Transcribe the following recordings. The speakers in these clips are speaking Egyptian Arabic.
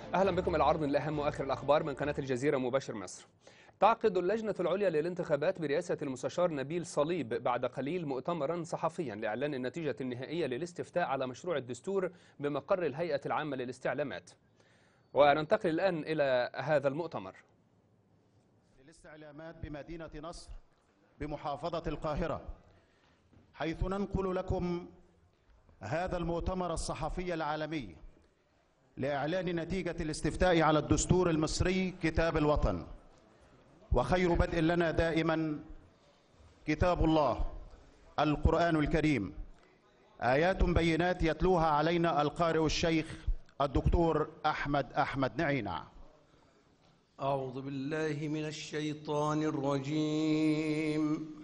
اهلا بكم الى عرض لاهم واخر الاخبار من قناه الجزيره مباشر مصر. تعقد اللجنه العليا للانتخابات برئاسه المستشار نبيل صليب بعد قليل مؤتمرا صحفيا لاعلان النتيجه النهائيه للاستفتاء على مشروع الدستور بمقر الهيئه العامه للاستعلامات. وننتقل الان الى هذا المؤتمر. للاستعلامات بمدينه نصر بمحافظه القاهره حيث ننقل لكم هذا المؤتمر الصحفي العالمي لإعلان نتيجة الاستفتاء على الدستور المصري كتاب الوطن وخير بدء لنا دائما كتاب الله القرآن الكريم آيات بينات يتلوها علينا القارئ الشيخ الدكتور أحمد أحمد نعينع أعوذ بالله من الشيطان الرجيم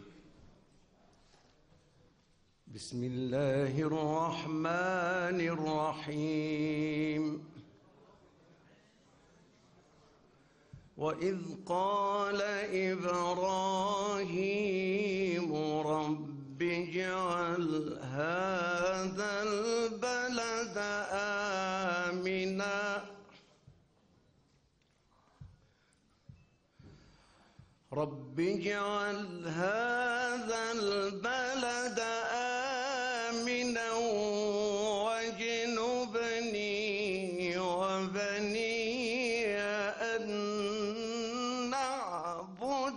بسم الله الرحمن الرحيم وإذ قال إبراهيم رب اجعل هذا البلد آمنا رب اجعل هذا البلد آمنا واجنبني وبني أن نعبد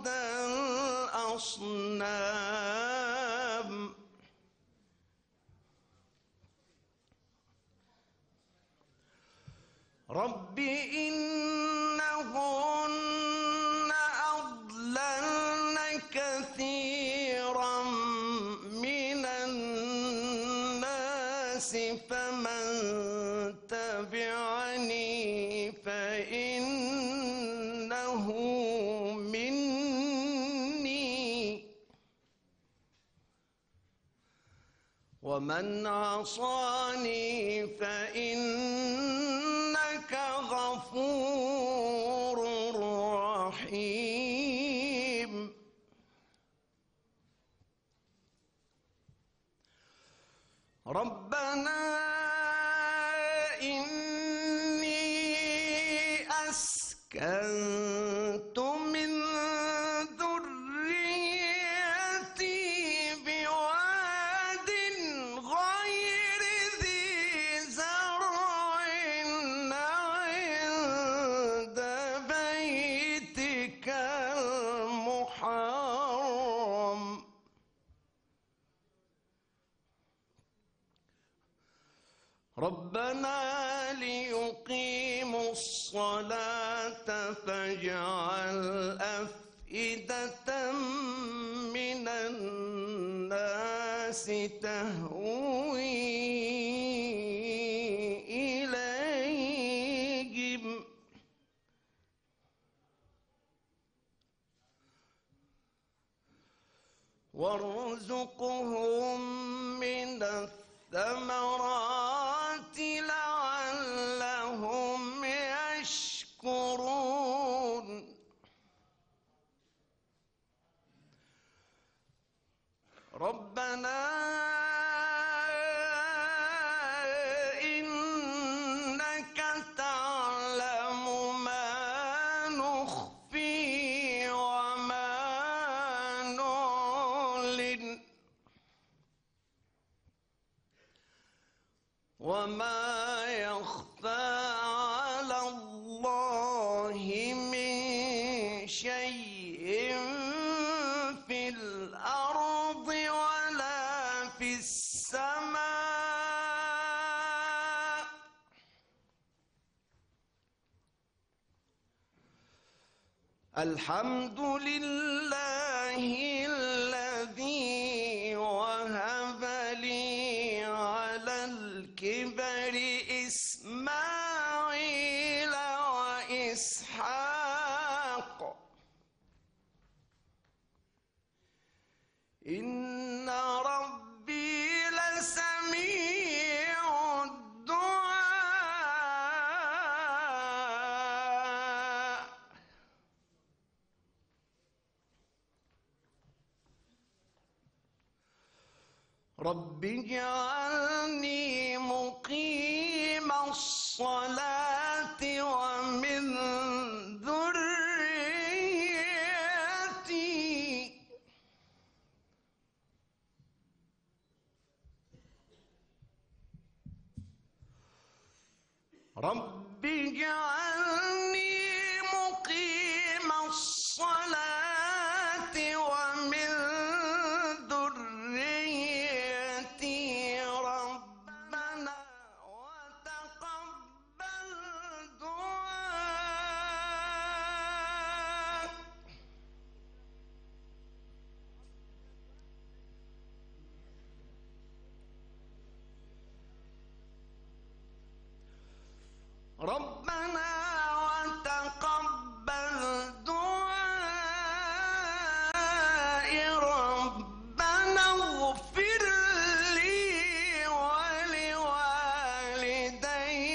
الأصنام رب إنهن أضللن كثيرا من الناس فمن تبعني فإنه مني ومن عصاني فإنك غفور رحيم ربنا إني أسكنت من ذريتي بواد غير ذي زرع عند بيتك المحرم ربنا ليقيموا الصلاة فاجعل أفئدة من الناس تهوي إليهم وارزقهم من الثمرات لعلهم يشكرون ربنا إنك تعلم ما نخفي وما نعلن وما يخفى على الله من شيء في الأرض ولا في السماء الحمد لله الذي وهب لي على الكبر إسماعيل وإسحاق إن ربي لسميع الدعاء رب اجعلني مقيم الصلاة رب اجعلني مقيم الصلاة ومن ذريتي ربنا وتقبل دعاء ربنا وتقبل دعائي ربنا اغفر لي ولوالدي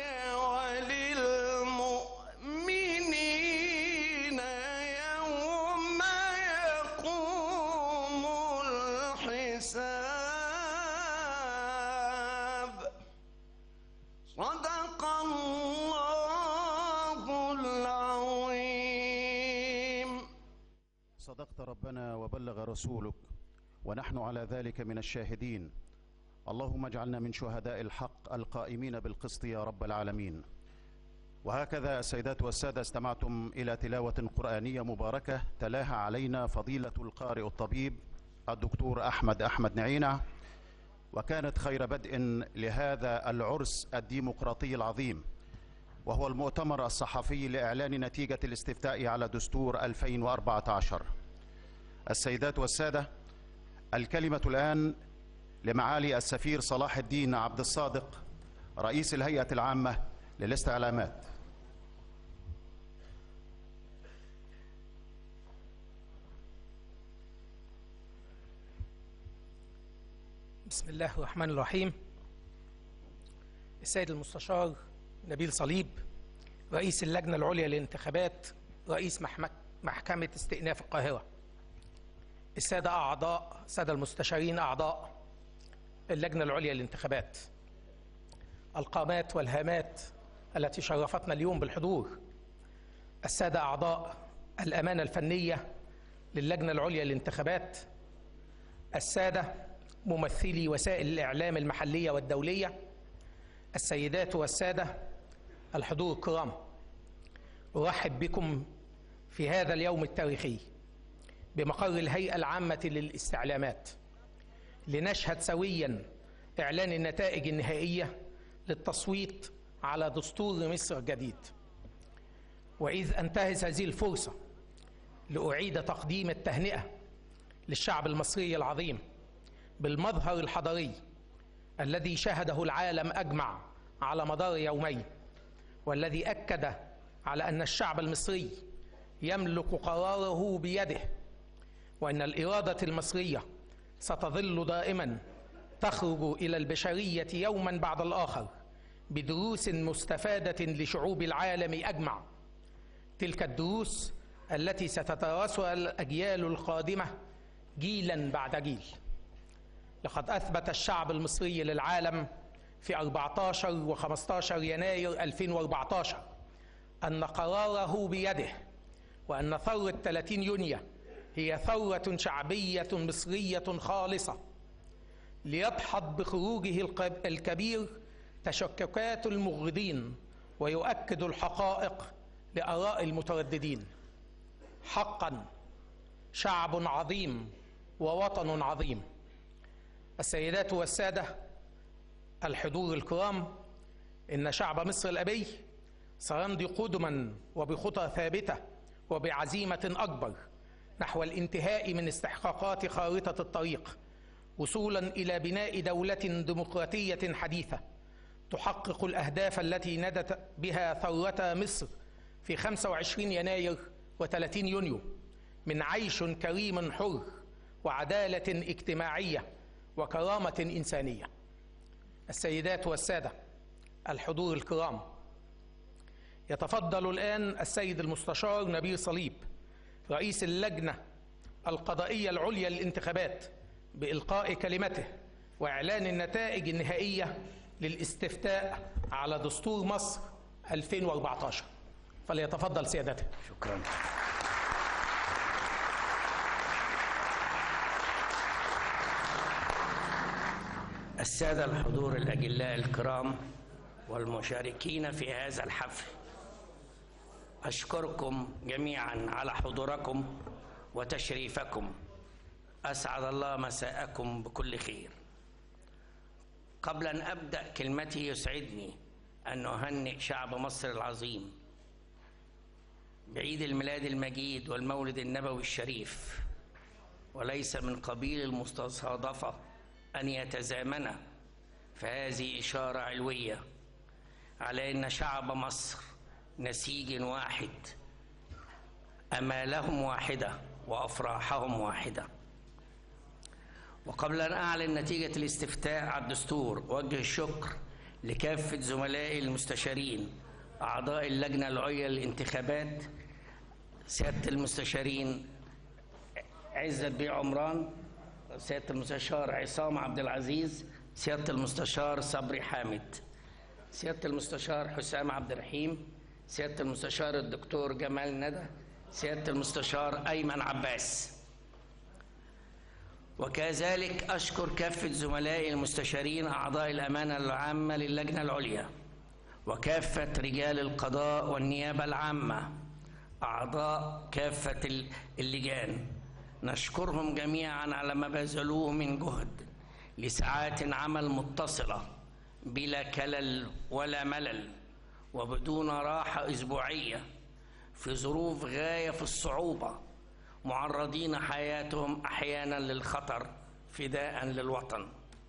وللمؤمنين يوم يقوم الحساب صدق الله العظيم صدقت ربنا وبلغ رسولك ونحن على ذلك من الشاهدين اللهم اجعلنا من شهداء الحق القائمين بالقسط يا رب العالمين وهكذا السيدات والسادة استمعتم إلى تلاوة قرآنية مباركة تلاها علينا فضيلة القارئ الطبيب الدكتور أحمد أحمد نعينة وكانت خير بدء لهذا العرس الديمقراطي العظيم وهو المؤتمر الصحفي لإعلان نتيجة الاستفتاء على دستور 2014 السيدات والسادة الكلمة الآن لمعالي السفير صلاح الدين عبد الصادق رئيس الهيئة العامة للاستعلامات بسم الله الرحمن الرحيم السيد المستشار نبيل صليب رئيس اللجنة العليا للانتخابات رئيس محمك- محكمة استئناف القاهرة السادة أعضاء السادة المستشارين أعضاء اللجنة العليا للانتخابات القامات والهامات التي شرفتنا اليوم بالحضور السادة أعضاء الأمانة الفنية للجنة العليا للانتخابات السادة ممثلي وسائل الإعلام المحلية والدولية السيدات والسادة الحضور الكرام أرحب بكم في هذا اليوم التاريخي بمقر الهيئة العامة للاستعلامات لنشهد سويا إعلان النتائج النهائية للتصويت على دستور مصر الجديد وإذ أنتهز هذه الفرصة لأعيد تقديم التهنئة للشعب المصري العظيم بالمظهر الحضاري الذي شهده العالم اجمع على مدار يومين والذي اكد على ان الشعب المصري يملك قراره بيده وان الاراده المصريه ستظل دائما تخرج الى البشريه يوما بعد الاخر بدروس مستفاده لشعوب العالم اجمع تلك الدروس التي ستتوارثها الاجيال القادمه جيلا بعد جيل لقد أثبت الشعب المصري للعالم في 14 و 15 يناير 2014 أن قراره بيده وأن ثورة 30 يونيو هي ثورة شعبية مصرية خالصة ليدحض بخروجه الق- الكبير تشككات المغرضين ويؤكد الحقائق لآراء المترددين حقا شعب عظيم ووطن عظيم السيدات والسادة الحضور الكرام إن شعب مصر الأبي سيمضي قدما وبخطى ثابتة وبعزيمة أكبر نحو الانتهاء من استحقاقات خارطة الطريق وصولا إلى بناء دولة ديمقراطية حديثة تحقق الأهداف التي ندت بها ثورة مصر في 25 يناير و30 يونيو من عيش كريم حر وعدالة اجتماعية وكرامة إنسانية السيدات والسادة الحضور الكرام يتفضل الآن السيد المستشار نبيل صليب رئيس اللجنة القضائية العليا للانتخابات بإلقاء كلمته وإعلان النتائج النهائية للاستفتاء على دستور مصر 2014 فليتفضل سيادته شكرا السادة الحضور الأجلاء الكرام والمشاركين في هذا الحفل أشكركم جميعا على حضوركم وتشريفكم أسعد الله مساءكم بكل خير قبل أن أبدأ كلمتي يسعدني أن أهنئ شعب مصر العظيم بعيد الميلاد المجيد والمولد النبوي الشريف وليس من قبيل المستصادفة أن يتزامن فهذه إشارة علوية على أن شعب مصر نسيج واحد أمالهم واحدة وأفراحهم واحدة وقبل أن أعلن نتيجة الاستفتاء على الدستور أوجه الشكر لكافة زملائي المستشارين أعضاء اللجنة العليا للانتخابات سيادة المستشارين عزت بيه عمران سيادة المستشار عصام عبد العزيز سيادة المستشار صبري حامد سيادة المستشار حسام عبد الرحيم سيادة المستشار الدكتور جمال ندى سيادة المستشار أيمن عباس وكذلك أشكر كافة زملائي المستشارين أعضاء الأمانة العامة للجنة العليا وكافة رجال القضاء والنيابة العامة أعضاء كافة اللجان نشكرهم جميعا على ما بذلوه من جهد لساعات عمل متصلة بلا كلل ولا ملل وبدون راحة أسبوعية في ظروف غاية في الصعوبة معرضين حياتهم أحيانا للخطر فداء للوطن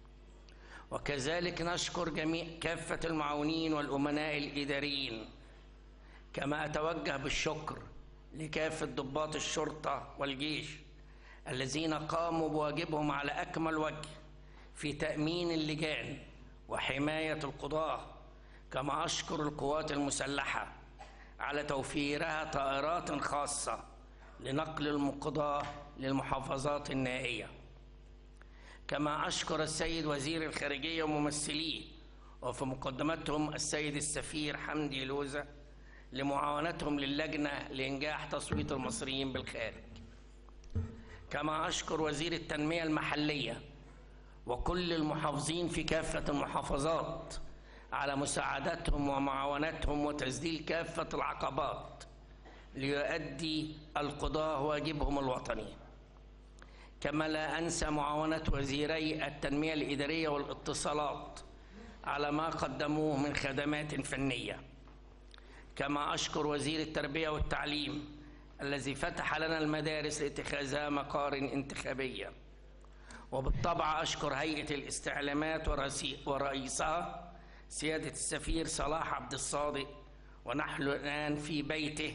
وكذلك نشكر جميع كافة المعاونين والأمناء الإداريين كما أتوجه بالشكر لكافة ضباط الشرطة والجيش الذين قاموا بواجبهم على أكمل وجه في تأمين اللجان وحماية القضاة كما أشكر القوات المسلحة على توفيرها طائرات خاصة لنقل القضاة للمحافظات النائية كما أشكر السيد وزير الخارجية وممثليه وفي مقدمتهم السيد السفير حمدي لوزة لمعاونتهم للجنة لإنجاح تصويت المصريين بالخارج كما أشكر وزير التنمية المحلية وكل المحافظين في كافة المحافظات على مساعدتهم ومعاونتهم وتسديل كافة العقبات ليؤدي القضاة واجبهم الوطني كما لا أنسى معاونة وزيري التنمية الإدارية والاتصالات على ما قدموه من خدمات فنية كما أشكر وزير التربية والتعليم الذي فتح لنا المدارس لاتخاذها مقار انتخابية وبالطبع أشكر هيئة الاستعلامات ورئيسها سيادة السفير صلاح عبد الصادق ونحن الآن في بيته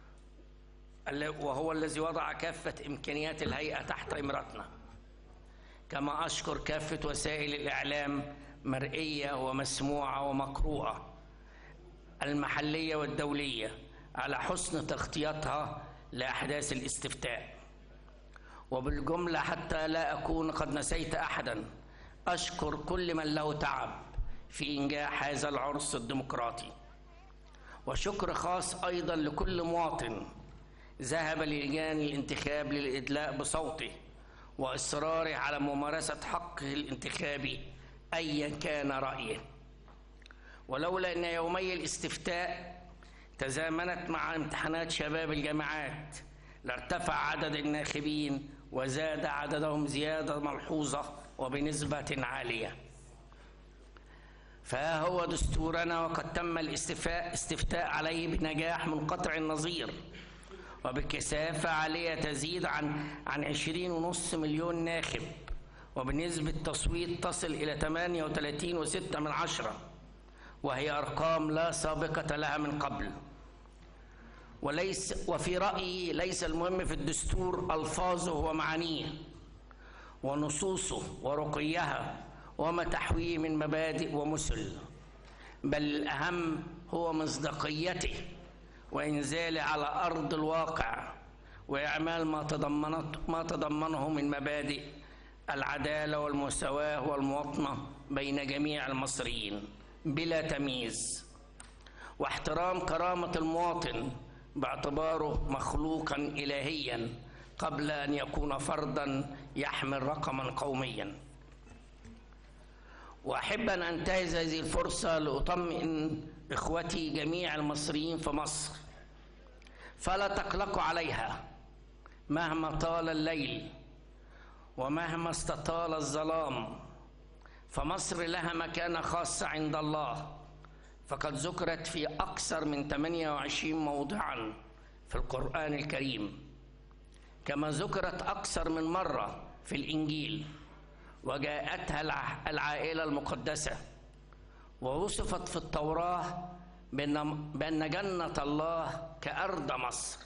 وهو الذي وضع كافة إمكانيات الهيئة تحت إمرتنا كما أشكر كافة وسائل الإعلام مرئية ومسموعة ومقروءة المحلية والدولية على حسن تغطيتها لأحداث الاستفتاء وبالجملة حتى لا أكون قد نسيت أحدا أشكر كل من له تعب في إنجاح هذا العرس الديمقراطي وشكر خاص أيضا لكل مواطن ذهب للجان الانتخاب للإدلاء بصوته وإصراره على ممارسة حقه الانتخابي أيا كان رأيه ولولا أن يومي الاستفتاء تزامنت مع امتحانات شباب الجامعات لارتفع عدد الناخبين وزاد عددهم زيادة ملحوظة وبنسبة عالية فها هو دستورنا وقد تم الاستفتاء استفتاء عليه بنجاح منقطع النظير وبكثافة عالية تزيد عن عن 20 ونص مليون ناخب وبنسبة تصويت تصل إلى 38.6 من عشرة وهي أرقام لا سابقة لها من قبل وليس وفي رأيي ليس المهم في الدستور ألفاظه ومعانيه ونصوصه ورقيها وما تحويه من مبادئ ومثل بل الأهم هو مصداقيته وإنزاله على أرض الواقع وإعمال ما تضمنت ما تضمنه من مبادئ العدالة والمساواة والمواطنة بين جميع المصريين بلا تمييز واحترام كرامة المواطن باعتباره مخلوقا إلهيا قبل أن يكون فردا يحمل رقما قوميا وأحب أن أنتهز هذه الفرصة لأطمئن إخوتي جميع المصريين في مصر فلا تقلقوا عليها مهما طال الليل ومهما استطال الظلام فمصر لها مكانة خاصة عند الله فقد ذكرت في أكثر من 28 موضعا في القرآن الكريم كما ذكرت أكثر من مرة في الإنجيل وجاءتها الع- العائلة المقدسة ووصفت في التوراة بأن بأن جنة الله كأرض مصر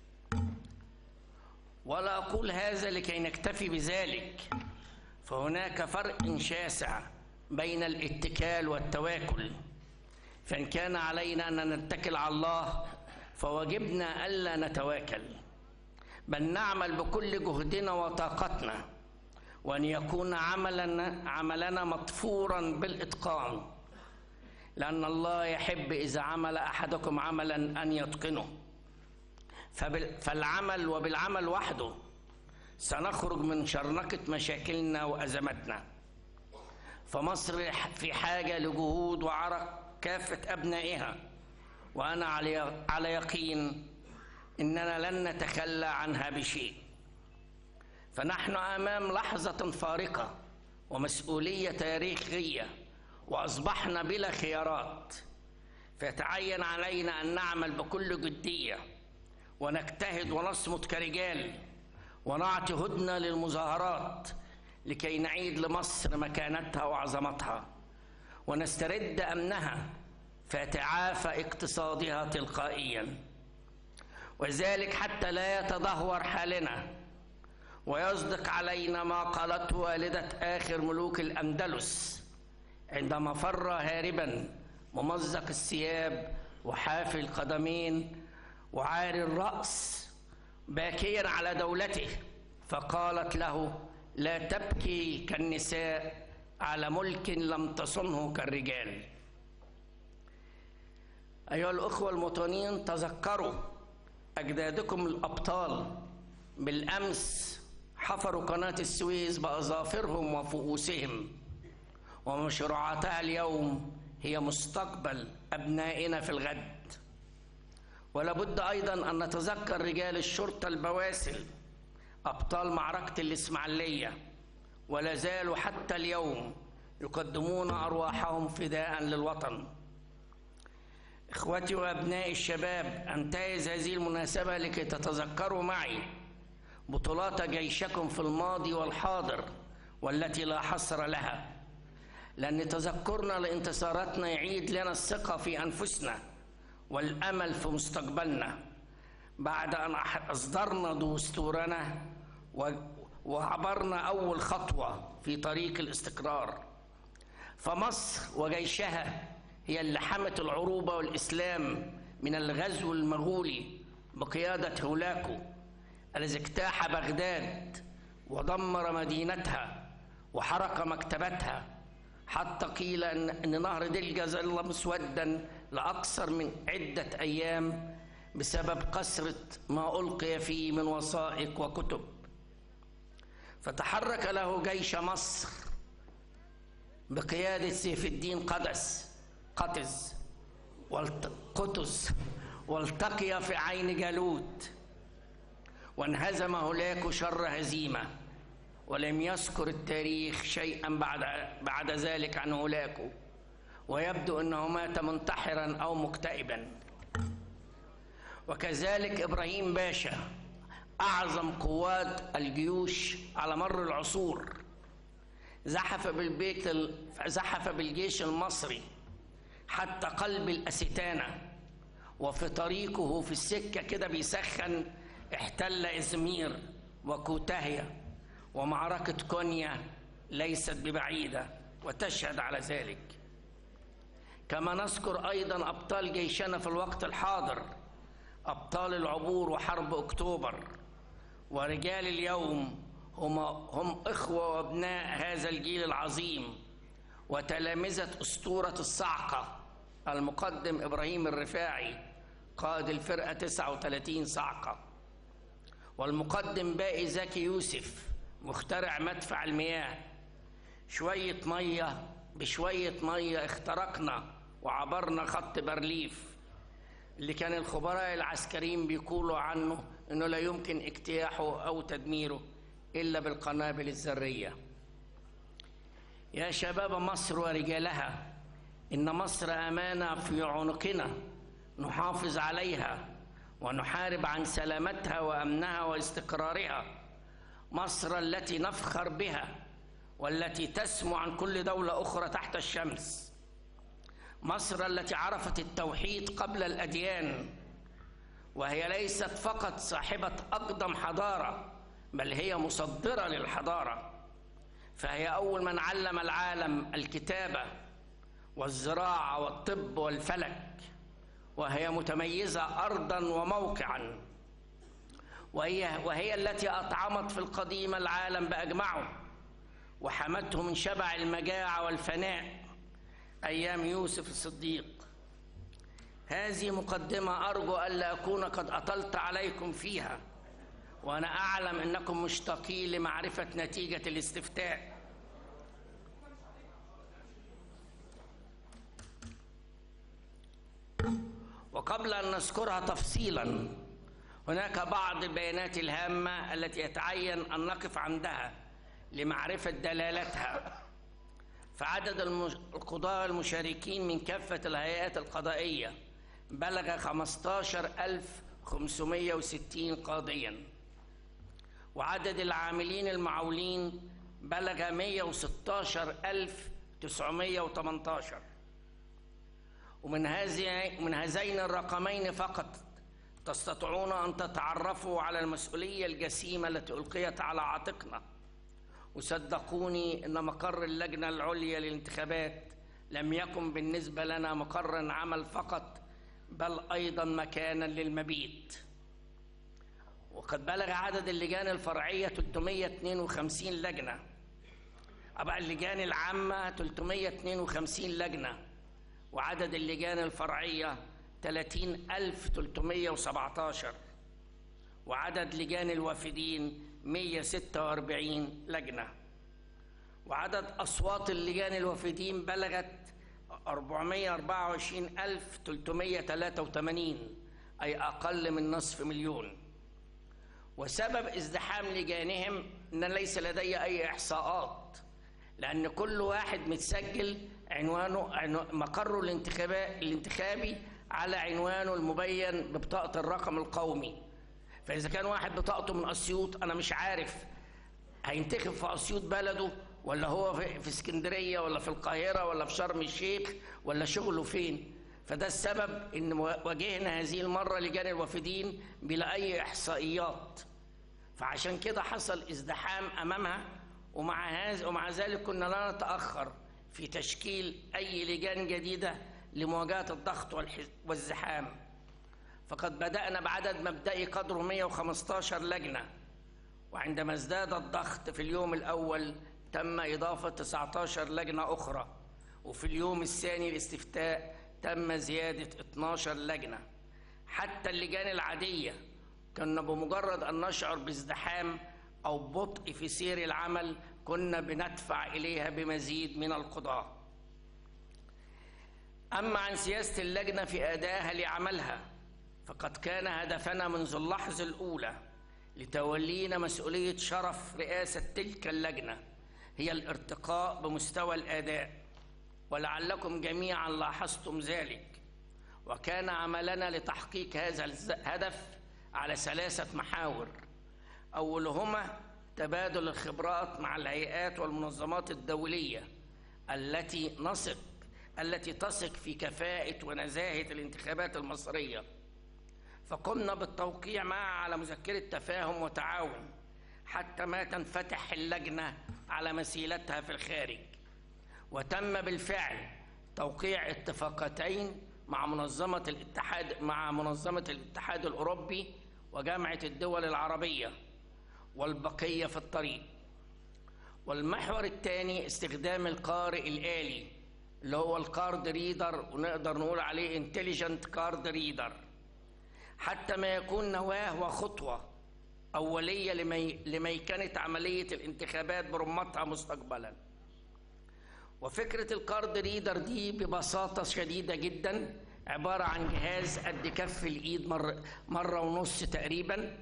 ولا أقول هذا لكي نكتفي بذلك فهناك فرق شاسع بين الاتكال والتواكل فإن كان علينا أن نتكل على الله فواجبنا ألا نتواكل بل نعمل بكل جهدنا وطاقتنا وأن يكون عملنا عملنا مطفورا بالإتقان لأن الله يحب إذا عمل أحدكم عملا أن يتقنه فبال- فالعمل وبالعمل وحده سنخرج من شرنقة مشاكلنا وأزماتنا فمصر في حاجة لجهود وعرق كافة أبنائها وأنا على على يقين إننا لن نتخلى عنها بشيء فنحن أمام لحظة فارقة ومسؤولية تاريخية وأصبحنا بلا خيارات فيتعين علينا أن نعمل بكل جدية ونجتهد ونصمت كرجال ونعطي هدنة للمظاهرات لكي نعيد لمصر مكانتها وعظمتها ونسترد أمنها فيتعافى اقتصادها تلقائيا وذلك حتى لا يتدهور حالنا ويصدق علينا ما قالته والدة آخر ملوك الأندلس عندما فر هاربا ممزق الثياب وحافي القدمين وعاري الرأس باكيا على دولته فقالت له لا تبكي كالنساء على ملك لم تصنه كالرجال أيها الأخوة المواطنين تذكروا أجدادكم الأبطال بالأمس حفروا قناة السويس بأظافرهم وفؤوسهم ومشروعاتها اليوم هي مستقبل أبنائنا في الغد ولابد أيضا أن نتذكر رجال الشرطة البواسل أبطال معركة الإسماعيلية ولا زالوا حتى اليوم يقدمون أرواحهم فداء للوطن إخوتي وأبنائي الشباب أنتهز هذه المناسبة لكي تتذكروا معي بطولات جيشكم في الماضي والحاضر والتي لا حصر لها لأن تذكرنا لانتصاراتنا يعيد لنا الثقة في أنفسنا والأمل في مستقبلنا بعد أن أح- أصدرنا دستورنا و- وعبرنا أول خطوة في طريق الاستقرار فمصر وجيشها هي اللي حمت العروبة والإسلام من الغزو المغولي بقيادة هولاكو الذي اجتاح بغداد ودمر مدينتها وحرق مكتبتها حتى قيل ان إن نهر دلجة ظل مسودا لاكثر من عده ايام بسبب كثره ما القي فيه من وثائق وكتب فتحرك له جيش مصر بقياده سيف الدين قدس قطز والت- قطز والتقي في عين جالوت وانهزم هناك شر هزيمه ولم يذكر التاريخ شيئا بعد بعد ذلك عن هولاكو ويبدو انه مات منتحرا او مكتئبا وكذلك ابراهيم باشا اعظم قوات الجيوش على مر العصور زحف بالبيت ال- زحف بالجيش المصري حتى قلب الاستانه وفي طريقه في السكه كده بيسخن احتل ازمير وكوتاهيه ومعركه كونيا ليست ببعيده وتشهد على ذلك كما نذكر ايضا ابطال جيشنا في الوقت الحاضر ابطال العبور وحرب اكتوبر ورجال اليوم هم هم اخوه وابناء هذا الجيل العظيم وتلامذه اسطوره الصعقه المقدم ابراهيم الرفاعي قائد الفرقه 39 صعقه والمقدم باقي زكي يوسف مخترع مدفع المياه شويه ميه بشوية مية اخترقنا وعبرنا خط بارليف اللي كان الخبراء العسكريين بيقولوا عنه انه لا يمكن اجتياحه او تدميره الا بالقنابل الذريه يا شباب مصر ورجالها ان مصر امانه في عنقنا نحافظ عليها ونحارب عن سلامتها وامنها واستقرارها مصر التي نفخر بها والتي تسمو عن كل دوله اخرى تحت الشمس مصر التي عرفت التوحيد قبل الاديان وهي ليست فقط صاحبه اقدم حضاره بل هي مصدره للحضاره فهي اول من علم العالم الكتابه والزراعه والطب والفلك وهي متميزه ارضا وموقعا وهي وهي التي اطعمت في القديم العالم باجمعه وحمته من شبع المجاعه والفناء ايام يوسف الصديق هذه مقدمه ارجو الا اكون قد اطلت عليكم فيها وانا اعلم انكم مشتاقين لمعرفه نتيجه الاستفتاء وقبل ان نذكرها تفصيلا هناك بعض البيانات الهامه التي يتعين ان نقف عندها لمعرفه دلالتها فعدد المش- القضاة المشاركين من كافة الهيئات القضائية بلغ 15560 قاضيا وعدد العاملين المعولين بلغ 116918 ومن هذه من هذين الرقمين فقط تستطيعون ان تتعرفوا على المسؤوليه الجسيمه التي القيت على عاتقنا وصدقوني ان مقر اللجنه العليا للانتخابات لم يكن بالنسبه لنا مقر عمل فقط بل ايضا مكانا للمبيت وقد بلغ عدد اللجان الفرعيه 352 لجنه أبقى اللجان العامه 352 لجنه وعدد اللجان الفرعيه 30317 وعدد لجان الوافدين 146 لجنة وعدد أصوات اللجان الوافدين بلغت 424383 أي أقل من نصف مليون وسبب ازدحام لجانهم أن ليس لدي أي إحصاءات لأن كل واحد متسجل عنوانه عنو- مقره الانتخابي الانتخابي على عنوانه المبين ببطاقة الرقم القومي فاذا كان واحد بطاقته من اسيوط انا مش عارف هينتخب في اسيوط بلده ولا هو في في اسكندريه ولا في القاهره ولا في شرم الشيخ ولا شغله فين فده السبب ان واجهنا هذه المره لجان الوافدين بلا اي احصائيات فعشان كده حصل ازدحام امامها ومع هذا ومع ذلك كنا لا نتاخر في تشكيل اي لجان جديده لمواجهه الضغط والح- والزحام فقد بدأنا بعدد مبدئي قدره 115 لجنة وعندما ازداد الضغط في اليوم الأول تم إضافة 19 لجنة أخرى وفي اليوم الثاني الاستفتاء تم زيادة 12 لجنة حتى اللجان العادية كنا بمجرد أن نشعر بازدحام أو بطء في سير العمل كنا بندفع إليها بمزيد من القضاء أما عن سياسة اللجنة في أدائها لعملها فقد كان هدفنا منذ اللحظة الأولى لتولينا مسؤولية شرف رئاسة تلك اللجنة هي الارتقاء بمستوى الأداء ولعلكم جميعا لاحظتم ذلك وكان عملنا لتحقيق هذا الهدف على ثلاثة محاور أولهما تبادل الخبرات مع الهيئات والمنظمات الدولية التي نثق التي تثق في كفاءة ونزاهة الانتخابات المصرية فقمنا بالتوقيع معها على مذكرة تفاهم وتعاون حتى ما تنفتح اللجنة على مسيلتها في الخارج وتم بالفعل توقيع اتفاقاتين مع منظمة الاتحاد مع منظمة الاتحاد الأوروبي وجامعة الدول العربية والبقية في الطريق والمحور الثاني استخدام القارئ الآلي اللي هو الكارد ريدر ونقدر نقول عليه انتليجنت كارد ريدر حتى ما يكون نواه وخطوة أولية لمي... لميكنة عملية الانتخابات برمتها مستقبلا وفكرة الكارد ريدر دي ببساطة شديدة جدا عبارة عن جهاز قد كف الإيد مرة, مرة ونص تقريبا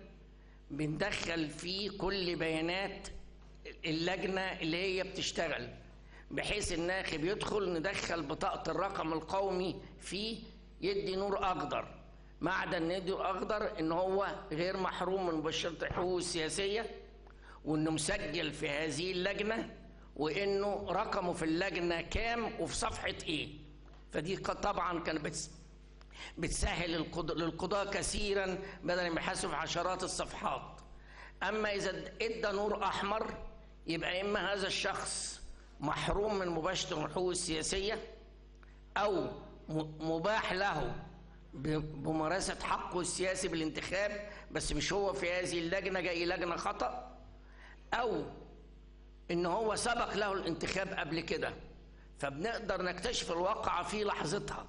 بندخل فيه كل بيانات اللجنة اللي هي بتشتغل بحيث الناخب يدخل ندخل بطاقة الرقم القومي فيه يدي نور أخضر معدن ان يدي نور أخضر إن هو غير محروم من مباشرة الحقوق السياسية وإنه مسجل في هذه اللجنة وإنه رقمه في اللجنة كام وفي صفحة إيه فدي قد- طبعا كانت بتس بتسهل القض- للقضاء كثيرا بدل ما يحاسب عشرات الصفحات اما اذا ادى نور احمر يبقى اما هذا الشخص محروم من مباشره الحقوق السياسيه او م- مباح له ب- بممارسه حقه السياسي بالانتخاب بس مش هو في هذه اللجنه جاي لجنه خطا او ان هو سبق له الانتخاب قبل كده فبنقدر نكتشف الواقعه في لحظتها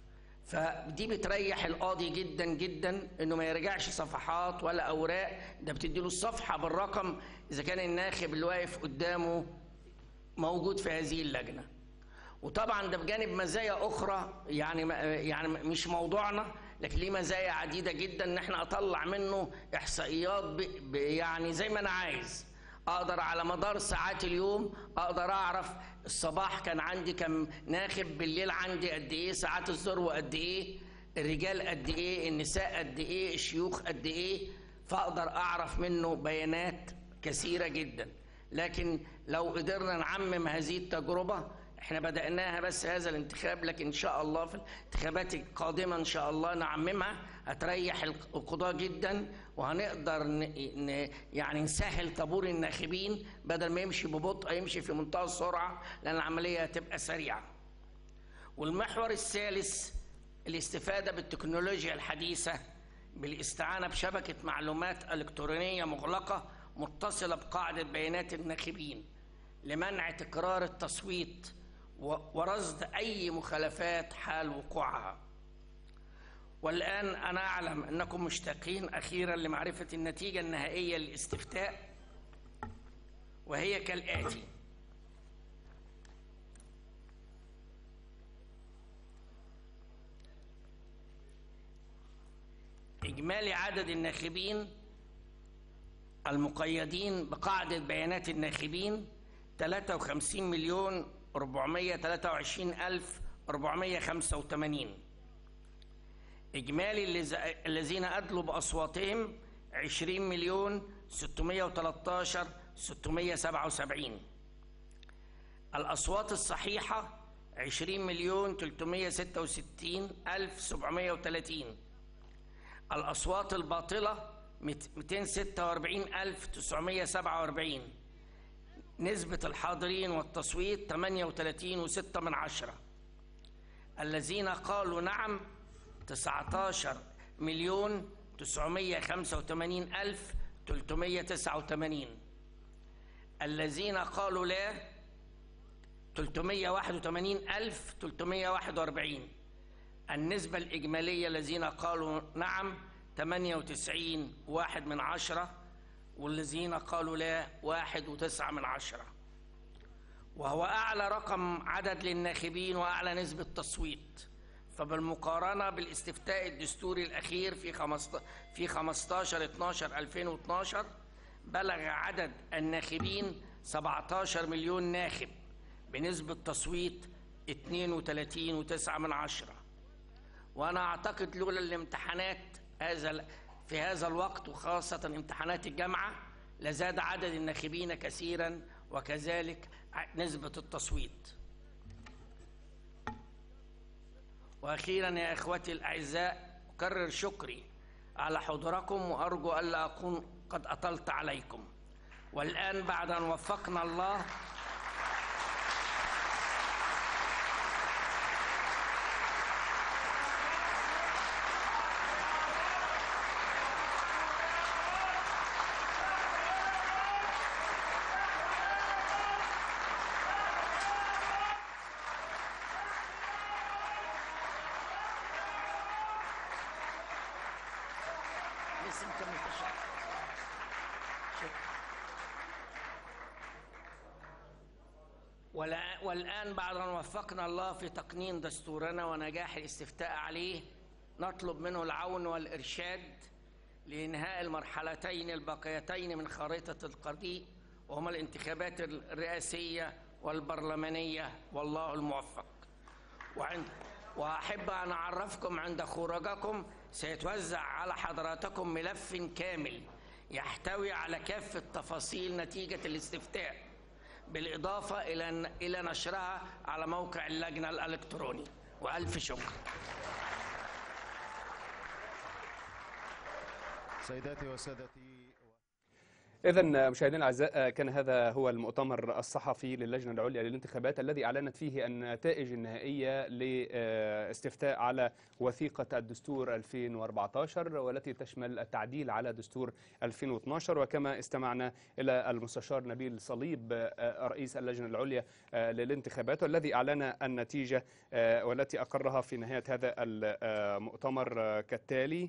فدي بتريح القاضي جدا جدا انه ما يرجعش صفحات ولا اوراق ده بتديله الصفحه بالرقم اذا كان الناخب اللي واقف قدامه موجود في هذه اللجنه وطبعا ده بجانب مزايا اخرى يعني يعني مش موضوعنا لكن ليه مزايا عديده جدا ان احنا اطلع منه احصائيات ب ب يعني زي ما انا عايز اقدر على مدار ساعات اليوم اقدر اعرف الصباح كان عندي كم ناخب بالليل عندي قد ايه ساعات الذروه قد ايه الرجال قد ايه النساء قد ايه الشيوخ قد ايه فاقدر اعرف منه بيانات كثيره جدا لكن لو قدرنا نعمم هذه التجربه احنا بدأناها بس هذا الانتخاب لكن ان شاء الله في الانتخابات القادمة ان شاء الله نعممها هتريح القضاة جدا وهنقدر ن... ن... يعني نسهل طابور الناخبين بدل ما يمشي ببطء يمشي في منتهى السرعة لأن العملية هتبقى سريعة والمحور الثالث الاستفادة بالتكنولوجيا الحديثة بالاستعانة بشبكة معلومات إلكترونية مغلقة متصلة بقاعدة بيانات الناخبين لمنع تكرار التصويت و- ورصد أي مخالفات حال وقوعها والآن أنا أعلم أنكم مشتاقين أخيرا لمعرفة النتيجة النهائية للاستفتاء وهي كالآتي إجمالي عدد الناخبين المقيدين بقاعدة بيانات الناخبين 53 مليون 423 ألف 485 إجمالي الذ- الذين أدلوا بأصواتهم 20 مليون 613 677 الأصوات الصحيحة 20 مليون 366 ألف 730 الأصوات الباطلة 246 ألف 947 نسبة الحاضرين والتصويت 38 و6 من عشرة الذين قالوا نعم 19 مليون 985 ألف 389 الذين قالوا لا 381 ألف 341 النسبة الإجمالية الذين قالوا نعم 98 واحد من عشرة والذين قالوا لا واحد وتسعة من عشرة وهو أعلى رقم عدد للناخبين وأعلى نسبة تصويت فبالمقارنة بالاستفتاء الدستوري الأخير في 15 في 15 12 2012 بلغ عدد الناخبين 17 مليون ناخب بنسبة تصويت 32.9 من عشرة وأنا أعتقد لولا الامتحانات هذا في هذا الوقت وخاصة امتحانات الجامعة لزاد عدد الناخبين كثيرا وكذلك نسبة التصويت واخيرا يا اخوتي الاعزاء اكرر شكري على حضوركم وارجو الا اكون قد اطلت عليكم والان بعد ان وفقنا الله لسه مكمل في الشرح. شكرا والآ- والآن بعد أن وفقنا الله في تقنين دستورنا ونجاح الاستفتاء عليه نطلب منه العون والإرشاد لإنهاء المرحلتين الباقيتين من خريطة الطريق وهما الانتخابات الرئاسية والبرلمانية والله الموفق وعند وأحب أن أعرفكم عند خروجكم سيتوزع على حضراتكم ملف كامل يحتوي على كافة تفاصيل نتيجة الاستفتاء بالإضافة إلى إلى نشرها على موقع اللجنة الإلكتروني وألف شكر سيداتي وسادتي إذا مشاهدينا الأعزاء كان هذا هو المؤتمر الصحفي للجنة العليا للانتخابات الذي أعلنت فيه النتائج النهائية لاستفتاء على وثيقة الدستور 2014 والتي تشمل التعديل على دستور 2012 وكما استمعنا إلى المستشار نبيل صليب رئيس اللجنة العليا للانتخابات والذي أعلن النتيجة والتي أقرها في نهاية هذا المؤتمر كالتالي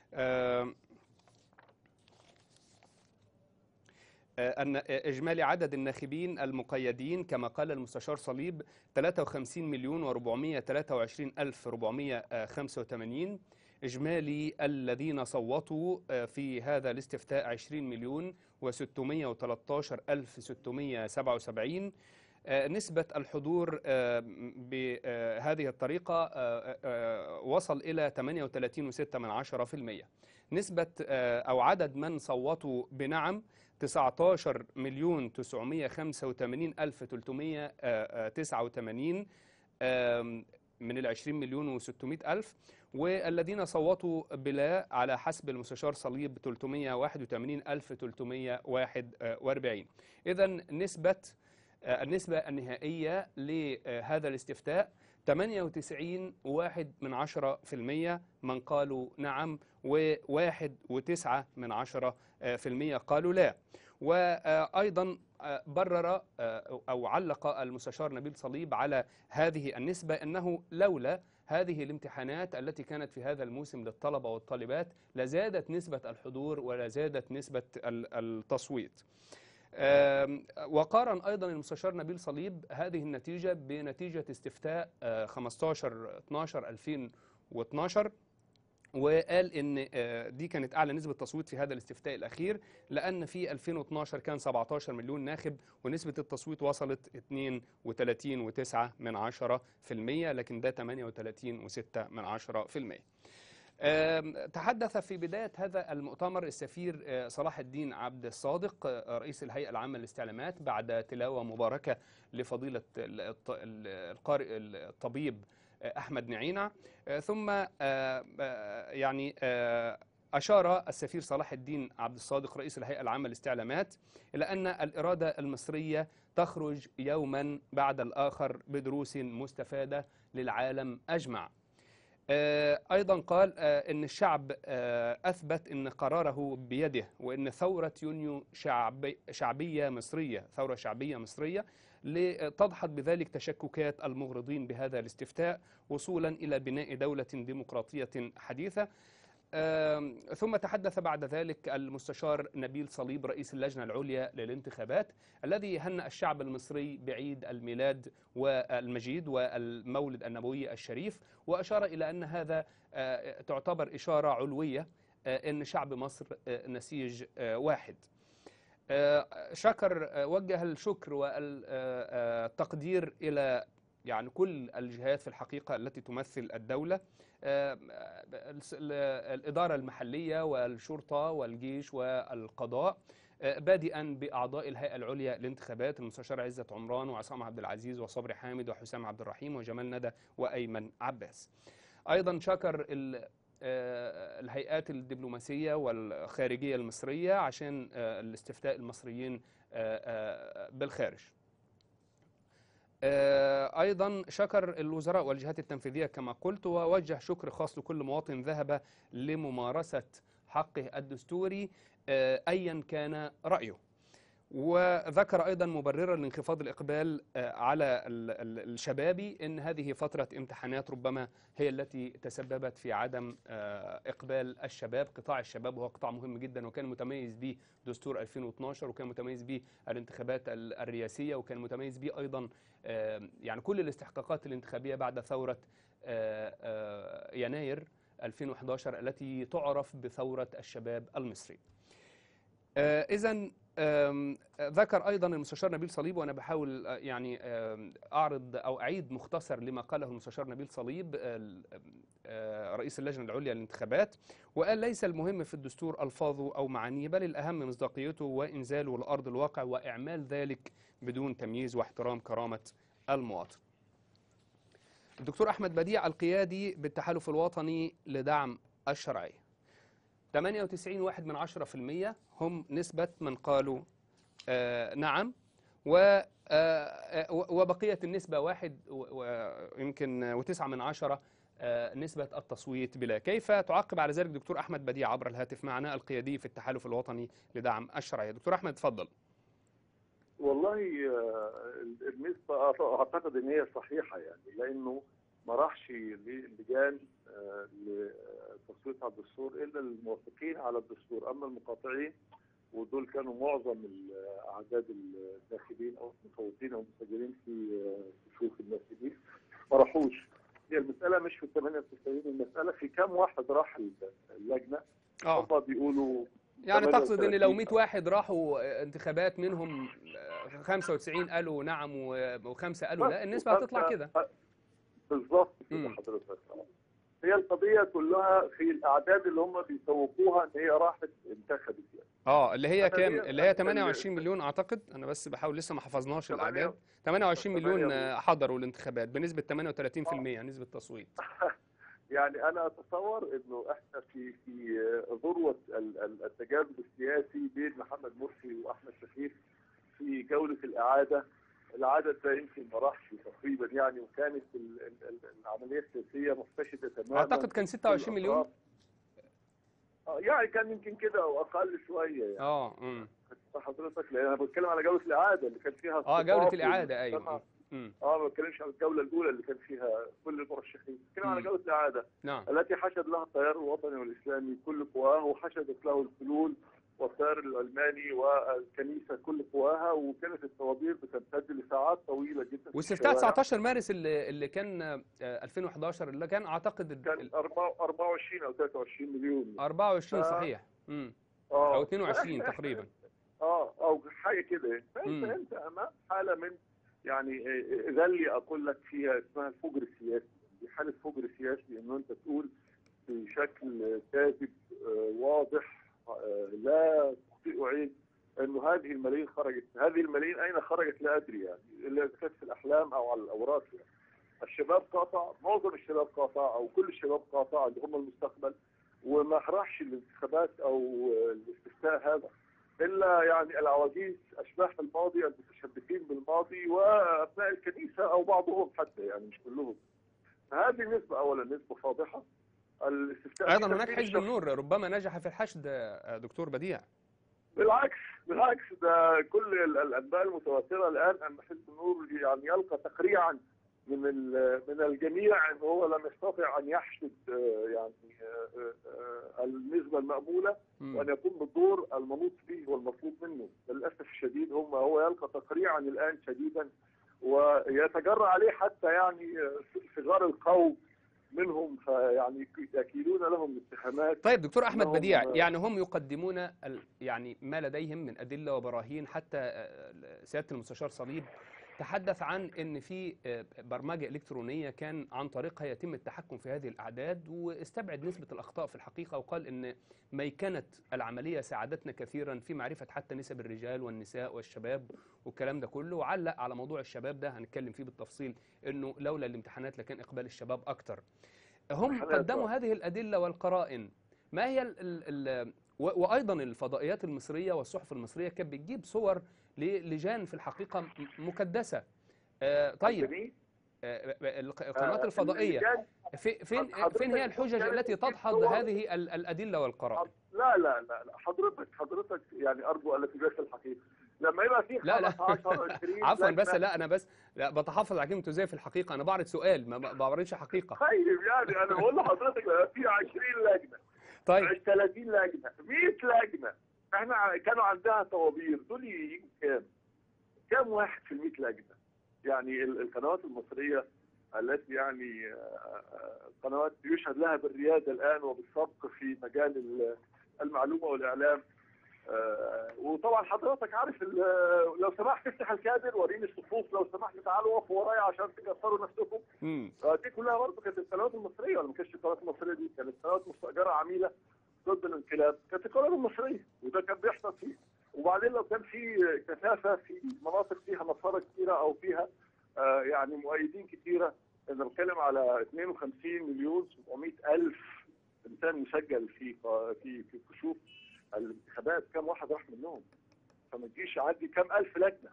أن إجمالي عدد الناخبين المقيدين كما قال المستشار صليب 53 مليون و423 ألف 485 إجمالي الذين صوتوا في هذا الاستفتاء 20 مليون و613 ألف 677 نسبة الحضور بهذه الطريقة وصل إلى 38.6 من عشرة في المية نسبة أو عدد من صوتوا بنعم 19 مليون 985 ألف 389 من ال 20 مليون و600 ألف والذين صوتوا بلا على حسب المستشار صليب 381 ألف 341 إذا نسبة النسبة النهائية لهذا الاستفتاء 98 واحد من عشرة في المية من قالوا نعم وواحد وتسعة من عشرة في المية قالوا لا وأيضا برر أو علق المستشار نبيل صليب على هذه النسبة أنه لولا هذه الامتحانات التي كانت في هذا الموسم للطلبة والطالبات لزادت نسبة الحضور ولزادت نسبة التصويت وقارن ايضا المستشار نبيل صليب هذه النتيجه بنتيجه استفتاء 15 12 2012 وقال ان دي كانت اعلى نسبه تصويت في هذا الاستفتاء الاخير لان في 2012 كان 17 مليون ناخب ونسبه التصويت وصلت 32.9 من 10 في المية لكن ده 38.6 من 10 في المية تحدث في بداية هذا المؤتمر السفير صلاح الدين عبد الصادق رئيس الهيئة العامة للاستعلامات بعد تلاوة مباركة لفضيلة القارئ الطبيب أحمد نعينة ثم يعني أشار السفير صلاح الدين عبد الصادق رئيس الهيئة العامة للاستعلامات إلى أن الإرادة المصرية تخرج يوما بعد الآخر بدروس مستفادة للعالم أجمع أيضا قال أن الشعب أثبت أن قراره بيده وأن ثورة يونيو شعبي شعبية مصرية ثورة شعبية مصرية لتدحض بذلك تشككات المغرضين بهذا الاستفتاء وصولا إلى بناء دولة ديمقراطية حديثة ثم تحدث بعد ذلك المستشار نبيل صليب رئيس اللجنة العليا للانتخابات الذي هنأ الشعب المصري بعيد الميلاد والمجيد والمولد النبوي الشريف وأشار إلى أن هذا تعتبر إشارة علوية أن شعب مصر نسيج واحد شكر وجه الشكر والتقدير إلى يعني كل الجهات في الحقيقة التي تمثل الدولة الإدارة المحلية والشرطة والجيش والقضاء بادئا بأعضاء الهيئة العليا للانتخابات المستشار عزت عمران وعصام عبد العزيز وصبري حامد وحسام عبد الرحيم وجمال ندى وأيمن عباس أيضا شكر الهيئات الدبلوماسية والخارجية المصرية عشان الاستفتاء المصريين بالخارج أيضا شكر الوزراء والجهات التنفيذية كما قلت ووجه شكر خاص لكل مواطن ذهب لممارسة حقه الدستوري أيا كان رأيه وذكر أيضا مبررا لانخفاض الإقبال آه، على ال- ال- الشباب إن هذه فترة امتحانات ربما هي التي تسببت في عدم آه، إقبال الشباب قطاع الشباب وهو قطاع مهم جدا وكان متميز به دستور 2012 وكان متميز به الانتخابات ال- الرئاسية وكان متميز به أيضا آه، يعني كل الاستحقاقات الانتخابية بعد ثورة آه، آه، يناير 2011 التي تعرف بثورة الشباب المصري إذا ذكر أيضا المستشار نبيل صليب وأنا بحاول آه، يعني آم، أعرض أو أعيد مختصر لما قاله المستشار نبيل صليب ال- آه، رئيس اللجنة العليا للانتخابات وقال ليس المهم في الدستور ألفاظه أو معانيه بل الأهم مصداقيته وإنزاله لأرض الواقع وإعمال ذلك بدون تمييز واحترام كرامة المواطن الدكتور أحمد بديع القيادي بالتحالف الوطني لدعم الشرعية 98 واحد من عشرة في المية هم نسبة من قالوا آه نعم و آه، آه، وبقية النسبة واحد و- ويمكن وتسعة من عشرة آه، نسبة التصويت بلا كيف تعقب على ذلك دكتور أحمد بديع عبر الهاتف معنا القيادي في التحالف الوطني لدعم الشرعية دكتور أحمد تفضل والله آه، النسبة أعت- أعتقد إن هي صحيحة يعني لأنه ما راحش للجان آه، لتصويت على الدستور إلا الموافقين على الدستور أما المقاطعين ودول كانوا معظم الأعداد الداخلين أو المصوتين أو المسجلين في آه، صفوف الناخبين ما راحوش هي المسألة مش في ال 98 المسألة في كم واحد راح اللجنة اه هم بيقولوا يعني تقصد ان لو 38 100 واحد راحوا انتخابات منهم آه، 95 قالوا نعم و- وخمسه قالوا لا النسبه هتطلع كده بالظبط كده مم. حضرتك هي القضية كلها في الأعداد اللي هم بيسوقوها إن هي راحت انتخبت يعني اه اللي هي أنا كام ليا- اللي هي ال- 28 مليون اعتقد انا بس بحاول لسه ما حفظناش تمانية- الاعداد 28 مليون تمانية آه، حضروا الانتخابات بنسبه 38% نسبه تصويت يعني أنا أتصور إنه إحنا في في ذروة ال- ال- التجاذب السياسي بين محمد مرسي وأحمد شفيق في جولة الإعادة العدد ده يمكن ما راحش تقريبا يعني وكانت ال- ال- ال- العملية السياسية محتشدة تماما اعتقد كان 26 مليون آه، يعني كان يمكن كده او اقل شويه يعني اه امم حضرتك لان انا بتكلم على جوله الاعاده اللي كان فيها اه جوله استضافة الاعاده والمجتمع. ايوه امم اه ما بتكلمش عن الجوله الاولى اللي كان فيها كل المرشحين بتكلم على مم. جوله الاعاده نعم التي حشد لها التيار الوطني والاسلامي كل قواه وحشدت له الفلول والتيار العلماني والكنيسه كل قواها وكانت الطوابير بتمتد لساعات طويله جدا في واستفتاء الشوارع. 19 مارس اللي اللي كان آه، 2011 اللي كان اعتقد ال- كان ال- 24 او 23 مليون 24 آه. صحيح امم اه او 22 تقريبا اه او حاجه كده يعني فانت مم. انت امام حاله من يعني آه، آه، ده اللي اقول لك فيها اسمها الفجر السياسي دي حاله فجر سياسي انه انت تقول بشكل كاذب آه، واضح آه، لا تخطئ عين انه هذه الملايين خرجت هذه الملايين اين خرجت لا ادري يعني الا إذا كانت في الاحلام او على الاوراق يعني الشباب قاطع معظم الشباب قاطع او كل الشباب قاطع اللي هم المستقبل وما راحش الانتخابات او الاستفتاء هذا الا يعني العواجيز اشباح الماضي المتشبثين بالماضي وابناء الكنيسه او بعضهم حتى يعني مش كلهم فهذه النسبه اولا نسبه فاضحه الاستفتاء ايضا في هناك ترتيب حزب الشخص. النور ربما نجح في الحشد آه، دكتور بديع بالعكس بالعكس ده كل ال- الانباء المتواتره الان ان حزب النور يعني يلقى تقريعا من ال- من الجميع ان هو لم يستطع ان يحشد آه، يعني آه، آه، النسبه الماموله مم. وان يقوم بالدور المنوط به والمطلوب منه للاسف الشديد هم هو يلقى تقريعا الان شديدا ويتجرأ عليه حتى يعني صغار القوم منهم فيعني يكيلون لهم الاتهامات طيب دكتور احمد إنهم- بديع يعني هم يقدمون ال- يعني ما لديهم من ادله وبراهين حتى آه، سياده المستشار صليب تحدث عن ان في آه، برمجه الكترونيه كان عن طريقها يتم التحكم في هذه الاعداد واستبعد نسبه الاخطاء في الحقيقه وقال ان ميكنه العمليه ساعدتنا كثيرا في معرفه حتى نسب الرجال والنساء والشباب والكلام ده كله وعلق على موضوع الشباب ده هنتكلم فيه بالتفصيل انه لولا الامتحانات لكان اقبال الشباب اكتر هم امتحانات قدموا بقى. هذه الادله والقرائن ما هي ال ال ال و- وايضا الفضائيات المصريه والصحف المصريه كانت بتجيب صور للجان في الحقيقه م- مكدسه آه، طيب جميل. آه، الق- القنوات آه، الفضائيه اللجان في- فين حضرتك فين هي الحجج كانت التي بتجيب تدحض صور. هذه ال- الادله والقرائن لا لا لا لا حضرتك حضرتك يعني ارجو الا تجاهل الحقيقه لما يبقى في لا لا 15 20 عفوا لجنة بس لا انا بس لا بتحفظ على كلمه زي في الحقيقه انا بعرض سؤال ما ما بعرضش حقيقه طيب يعني انا بقول لحضرتك لما في 20 لجنه طيب 30 لجنه 100 لجنه احنا ع- كانوا عندها طوابير دول يجوا كام؟ كام واحد في ال 100 لجنه؟ يعني ال- القنوات المصريه التي يعني آه، آه، قنوات يشهد لها بالرياده الان وبالسبق في مجال ال- المعلومه والاعلام آه، وطبعا حضرتك عارف ال- لو سمحت افتح الكادر وريني الصفوف لو سمحت تعالوا وقفوا ورايا عشان تكسروا نفسكم امم آه، دي كلها برضه كانت القنوات المصريه ولا ما كانتش القنوات المصريه دي كانت قنوات مستاجره عميله ضد الانقلاب كانت القنوات المصريه وده كان بيحصل فيه وبعدين لو كان في كثافه في مناطق فيها نصارى كثيره او فيها آه، يعني مؤيدين كثيره انا بتكلم على 52 مليون 700 الف انسان مسجل في في في كشوف الانتخابات كم واحد راح منهم فما تجيش عندي كم الف لجنه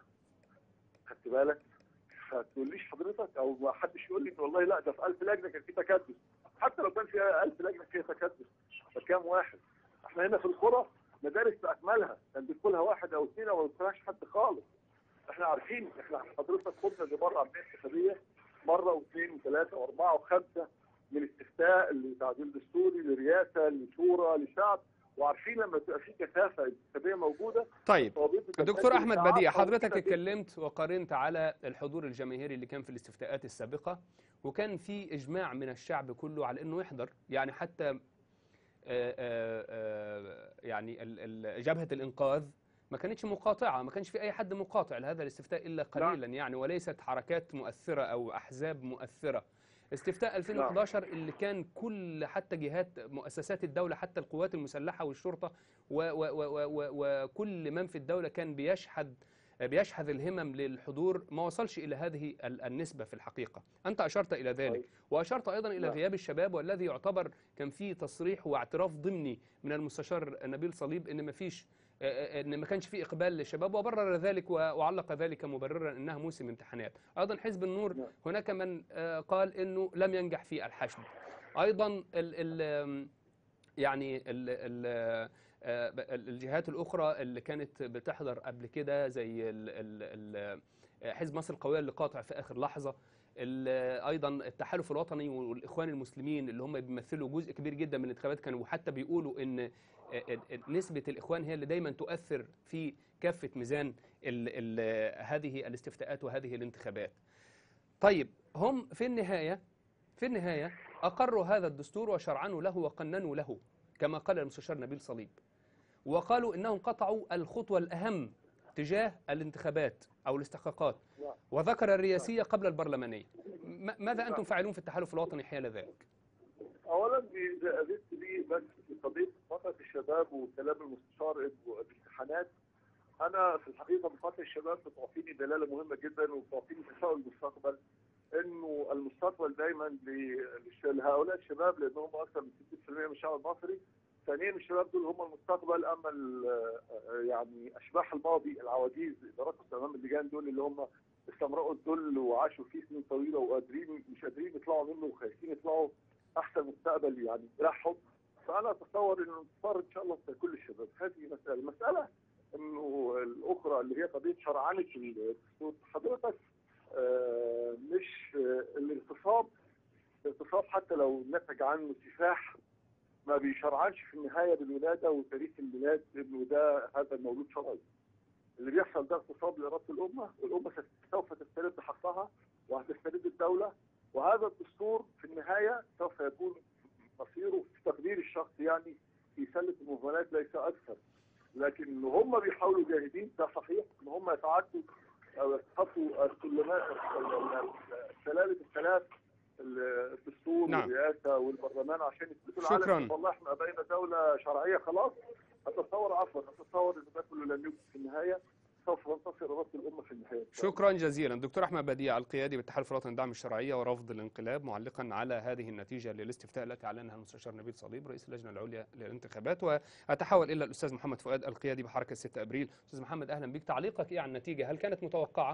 خدت بالك فتقوليش حضرتك او ما حدش يقول لي إن والله لا ده في 1000 لجنه كان في تكدس حتى لو كان في 1000 لجنه فيها تكدس فكام واحد احنا هنا في القرى مدارس باكملها كان بيدخلها واحد او اثنين او ما بيدخلهاش حد خالص احنا عارفين احنا حضرتك خدنا دي مره عمليه انتخابيه مره واثنين وثلاثه واربعه وخمسه من استفتاء لتعديل دستوري لرئاسه لشورى لشعب وعارفين لما تبقى في كثافه انتخابيه موجوده طيب طوابير دكتور بتتسجل احمد ساعات بديع طويلة حضرتك جداً. اتكلمت وقارنت على الحضور الجماهيري اللي كان في الاستفتاءات السابقه وكان في اجماع من الشعب كله على انه يحضر يعني حتى آه، آه، آه، يعني ال- ال- جبهه الانقاذ ما كانتش مقاطعه ما كانش في اي حد مقاطع لهذا الاستفتاء الا قليلا يعني وليست حركات مؤثره او احزاب مؤثره استفتاء 2011 اللي كان كل حتى جهات مؤسسات الدولة حتى القوات المسلحة والشرطة و و و و و وكل من في الدولة كان بيشحذ بيشحذ الهمم للحضور ما وصلش إلى هذه ال- النسبة في الحقيقة أنت أشرت إلى ذلك طيب. وأشرت أيضا إلى نعم. غياب الشباب والذي يعتبر كان فيه تصريح واعتراف ضمني من المستشار نبيل صليب إن ما فيش ان ما كانش في اقبال للشباب وبرر ذلك و- وعلق ذلك مبررا انها موسم امتحانات ايضا حزب النور نعم. هناك من آه، قال انه لم ينجح في الحشد ايضا ال ال يعني ال ال آه، الجهات الاخرى اللي كانت بتحضر قبل كده زي ال ال ال حزب مصر القويه اللي قاطع في اخر لحظه ال- ايضا التحالف الوطني والاخوان المسلمين اللي هم بيمثلوا جزء كبير جدا من الانتخابات كانوا حتى بيقولوا ان آه، آه، نسبه الاخوان هي اللي دايما تؤثر في كافه ميزان ال ال هذه الاستفتاءات وهذه الانتخابات. طيب هم في النهايه في النهايه اقروا هذا الدستور وشرعنوا له وقننوا له كما قال المستشار نبيل صليب. وقالوا انهم قطعوا الخطوه الاهم تجاه الانتخابات او الاستحقاقات نعم. وذكر الرئاسيه قبل البرلمانيه. م- ماذا انتم فاعلون في التحالف الوطني حيال ذلك؟ اولا اذا اذنت لي بس في قضيه فتره الشباب وكلام المستشار إنه الامتحانات انا في الحقيقه بفتره الشباب بتعطيني دلاله مهمه جدا وبتعطيني تفاؤل بالمستقبل انه المستقبل دايما ل- للش- لهؤلاء الشباب لانهم اكثر من 60% من الشعب المصري ثانيا الشباب دول هم المستقبل اما ال- يعني اشباح الماضي العواجيز اللي رقصوا امام اللجان دول اللي هم استمرأوا الذل وعاشوا فيه سنين طويله وقادرين مش قادرين يطلعوا منه وخايفين يطلعوا احسن مستقبل يعني يرحب فانا اتصور انه الانتصار ان شاء الله لكل الشباب هذه مساله، المساله انه الاخرى اللي هي قضيه شرعنه الدستور حضرتك آه، مش آه، الاغتصاب الاغتصاب حتى لو نتج عنه سفاح ما بيشرعنش في النهايه بالولاده وتاريخ الميلاد انه ده هذا المولود شرعي. اللي بيحصل ده اغتصاب لاراده الامه والامه سوف تسترد حقها وهتسترد الدوله وهذا الدستور في النهايه سوف يكون مصيره في تقدير الشخص يعني في سله المهملات ليس اكثر لكن إن هم بيحاولوا جاهدين ده صحيح ان هم يتعدوا او يتخطوا السلمات السلالم الثلاث الدستور نعم. والرئاسه والبرلمان عشان يثبتوا شكراً. العالم والله احنا بقينا دوله شرعيه خلاص اتصور عفوا اتصور ان ده كله لن يوجد في النهايه سوف تنتصر اراده الامه في النهايه شكرا جزيلا دكتور احمد بديع القيادي بالتحالف الوطني لدعم الشرعيه ورفض الانقلاب معلقا على هذه النتيجه للاستفتاء التي اعلنها المستشار نبيل صليب رئيس اللجنه العليا للانتخابات واتحول الى الاستاذ محمد فؤاد القيادي بحركه 6 ابريل استاذ محمد اهلا بك تعليقك ايه على النتيجه هل كانت متوقعه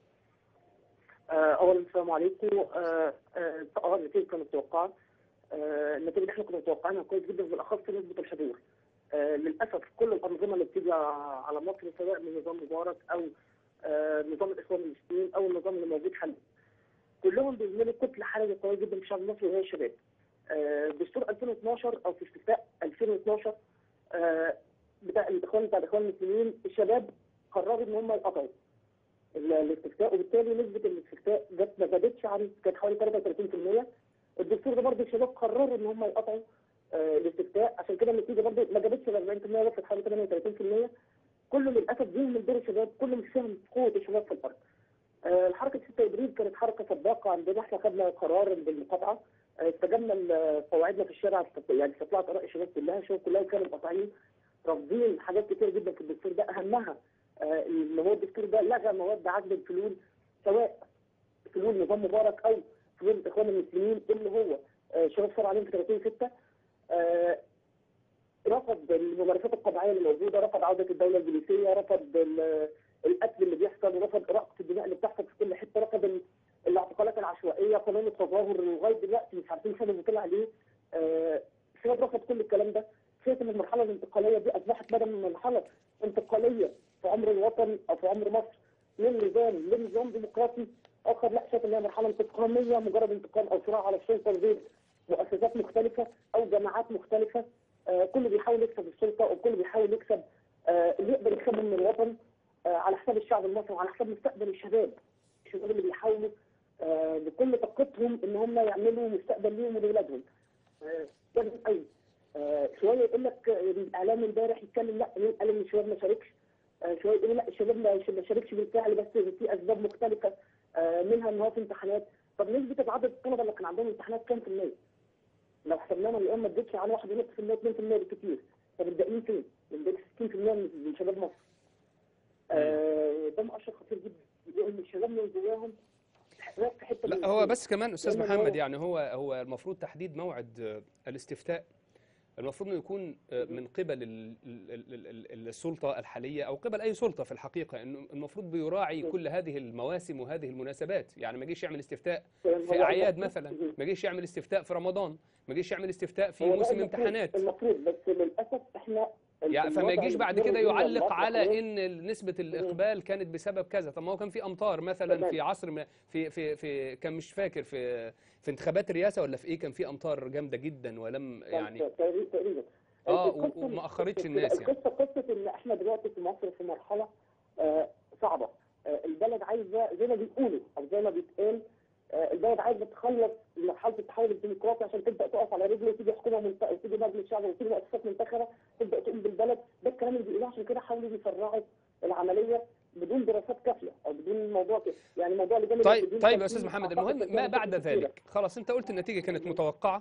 آه، اولا السلام عليكم اه آه، آه، النتيجه كانت متوقعه آه، النتيجه اللي احنا كنا متوقعينها كويس جدا بالاخص نسبه الحضور آه، للاسف كل الانظمه اللي بتيجي على مصر سواء من نظام مبارك او آه، نظام الاخوان المسلمين او النظام اللي موجود حاليا كلهم بيعملوا كتله حرجه قويه جدا في الشعب المصري وهي الشباب. آه، دستور 2012 او في استفتاء 2012 آه، بتاع الاخوان بتاع الاخوان المسلمين الشباب قرروا ان هم يقطعوا ال- الاستفتاء وبالتالي نسبه الاستفتاء جت ما زادتش عن كانت حوالي 33% الدستور ده برضه الشباب قرروا ان هم يقطعوا آه، الاستفتاء عشان كده النتيجه برضه ما جابتش ال 40% وصلت حوالي 38% كله للاسف دي من دور الشباب كله مش فاهم قوه الشباب في الارض. آه، حركه 6 ابريل كانت حركه سباقه عندنا احنا خدنا قرار بالمقاطعه آه، استجبنا ل- قواعدنا في الشارع است- يعني استطلعت اراء الشباب كلها الشباب كلها كانوا قاطعين رافضين حاجات كتير جدا في الدستور ده اهمها آه، ان هو الدستور ده لغى مواد عدل الفلول سواء فلول نظام مبارك او فلول الاخوان المسلمين اللي هو آه، شباب صار عليهم في 30 6 آه، رفض الممارسات القضائيه اللي موجوده رفض عوده الدوله البوليسيه رفض ال- القتل اللي بيحصل رفض اراقه الدماء اللي بتحصل في كل حته رفض ال- الاعتقالات العشوائيه قانون التظاهر لغايه دلوقتي مش عارفين سبب طلع عليه آه، الشباب رفض كل الكلام ده شايف ان المرحله الانتقاليه دي اصبحت بدل من مرحله انتقاليه في عمر الوطن او في عمر مصر من نظام لنظام ديمقراطي اخر لا شايف ان هي مرحله انتقاميه مجرد انتقام او صراع على السلطه بين مؤسسات مختلفه او جماعات مختلفه آه، كل بيحاول يكسب السلطه وكل بيحاول يكسب آه، اللي يقدر يكسبه من الوطن آه، على حساب الشعب المصري وعلى حساب مستقبل الشباب الشباب اللي بيحاولوا آه، بكل طاقتهم ان هم يعملوا مستقبل ليهم ولولادهم آه، جميل قوي آه، شويه يقول لك آه، الاعلام امبارح يتكلم لا مين قال ان الشباب ما شاركش آه، شويه يقول لا الشباب ما ما شاركش بالفعل بس في اسباب مختلفه آه، منها ان هو في امتحانات طب نسبه عدد الطلبه اللي كان عندهم امتحانات كام في المية؟ لو حسبناها اليوم ما ادتش عن 1.5% 2% بالكثير طب الباقيين فين؟ الباقي 60% من من شباب مصر. آه، ده مؤشر خطير جدا بيقول ان الشباب من جواهم رايح في حته من لا هو الاتنين. بس كمان استاذ لأن هو- محمد يعني هو هو المفروض تحديد موعد آه، الاستفتاء المفروض انه يكون آه، من قبل ال- ال- ال- ال- السلطه الحاليه او قبل اي سلطه في الحقيقه انه المفروض بيراعي كل هذه المواسم وهذه المناسبات يعني ما يجيش يعمل استفتاء فاهم؟ في هو اعياد المفروض- مثلا ما يجيش يعمل استفتاء في رمضان ما يجيش يعمل استفتاء في هو ده موسم المفروض- امتحانات المفروض بس للاسف احنا يعني فما الوضع يجيش اللي بعد بيمر كده بيه يعلق مصر على حالياً ان نسبه الاقبال كانت بسبب كذا طب ما هو كان في امطار مثلا تمام. في عصر ما- في في في كان مش فاكر في في انتخابات الرئاسه ولا في ايه كان في امطار جامده جدا ولم يعني تقريبا تقريبا اه القصة- و- وما اخرتش الناس يعني القصه قصه ان احنا دلوقتي في مصر في مرحله آه، صعبه آه، البلد عايزه زي ما بيقولوا او زي ما بيتقال آه، البلد عايزه تخلص من مرحله التحول الديمقراطي عشان تبدا تقف على رجله وتيجي حكومه منت... وتيجي مجلس شعب وتيجي مؤسسات منتخبه تبدا تقوم بالبلد ده الكلام اللي بيقولوه عشان كده حاولوا يسرعوا العمليه بدون دراسات كافيه او بدون موضوع كافي يعني موضوع لجان طيب التدريب طيب كان يا استاذ فيه محمد أعتقد المهم كان ما فيه بعد كتيرة. ذلك خلاص انت قلت النتيجه كانت متوقعه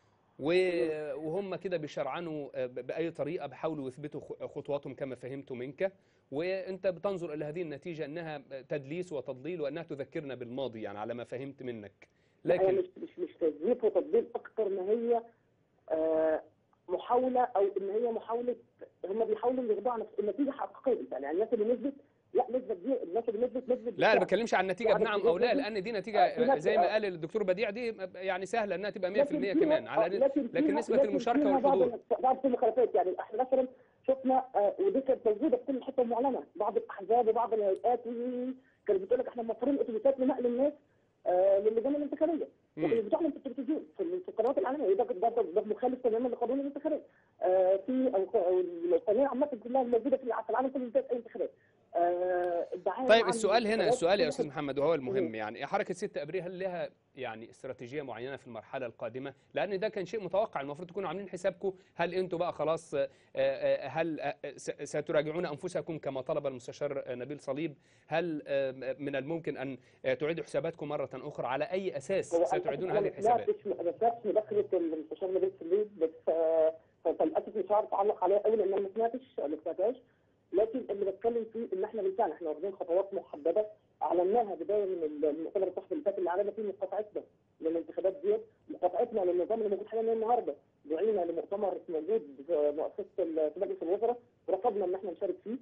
و- وهم كده بيشرعنوا آه، ب- باي طريقه بيحاولوا يثبتوا خ- خطواتهم كما فهمت منك وانت بتنظر الى هذه النتيجه انها تدليس وتضليل وانها تذكرنا بالماضي يعني على ما فهمت منك هي لكن مش مش مش تزييف وتطبيل اكتر ما هي آه، محاوله او ان هي محاوله هم بيحاولوا يخدعوا نفس النتيجه حقيقيه يعني الناس اللي نزلت لا نسبه كبيره الناس اللي نزلت نسبه لا انا بالفعل. ما بتكلمش عن النتيجه يعني بنعم في او لا ناس- لان دي آه، في نتيجه ناس- زي ما آه. قال الدكتور بديع دي يعني سهله انها تبقى 100% لكن فيها- كمان على آه، لكن لكن فيها- نسبه لكن المشاركه فيها بعض والحضور ال- بعض المخالفات يعني احنا مثلا شفنا آه، ودي كانت موجوده في كل حته معلنه بعض الاحزاب وبعض الهيئات و- كانت بتقول لك احنا موفرين اتوبيسات لنقل الناس آه، للجان الانتخابيه مم. وكانوا بتوعهم في التلفزيون في ال- في القنوات الاعلاميه ده ده ده, ده مخالف تماما لقانون الانتخابات آه، في أو- أو القناه عامه كلها موجوده في الع- في العالم كله بتاعت اي انتخابات آه، الدعايه طيب عن السؤال هنا الانتخابات السؤال يا كل استاذ حتة. محمد وهو المهم مم. يعني حركه 6 ابريل هل لها يعني استراتيجيه معينه في المرحله القادمه لان ده كان شيء متوقع المفروض تكونوا عاملين حسابكم هل انتم بقى خلاص آه، آه، هل آه، س- ستراجعون انفسكم كما طلب المستشار آه، نبيل صليب هل آه، من الممكن ان آه، تعيدوا حساباتكم مره اخرى على اي اساس هو أنا- ستعيدون أنا هذه ما الحسابات سمعتش ما سمعتش مداخله المستشار نبيل سليم بس آه، فللاسف مش عارف اعلق عليها قوي لان انا ما سمعتش ما سمعتهاش لكن اللي بتكلم فيه ان احنا بالفعل احنا واخدين خطوات محدده اعلناها بدايه من المؤتمر الصحفي اللي فات اللي اعلنا فيه مقاطعتنا للانتخابات ديت مقاطعتنا للنظام اللي موجود حاليا النهارده دعينا لمؤتمر موجود في مؤسسه ال- في مجلس الوزراء ورفضنا ان احنا نشارك فيه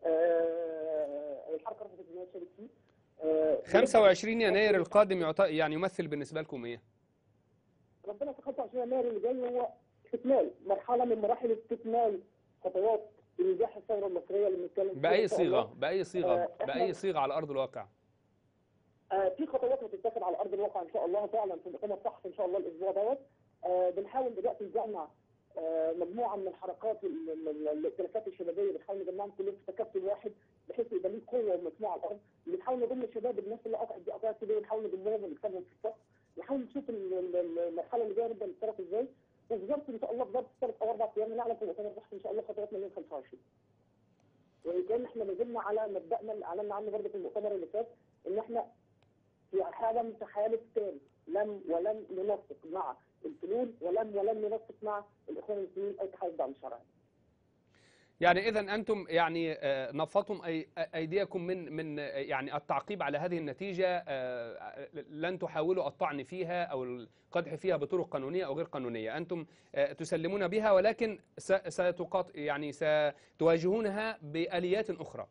آه، الحركه رفضت ان هي تشارك فيه آه، 25 يناير القادم يعط- يعني يمثل بالنسبه لكم ايه ربنا في 25 يناير اللي جاي هو استكمال مرحله من مراحل استكمال خطوات لنجاح الثوره المصريه اللي بنتكلم فيها باي إن شاء الله. صيغه باي صيغه آه، إحنا- باي صيغه على ارض الواقع آه، في خطوات هتتاخد على ارض الواقع ان شاء الله فعلا في مؤتمر صحفي ان شاء الله الاسبوع دوت آه، بنحاول دلوقتي نجمع آه، مجموعه من الحركات ال- ال- ال- الائتلافات الشبابيه بنحاول نجمعهم كلهم في تكتل واحد بحيث يبقى ليه قوه ومجموعه على الارض بنحاول نضم الشباب الناس اللي قطعت دي قطعت دي ونحاول نضمهم ونكسبهم في الصف نحاول نشوف ال- ال- ال- المرحله اللي جايه نبدا نتصرف ازاي وفي ظرف ان شاء الله في ظرف ثلاث او اربع ايام نعلن في مؤتمر صحفي ان شاء الله خطواتنا من 25 وكان احنا نزلنا على مبدأنا اللي اعلنا عنه برضه في المؤتمر اللي فات ان احنا في حاله تحالف تام لم ولم ننسق مع الفلول ولم ولم ننسق مع الاخوان المسلمين اي تحالف دعم شرعي. يعني اذا انتم يعني آه، نفضتم أي ايديكم من من آه، يعني التعقيب على هذه النتيجه آه، لن تحاولوا الطعن فيها او القدح فيها بطرق قانونيه او غير قانونيه انتم آه، تسلمون بها ولكن س- ستقاط يعني ستواجهونها باليات اخرى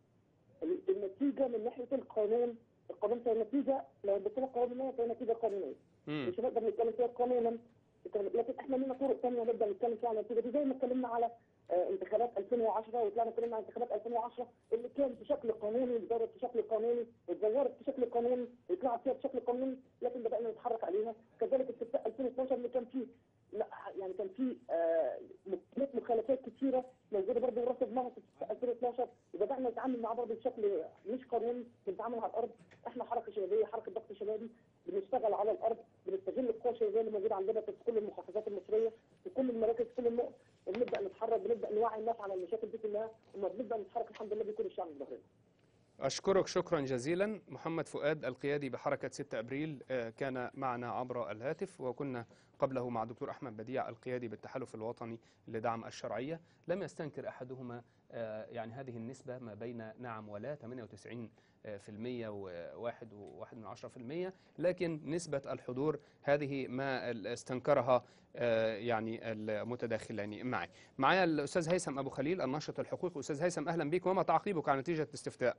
النتيجه من ناحيه القانون القانون فهي نتيجه لو بصينا قانونيه فهي نتيجه قانونيه مم. مش هنقدر نتكلم فيها قانونا لكن احنا لنا طرق ثانيه نبدا نتكلم فيها عن النتيجه دي زي ما اتكلمنا على آه، انتخابات 2010 وطلعنا اتكلمنا عن انتخابات 2010 اللي كانت بشكل قانوني اتدارت بشكل قانوني اتزورت بشكل قانوني وطلعت فيها بشكل قانوني لكن بدانا نتحرك عليها كذلك استفتاء 2012 اللي كان فيه لا يعني كان فيه آه، مخالفات مخالفات كثيره موجوده برضه وراس دماغها في استفتاء 2012 وبدانا نتعامل معاه برضه بشكل مش قانوني بنتعامل على الارض احنا حركه شبابيه حركه ضغط شبابي بنشتغل على الارض بنستغل القوى الشبابيه اللي موجوده عندنا في كل المحافظات المصريه في كل المراكز في كل النقط وبنبدا نتحرك بنبدا نوعي الناس على المشاكل دي كلها وما بنبدا نتحرك الحمد لله بيكون الشعب في ظهرنا أشكرك شكرا جزيلا محمد فؤاد القيادي بحركة 6 أبريل آه، كان معنا عبر الهاتف وكنا قبله مع دكتور أحمد بديع القيادي بالتحالف الوطني لدعم الشرعية لم يستنكر أحدهما آه، يعني هذه النسبة ما بين نعم ولا 98 في المية وواحد وواحد من عشرة في المية لكن نسبة الحضور هذه ما استنكرها آه، يعني المتداخلان معي معايا الأستاذ هيثم أبو خليل الناشط الحقوقي أستاذ هيثم أهلا بك وما تعقيبك على نتيجة الاستفتاء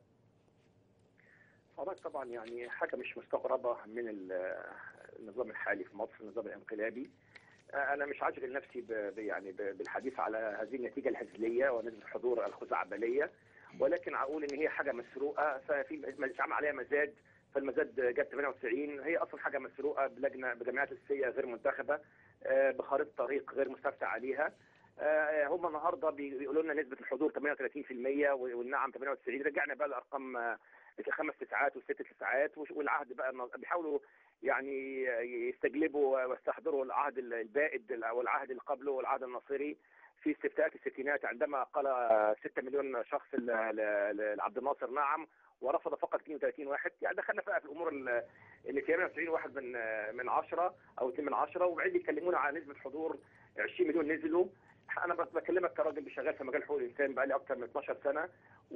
حضرتك طبعا يعني حاجه مش مستغربه من ال- النظام الحالي في مصر النظام الانقلابي انا مش عاجل نفسي ب ب- يعني ب- بالحديث على هذه النتيجه الهزليه ونسبه الحضور الخزعبليه ولكن اقول ان هي حاجه مسروقه ففي م- اتعمل عليها مزاد فالمزاد جاب 98 هي اصلا حاجه مسروقه بلجنه بجمعيات السيه غير منتخبه آه، بخارطه طريق غير مستفتى عليها آه، هم النهارده بي- بيقولوا لنا نسبه الحضور 38% والنعم 98 رجعنا بقى لارقام آه، خمس تسعات وست تسعات وش- والعهد بقى الن- بيحاولوا يعني يستجلبوا ويستحضروا العهد البائد والعهد اللي قبله والعهد الناصري في استفتاءات الستينات عندما قال 6 مليون شخص ل- ل- لعبد الناصر نعم ورفض فقط 32 واحد يعني دخلنا بقى في الامور ال- اللي فيها 98 واحد من من 10 او 2 من 10 وبعدين يتكلمون على نسبه حضور 20 مليون نزلوا انا بس بكلمك كراجل شغال في مجال حقوق الانسان بقى لي اكثر من 12 سنه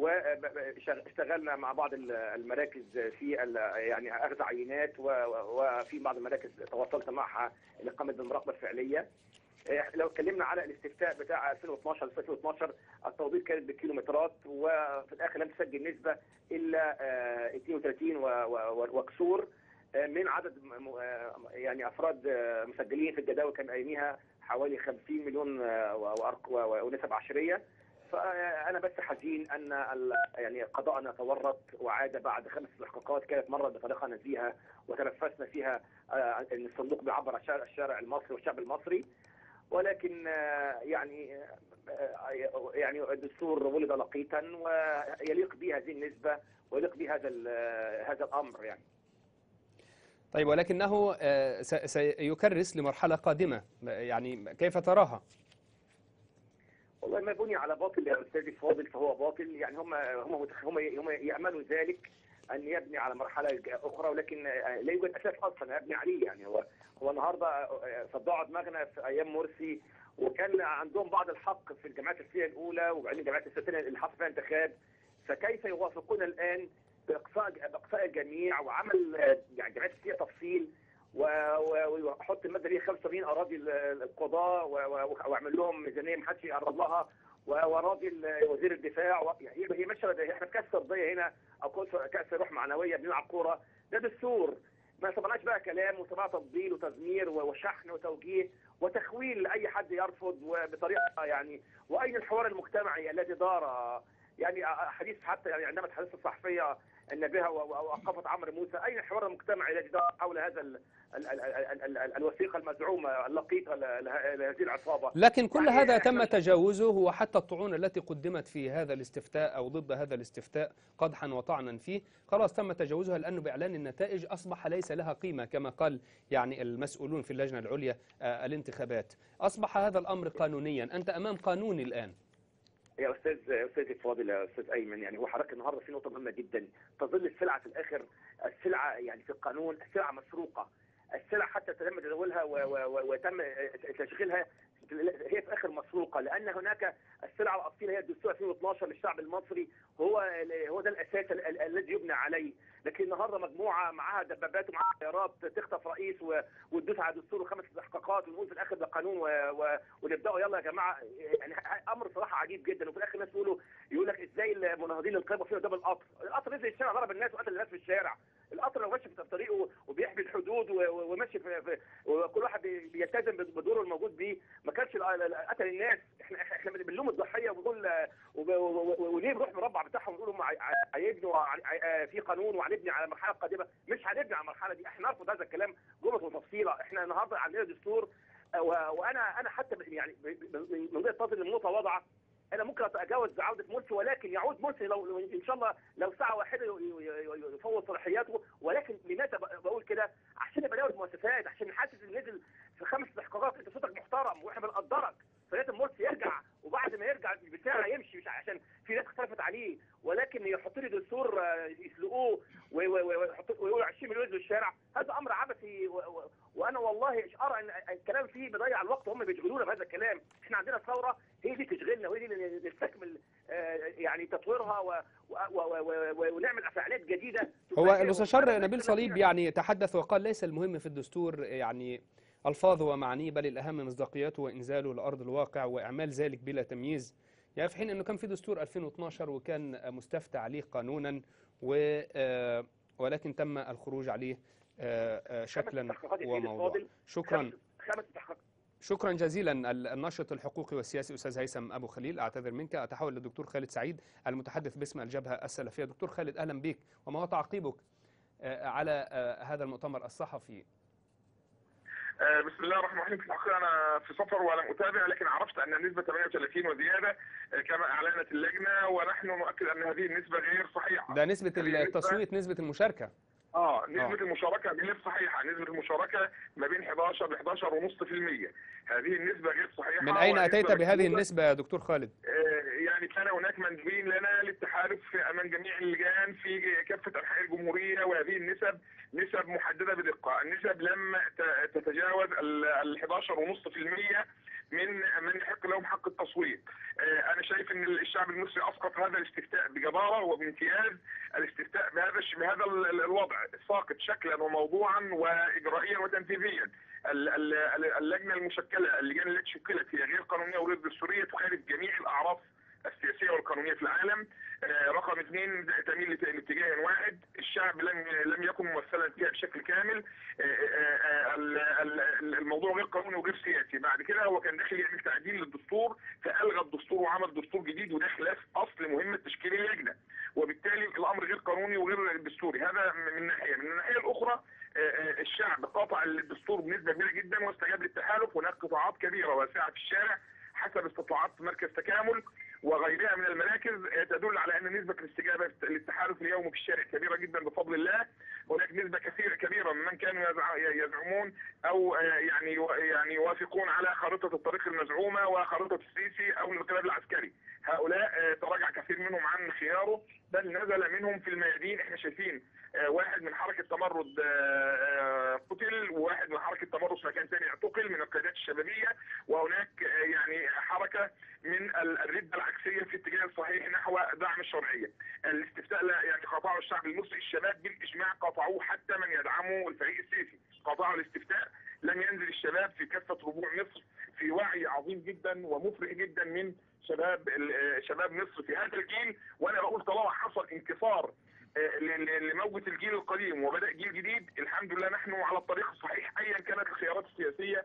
واشتغلنا مع بعض ال- المراكز في ال- يعني اخذ عينات و- و- وفي بعض المراكز تواصلت معها اللي قامت بالمراقبه الفعليه إيه، لو اتكلمنا على الاستفتاء بتاع 2012 2012 التوضيح كانت بالكيلومترات وفي الاخر لم تسجل نسبه الا آه، 32 و- و- وكسور آه، من عدد م- آه، يعني افراد آه، مسجلين في الجداول كان اياميها حوالي 50 مليون آه، و- وأرق- و- ونسب عشريه فانا بس حزين ان ال- يعني قضاءنا تورط وعاد بعد خمس استحقاقات كانت مرت بطريقه نزيهه وتنفسنا فيها آه، ان الصندوق بيعبر عن الشارع- الشارع المصري والشعب المصري ولكن آه، يعني آه، يعني الدستور ولد لقيتا ويليق به هذه النسبه ويليق به هذا ال- هذا الامر يعني طيب ولكنه آه، س- سيكرس لمرحلة قادمة يعني كيف تراها؟ والله ما بني على باطل يا استاذي الفاضل فهو باطل يعني هم هم متخ- هم هم ياملوا ذلك ان يبني على مرحله ج- اخرى ولكن آه، لا يوجد اساس اصلا يبني عليه يعني هو هو النهارده آه، صدعوا دماغنا في ايام مرسي وكان عندهم بعض الحق في الجمعيات السياسيه الاولى وبعدين الجمعيات السياسيه الثانيه اللي حصل فيها انتخاب فكيف يوافقون الان باقصاء باقصاء الجميع وعمل آه، يعني جمعيات السياسيه تفصيل و- و- ويحط الماده دي 85 اراضي ال- القضاء و- و- واعمل لهم ميزانيه ما حدش يقرب لها و- وراضي ال- وزير الدفاع و- يعني هي هي ماشيه احنا في كاس ارضيه هنا او كاس- كاس روح معنويه بنلعب كوره ده دستور ما سمعناش بقى كلام وسمعنا تفضيل وتزمير و- وشحن وتوجيه وتخويل لاي حد يرفض وبطريقه يعني واين الحوار المجتمعي الذي دار يعني حديث حتى يعني عندما تحدثت الصحفيه النبيهه واوقفت عمرو موسى اين الحوار المجتمعي الذي دار حول هذا ال ال ال ال ال ال الوثيقه المزعومه اللقيطه ل- له- لهذه العصابه لكن كل يعني هذا إحنا- تم تجاوزه وحتى الطعون التي قدمت في هذا الاستفتاء أو ضد هذا الاستفتاء قدحا وطعنا فيه خلاص تم تجاوزها لأنه بإعلان النتائج أصبح ليس لها قيمة كما قال يعني المسؤولون في اللجنة العليا آه، الانتخابات أصبح هذا الأمر قانونيا أنت أمام قانوني الآن يا استاذ يا استاذ الفاضل يا استاذ ايمن يعني هو حضرتك النهارده في نقطه مهمه جدا تظل السلعه في الاخر السلعه يعني في القانون السلعه مسروقه السلع حتى تم تداولها و- و- و- وتم تشغيلها هي في اخر مسروقه لان هناك السلعه الاصيله هي الدستور 2012 للشعب المصري هو هو ده الاساس ال- ال- الذي يبنى عليه لكن النهارده مجموعه معاها دبابات ومعاها طيارات تخطف رئيس و- وتدوس على دستور وخمس استحقاقات ونقول في الاخر ده قانون و... و... ونبداوا يلا يا جماعه يعني امر صراحه عجيب جدا وفي الاخر الناس يقولوا يقول لك ازاي المناهضين القيامه فيها ده بالقطر القطر نزل الشارع ضرب الناس وقتل الناس في الشارع القطر لو ماشي في طريقه وبيحمي الحدود و- و- وماشي في, في وكل واحد بي- بيلتزم بدوره الموجود بيه ما كانش ال- ال- قتل الناس احنا احنا بنلوم الضحيه وبنقول آه، وب- و- و- وليه بنروح مربع بتاعهم ونقول هم عي- عي- هيبنوا ع- عي- آه، في قانون وهنبني على المرحله القادمه مش هنبني على المرحله دي احنا نرفض هذا الكلام جمله وتفصيله احنا النهارده عندنا دستور آه، و- وانا انا حتى ب- يعني ب- ب- من وجهه نظري المتواضعه انا ممكن اتجاوز عوده مرسي ولكن يعود مرسي لو لو ان شاء الله لو ساعه واحده ي- ي- ي- يفوض صلاحياته ولكن لماذا ب- بقول كده؟ عشان يبقى له المؤسسات عشان نحسس ان نزل في خمس استحقاقات انت صوتك محترم واحنا بنقدرك فلازم مرسي يرجع وبعد ما يرجع بساعه يمشي مش عشان في ناس اختلفت عليه ولكن يحط لي دستور آه، يسلقوه و- و- و- ويحط- ويقولوا 20 مليون ينزلوا الشارع هذا امر عبثي و- و- وانا والله ارى ان الكلام فيه بيضيع الوقت وهم بيشغلونا بهذا الكلام احنا عندنا ثوره هي دي تشغلنا وهي دي اللي نستكمل آه، يعني تطويرها و- و- و- و- و- ونعمل فعاليات جديده هو تفكر- المستشار وأنا نبيل بس- صليب يعني تحدث وقال ليس المهم في الدستور يعني ألفاظه ومعانيه بل الأهم مصداقيته وإنزاله لأرض الواقع وإعمال ذلك بلا تمييز يعني في حين أنه كان في دستور 2012 وكان مستفتى عليه قانونا و آه، ولكن تم الخروج عليه آه، آه، شكلا استحقاقات السيد وموضوعا الفاضل. شكرا خمس خمس استحقاقات شكرا جزيلا ال- الناشط الحقوقي والسياسي استاذ هيثم ابو خليل اعتذر منك اتحول للدكتور خالد سعيد المتحدث باسم الجبهه السلفيه دكتور خالد اهلا بك وما هو تعقيبك آه، على آه، هذا المؤتمر الصحفي آه، بسم الله الرحمن الرحيم في الحقيقه انا في سفر ولم اتابع لكن عرفت ان النسبه 38 وزياده آه، كما اعلنت اللجنه ونحن نؤكد ان هذه النسبه غير صحيحه. ده نسبه هذه النسبة- التصويت نسبه المشاركه اه نسبة آه. المشاركة غير صحيحة، نسبة المشاركة ما بين 11 ل 11.5%. هذه النسبة غير صحيحة من اين ونسبة اتيت بهذه مكتوبة. النسبه يا دكتور خالد آه، يعني كان هناك مندوبين لنا للتحالف امام جميع اللجان في كافه انحاء الجمهوريه وهذه النسب نسب محدده بدقه، النسب لم ت- تتجاوز ال 11.5% من من يحق لهم حق التصويت. آه، انا شايف ان الشعب المصري اسقط هذا الاستفتاء بجداره وبامتياز، الاستفتاء بهذا الش- بهذا ال- ال- الوضع ساقط شكلا وموضوعا واجرائيا وتنفيذيا. ال- ال- ال- اللجنه المشكله اللجان التي شكلت هي غير قانونيه وغير دستوريه تخالف جميع الاعراف السياسيه والقانونيه في العالم آه، رقم اثنين تميل لت- لاتجاه واحد الشعب لم لم يكن ممثلا فيها بشكل كامل آه، آه، آه، ال- ال- الموضوع غير قانوني وغير سياسي بعد كده هو كان داخل يعمل تعديل للدستور فالغى الدستور وعمل دستور جديد وده خلاف اصل مهمه تشكيل اللجنه وبالتالي الامر غير قانوني وغير دستوري هذا من ناحيه من الناحيه الاخرى آه، آه، الشعب قاطع الدستور بنسبه كبيره جدا واستجاب للتحالف هناك قطاعات كبيره واسعه في الشارع حسب استطلاعات مركز تكامل وغيرها من المراكز آه، تدل على ان نسبه الاستجابه للتحالف اليومي في الشارع كبيره جدا بفضل الله هناك نسبه كثيره كبيره ممن كانوا يزع- يزعمون او آه، يعني يعني يوافقون على خارطه الطريق المزعومه وخارطه السيسي او الانقلاب العسكري هؤلاء آه، تراجع كثير منهم عن خياره بل نزل منهم في الميادين احنا شايفين آه، واحد من حركه تمرد آه، آه، قتل وواحد من حركه تمرد في مكان ثاني اعتقل من القيادات الشبابيه وهناك آه، يعني حركه من ال- الرده العكسيه في اتجاه الصحيح نحو دعم الشرعيه. الاستفتاء لا يعني قاطعه الشعب المصري الشباب بالاجماع قاطعوه حتى من يدعمه الفريق السيسي، قاطعوا الاستفتاء لم ينزل الشباب في كافه ربوع مصر في وعي عظيم جدا ومفرح جدا من شباب ال- آه، شباب مصر في هذا الجيل وانا بقول طالما حصل انكسار آه، ل- ل- لموجة الجيل القديم وبدأ جيل جديد الحمد لله نحن على الطريق الصحيح أيا كانت الخيارات السياسية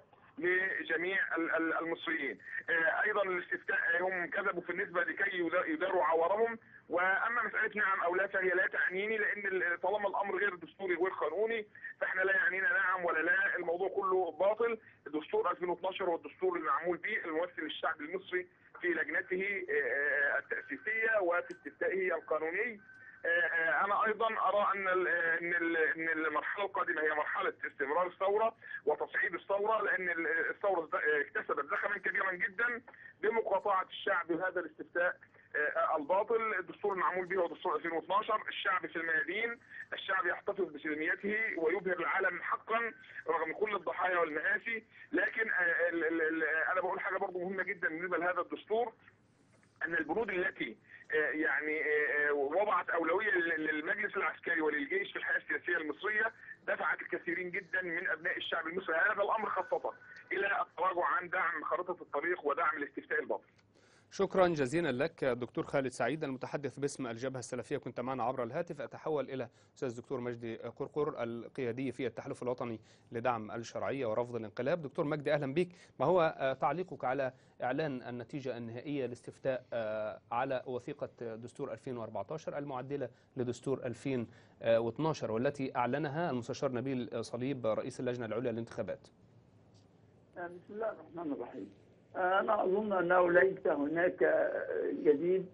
لجميع ال- ال- المصريين آه، ايضا الاستفتاء هم كذبوا في النسبه لكي يدا- يداروا عورهم واما مساله نعم او لا فهي لا تعنيني لان ال- طالما الامر غير دستوري غير قانوني فاحنا لا يعنينا نعم ولا لا الموضوع كله باطل دستور 2012 هو الدستور المعمول به الممثل الشعب المصري في لجنته آه، التاسيسيه وفي استفتائه القانوني آه، آه، انا ايضا ارى ان ال- ان ال- ان المرحله القادمه هي مرحله استمرار الثوره وتصعيد الثوره لان ال- الثوره ز- اكتسبت زخما كبيرا جدا بمقاطعه الشعب هذا الاستفتاء آه، الباطل الدستور المعمول به هو دستور 2012 الشعب في الميادين الشعب يحتفظ بسلميته ويبهر العالم حقا رغم كل الضحايا والمآسي لكن آه، ال- ال- ال- انا بقول حاجه برضو مهمه جدا بالنسبه لهذا الدستور ان البنود التي آه، يعني آه، آه، وضعت اولويه لل- للمجلس العسكري وللجيش في الحياه السياسيه المصريه دفعت الكثيرين جدا من ابناء الشعب المصري هذا الامر خاصه الى التراجع عن دعم خارطه الطريق ودعم الاستفتاء الباطل. شكرا جزيلا لك دكتور خالد سعيد المتحدث باسم الجبهة السلفية كنت معنا عبر الهاتف أتحول إلى أستاذ دكتور مجدي قرقر القيادي في التحالف الوطني لدعم الشرعية ورفض الانقلاب دكتور مجدي أهلا بك ما هو آه، تعليقك على إعلان النتيجة النهائية لاستفتاء آه، على وثيقة دستور 2014 المعدلة لدستور 2012 والتي أعلنها المستشار نبيل صليب رئيس اللجنة العليا للانتخابات بسم الله الرحمن الرحيم أنا أظن أنه ليس هناك جديد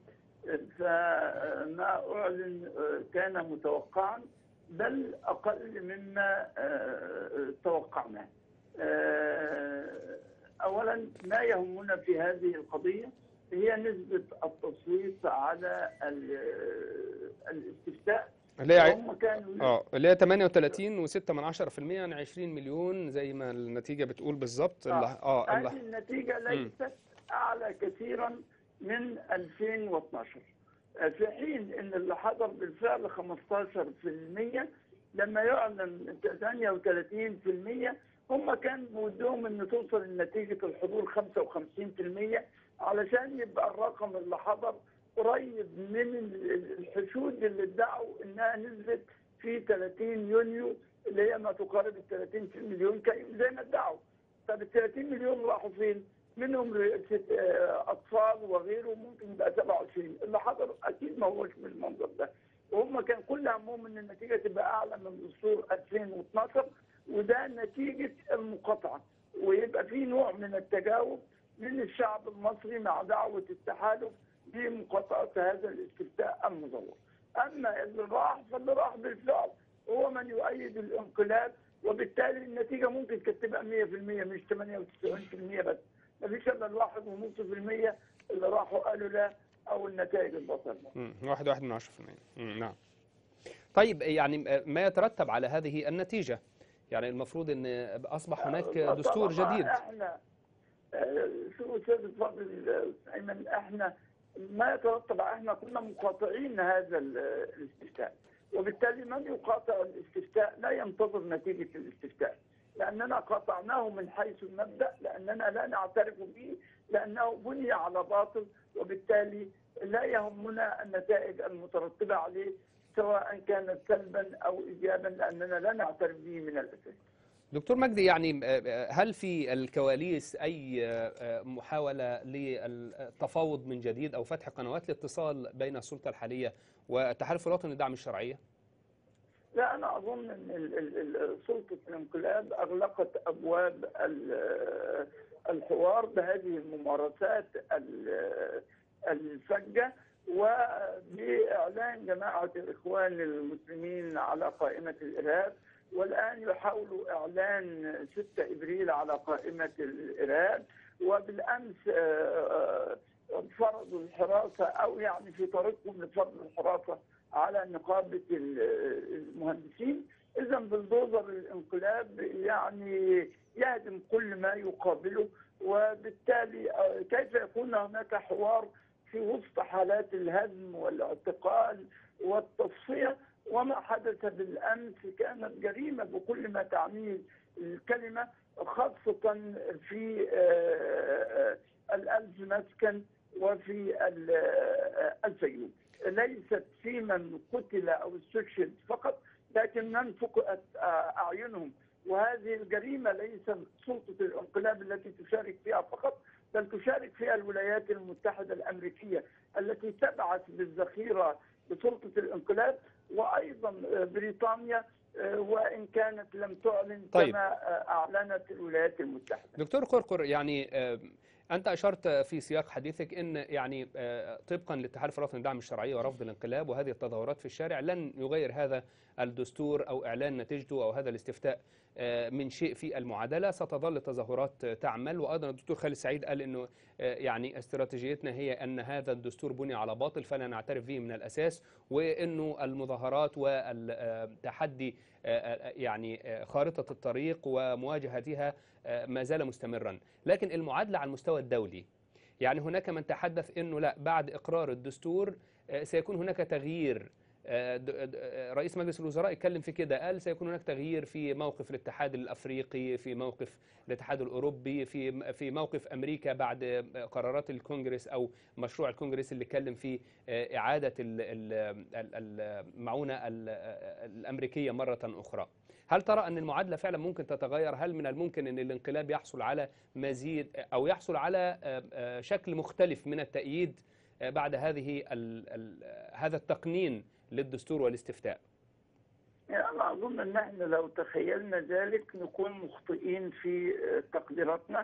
فما أعلن كان متوقعا بل أقل مما توقعناه أولا ما يهمنا في هذه القضية هي نسبة التصويت على ال- الاستفتاء اللي هي هم كانوا اه اللي هي 38 و6 من 10% يعني 20 مليون زي ما النتيجة بتقول بالظبط اللي- اه هذه اللي- النتيجة ليست أعلى كثيرا من 2012 في حين أن اللي حضر بالفعل 15% لما يعلن 38% هم كان بودهم أن توصل نتيجة الحضور 55% علشان يبقى الرقم اللي حضر قريب من ال- الحشود اللي ادعوا انها نزلت في 30 يونيو اللي هي ما تقارب ال 30 مليون كي- زي ما ادعوا طب ال 30 مليون راحوا فين؟ منهم ر- ست- آه، اطفال وغيره ممكن يبقى 27 اللي حضروا اكيد ما هوش بالمنظر ده وهم كان كل همهم ان النتيجه تبقى اعلى من دستور 2012 وده نتيجه المقاطعه ويبقى في نوع من التجاوب من الشعب المصري مع دعوه التحالف بمقاطعه هذا الاستفتاء المزور. اما اللي راح فاللي راح بالفعل هو من يؤيد الانقلاب وبالتالي النتيجه ممكن كانت تبقى 100% مش 98% بس. ما فيش الا الواحد ونص في المية اللي راحوا قالوا لا او النتائج البطل. مم، واحد واحد من عشرة في المية مم، نعم طيب يعني ما يترتب على هذه النتيجة يعني المفروض أن أصبح هناك دستور طبعاً جديد احنا آه، شو استاذ الفاضل آه، ايمن احنا ما يترتب احنا كنا مقاطعين هذا ال- الاستفتاء وبالتالي من يقاطع الاستفتاء لا ينتظر نتيجه الاستفتاء لاننا قاطعناه من حيث المبدا لاننا لا نعترف به لانه بني على باطل وبالتالي لا يهمنا النتائج المترتبه عليه سواء كانت سلبا او ايجابا لاننا لا نعترف به من الاساس. دكتور مجدي يعني آه، هل في الكواليس أي آه، محاولة للتفاوض من جديد أو فتح قنوات الاتصال بين السلطة الحالية والتحالف الوطني لدعم الشرعية؟ لا انا اظن ان ال- ال- ال- سلطه الانقلاب اغلقت ابواب ال- الحوار بهذه الممارسات ال- الفجه وباعلان جماعه الاخوان المسلمين على قائمه الارهاب والان يحاولوا اعلان 6 ابريل على قائمه الارهاب وبالامس آه، آه، فرضوا الحراسه او يعني في طريقهم لفرض الحراسه على نقابه ال- المهندسين اذا بلدوزر الانقلاب يعني يهدم كل ما يقابله وبالتالي آه، كيف يكون هناك حوار في وسط حالات الهدم والاعتقال والتصفيه وما حدث بالامس كانت جريمه بكل ما تعنيه الكلمه خاصه في آه، آه، الالف مسكن وفي ال- آه، الفيوم ليست في من قتل او استشهد فقط لكن من فقدت آه، اعينهم وهذه الجريمة ليس سلطة الانقلاب التي تشارك فيها فقط بل تشارك فيها الولايات المتحدة الأمريكية التي تبعث بالذخيرة لسلطة الانقلاب وأيضا بريطانيا وإن كانت لم تعلن طيب. كما أعلنت الولايات المتحدة دكتور قرقر يعني آه، أنت أشرت في سياق حديثك أن يعني آه، طبقا للاتحاد الوطني لدعم الشرعية ورفض الانقلاب وهذه التظاهرات في الشارع لن يغير هذا الدستور أو إعلان نتيجته أو هذا الاستفتاء آه، من شيء في المعادلة ستظل التظاهرات تعمل وأيضا الدكتور خالد سعيد قال أنه آه، يعني استراتيجيتنا هي أن هذا الدستور بني على باطل فلا نعترف به من الأساس وأنه المظاهرات والتحدي يعني آه، خارطة الطريق ومواجهتها آه، ما زال مستمرا لكن المعادلة على المستوى الدولي يعني هناك من تحدث أنه لا بعد إقرار الدستور آه، سيكون هناك تغيير آه، د- د- آه، رئيس مجلس الوزراء اتكلم في كده قال سيكون هناك تغيير في موقف الاتحاد الافريقي في موقف الاتحاد الاوروبي في في موقف امريكا بعد آه، قرارات الكونجرس او مشروع الكونجرس اللي اتكلم في آه، اعاده ال- ال- ال- المعونه ال- الامريكيه مره اخرى هل ترى ان المعادله فعلا ممكن تتغير هل من الممكن ان الانقلاب يحصل على مزيد او يحصل على آه، آه، شكل مختلف من التأييد آه، بعد هذه ال ال هذا التقنين للدستور والاستفتاء يعني أنا أظن أن احنا لو تخيلنا ذلك نكون مخطئين في آه، تقديراتنا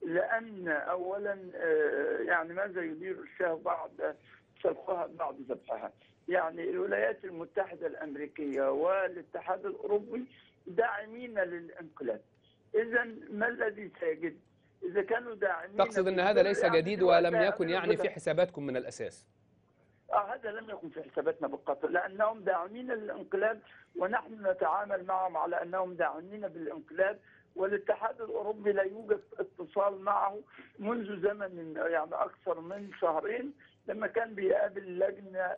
لأن أولا آه، يعني ماذا يدير الشاه بعد سلخها بعد ذبحها يعني الولايات المتحدة الأمريكية والاتحاد الأوروبي داعمين للانقلاب إذا ما الذي سيجد؟ إذا كانوا داعمين تقصد ان هذا ليس يعني جديد دلوقتي ولم يكن يعني هذا- في حساباتكم من الاساس آه هذا لم يكن في حساباتنا بالقطع لأنهم داعمين للانقلاب ونحن نتعامل معهم على أنهم داعمين بالانقلاب والاتحاد الأوروبي لا يوجد اتصال معه منذ زمن يعني أكثر من شهرين لما كان بيقابل اللجنة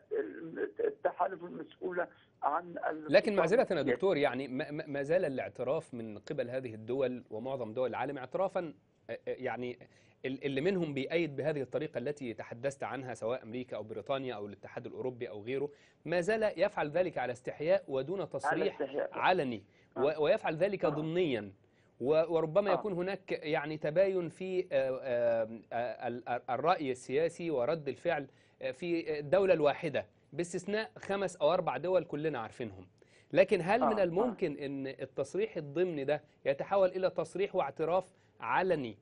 التحالف المسؤولة عن لكن معذرة يا دكتور يعني ما- ما ما زال الاعتراف من قبل هذه الدول ومعظم دول العالم اعترافا آه، آه، يعني ال- اللي منهم بيأيد بهذه الطريقة التي تحدثت عنها سواء أمريكا أو بريطانيا أو الاتحاد الأوروبي أو غيره ما زال يفعل ذلك على استحياء ودون تصريح استحياء. علني و- ويفعل ذلك ضمنيا و- وربما آه. يكون هناك يعني تباين في آه، آه، آه، ال- ال- الرأي السياسي ورد الفعل آه، في الدولة الواحدة باستثناء خمس أو أربع دول كلنا عارفينهم لكن هل من آه، آه. الممكن أن التصريح الضمني ده يتحول إلى تصريح واعتراف علني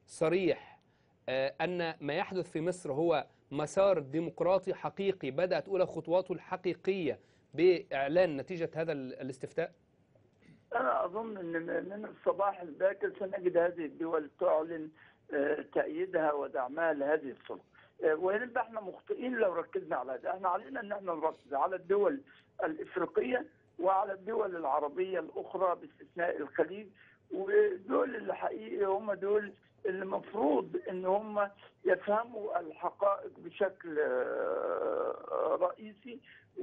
صريح آه، أن ما يحدث في مصر هو مسار ديمقراطي حقيقي بدأت أولى خطواته الحقيقية بإعلان نتيجة هذا ال- الاستفتاء؟ أنا أظن أن من الصباح الباكر سنجد هذه الدول تعلن آه، تأييدها ودعمها لهذه السلطة آه، ونبقى احنا مخطئين لو ركزنا على هذا احنا علينا ان احنا نركز على الدول الافريقيه وعلى الدول العربيه الاخرى باستثناء الخليج ودول اللي حقيقي هم دول اللي المفروض ان هم يفهموا الحقائق بشكل آه، رئيسي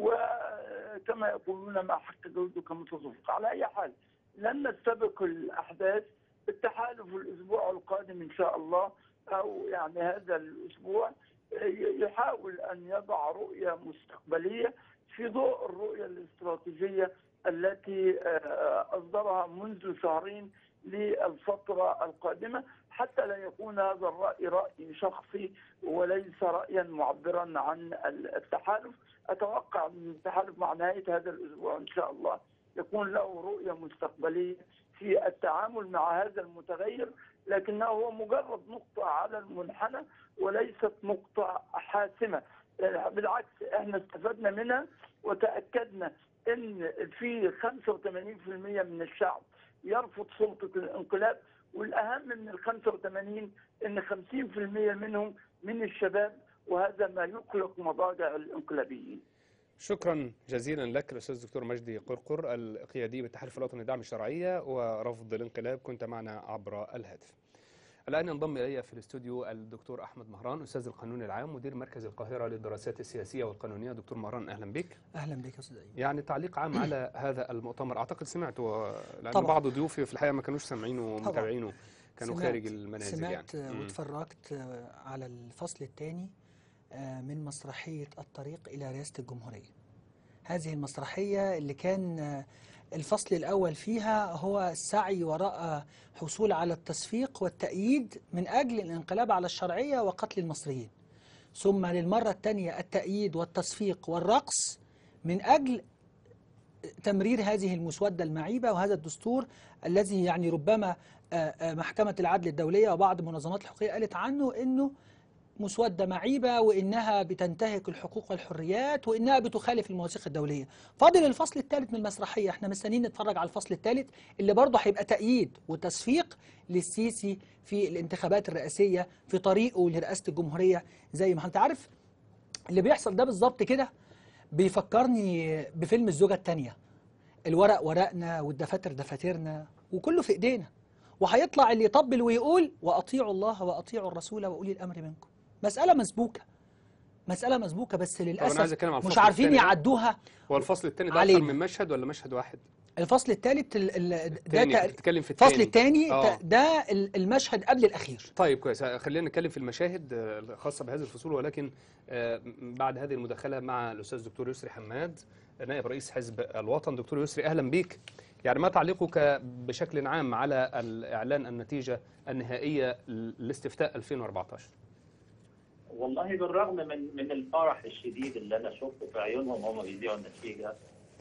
وكما يقولون ما حق جوده كمتفق على اي حال لن نستبق الاحداث التحالف الاسبوع القادم ان شاء الله او يعني هذا الاسبوع يحاول ان يضع رؤيه مستقبليه في ضوء الرؤيه الاستراتيجيه التي آه، اصدرها منذ شهرين للفتره القادمه حتى لا يكون هذا الراي راي شخصي وليس رايا معبرا عن التحالف اتوقع ان التحالف مع نهايه هذا الاسبوع ان شاء الله يكون له رؤيه مستقبليه في التعامل مع هذا المتغير لكنه هو مجرد نقطه على المنحنى وليست نقطه حاسمه بالعكس احنا استفدنا منها وتاكدنا ان في 85% من الشعب يرفض سلطه الانقلاب والاهم من ال 85 ان 50% منهم من الشباب وهذا ما يقلق مضاجع الانقلابيين. شكرا جزيلا لك الاستاذ الدكتور مجدي قرقر القيادي بالتحالف الوطني لدعم الشرعيه ورفض الانقلاب كنت معنا عبر الهاتف. الان ينضم الي في الاستوديو الدكتور احمد مهران استاذ القانون العام مدير مركز القاهره للدراسات السياسيه والقانونيه دكتور مهران اهلا بك. اهلا بك يا استاذ ايمن يعني تعليق عام على هذا المؤتمر اعتقد سمعته لان طبعاً. بعض ضيوفي في الحقيقه ما كانوش سامعينه طبعاً. ومتابعينه كانوا سمعت- خارج المنازل سمعت يعني. مم. واتفرجت على الفصل الثاني من مسرحية الطريق إلى رئاسة الجمهورية هذه المسرحية اللي كان الفصل الأول فيها هو السعي وراء حصول على التصفيق والتأييد من أجل الانقلاب على الشرعية وقتل المصريين ثم للمرة الثانية التأييد والتصفيق والرقص من أجل تمرير هذه المسودة المعيبة وهذا الدستور الذي يعني ربما آه، آه، محكمة العدل الدولية وبعض المنظمات الحقوقية قالت عنه أنه مسودة معيبة وإنها بتنتهك الحقوق والحريات وإنها بتخالف المواثيق الدولية فاضل الفصل الثالث من المسرحية احنا مستنيين نتفرج على الفصل الثالث اللي برضه هيبقى تأييد وتصفيق للسيسي في الانتخابات الرئاسية في طريقه لرئاسة الجمهورية زي ما انت عارف اللي بيحصل ده بالظبط كده بيفكرني بفيلم الزوجة الثانية الورق ورقنا والدفاتر دفاترنا وكله في ايدينا وهيطلع اللي يطبل ويقول واطيعوا الله واطيعوا الرسول واولي الامر منكم مساله مسبوكه مساله مسبوكه بس طب انا عايز للاسف اتكلم على مش الفصل عارفين التاني ده. يعدوها هو الفصل الثاني ده اكتر علينا. من مشهد ولا مشهد واحد؟ الفصل الثالث ال- ال- ده تاني تق- بتتكلم في الفصل التاني. الثاني آه. ده ال- المشهد قبل الاخير طيب كويس خلينا نتكلم في المشاهد آه، الخاصة بهذه الفصول ولكن آه، م- بعد هذه المداخلة مع الأستاذ الدكتور يسري حماد نائب رئيس حزب الوطن دكتور يسري أهلا بك يعني ما تعليقك بشكل عام على الإعلان النتيجة النهائية لاستفتاء 2014 والله بالرغم من من الفرح الشديد اللي انا شفته في عيونهم هم بيذيعوا النتيجه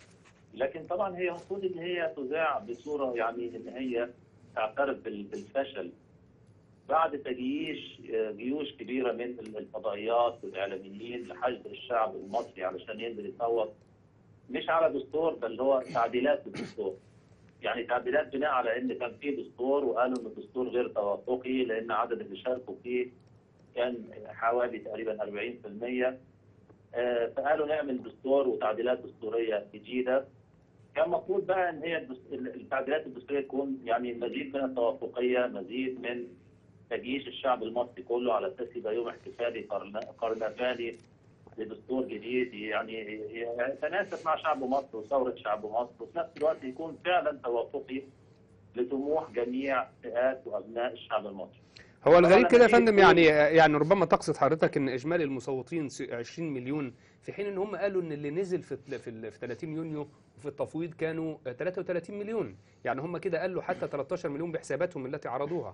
لكن طبعا هي المفروض ان هي تذاع بصوره يعني ان هي تعترف بال- بالفشل بعد تجييش آه، جيوش كبيره من الفضائيات والاعلاميين لحشد الشعب المصري علشان ينزل يصوت مش على دستور بل هو تعديلات الدستور يعني تعديلات بناء على ان كان في دستور وقالوا ان الدستور غير توافقي لان عدد اللي شاركوا فيه كان حوالي تقريبا 40% آه، فقالوا نعمل دستور وتعديلات دستوريه جديده كان المفروض بقى ان هي الدس- التعديلات الدستوريه تكون يعني مزيد من التوافقيه مزيد من تجييش الشعب المصري كله على اساس يبقى يوم احتفالي قرن- قرنفالي لدستور جديد يعني يتناسب مع شعب مصر وثوره شعب مصر وفي نفس الوقت يكون فعلا توافقي لطموح جميع فئات وابناء الشعب المصري. هو الغريب طبعاً كده يا أكيد فندم كل- يعني يعني ربما تقصد حضرتك ان اجمالي المصوتين س- 20 مليون في حين ان هم قالوا ان اللي نزل في في ال- في 30 يونيو وفي التفويض كانوا 33 مليون يعني هم كده قالوا حتى 13 مليون بحساباتهم التي عرضوها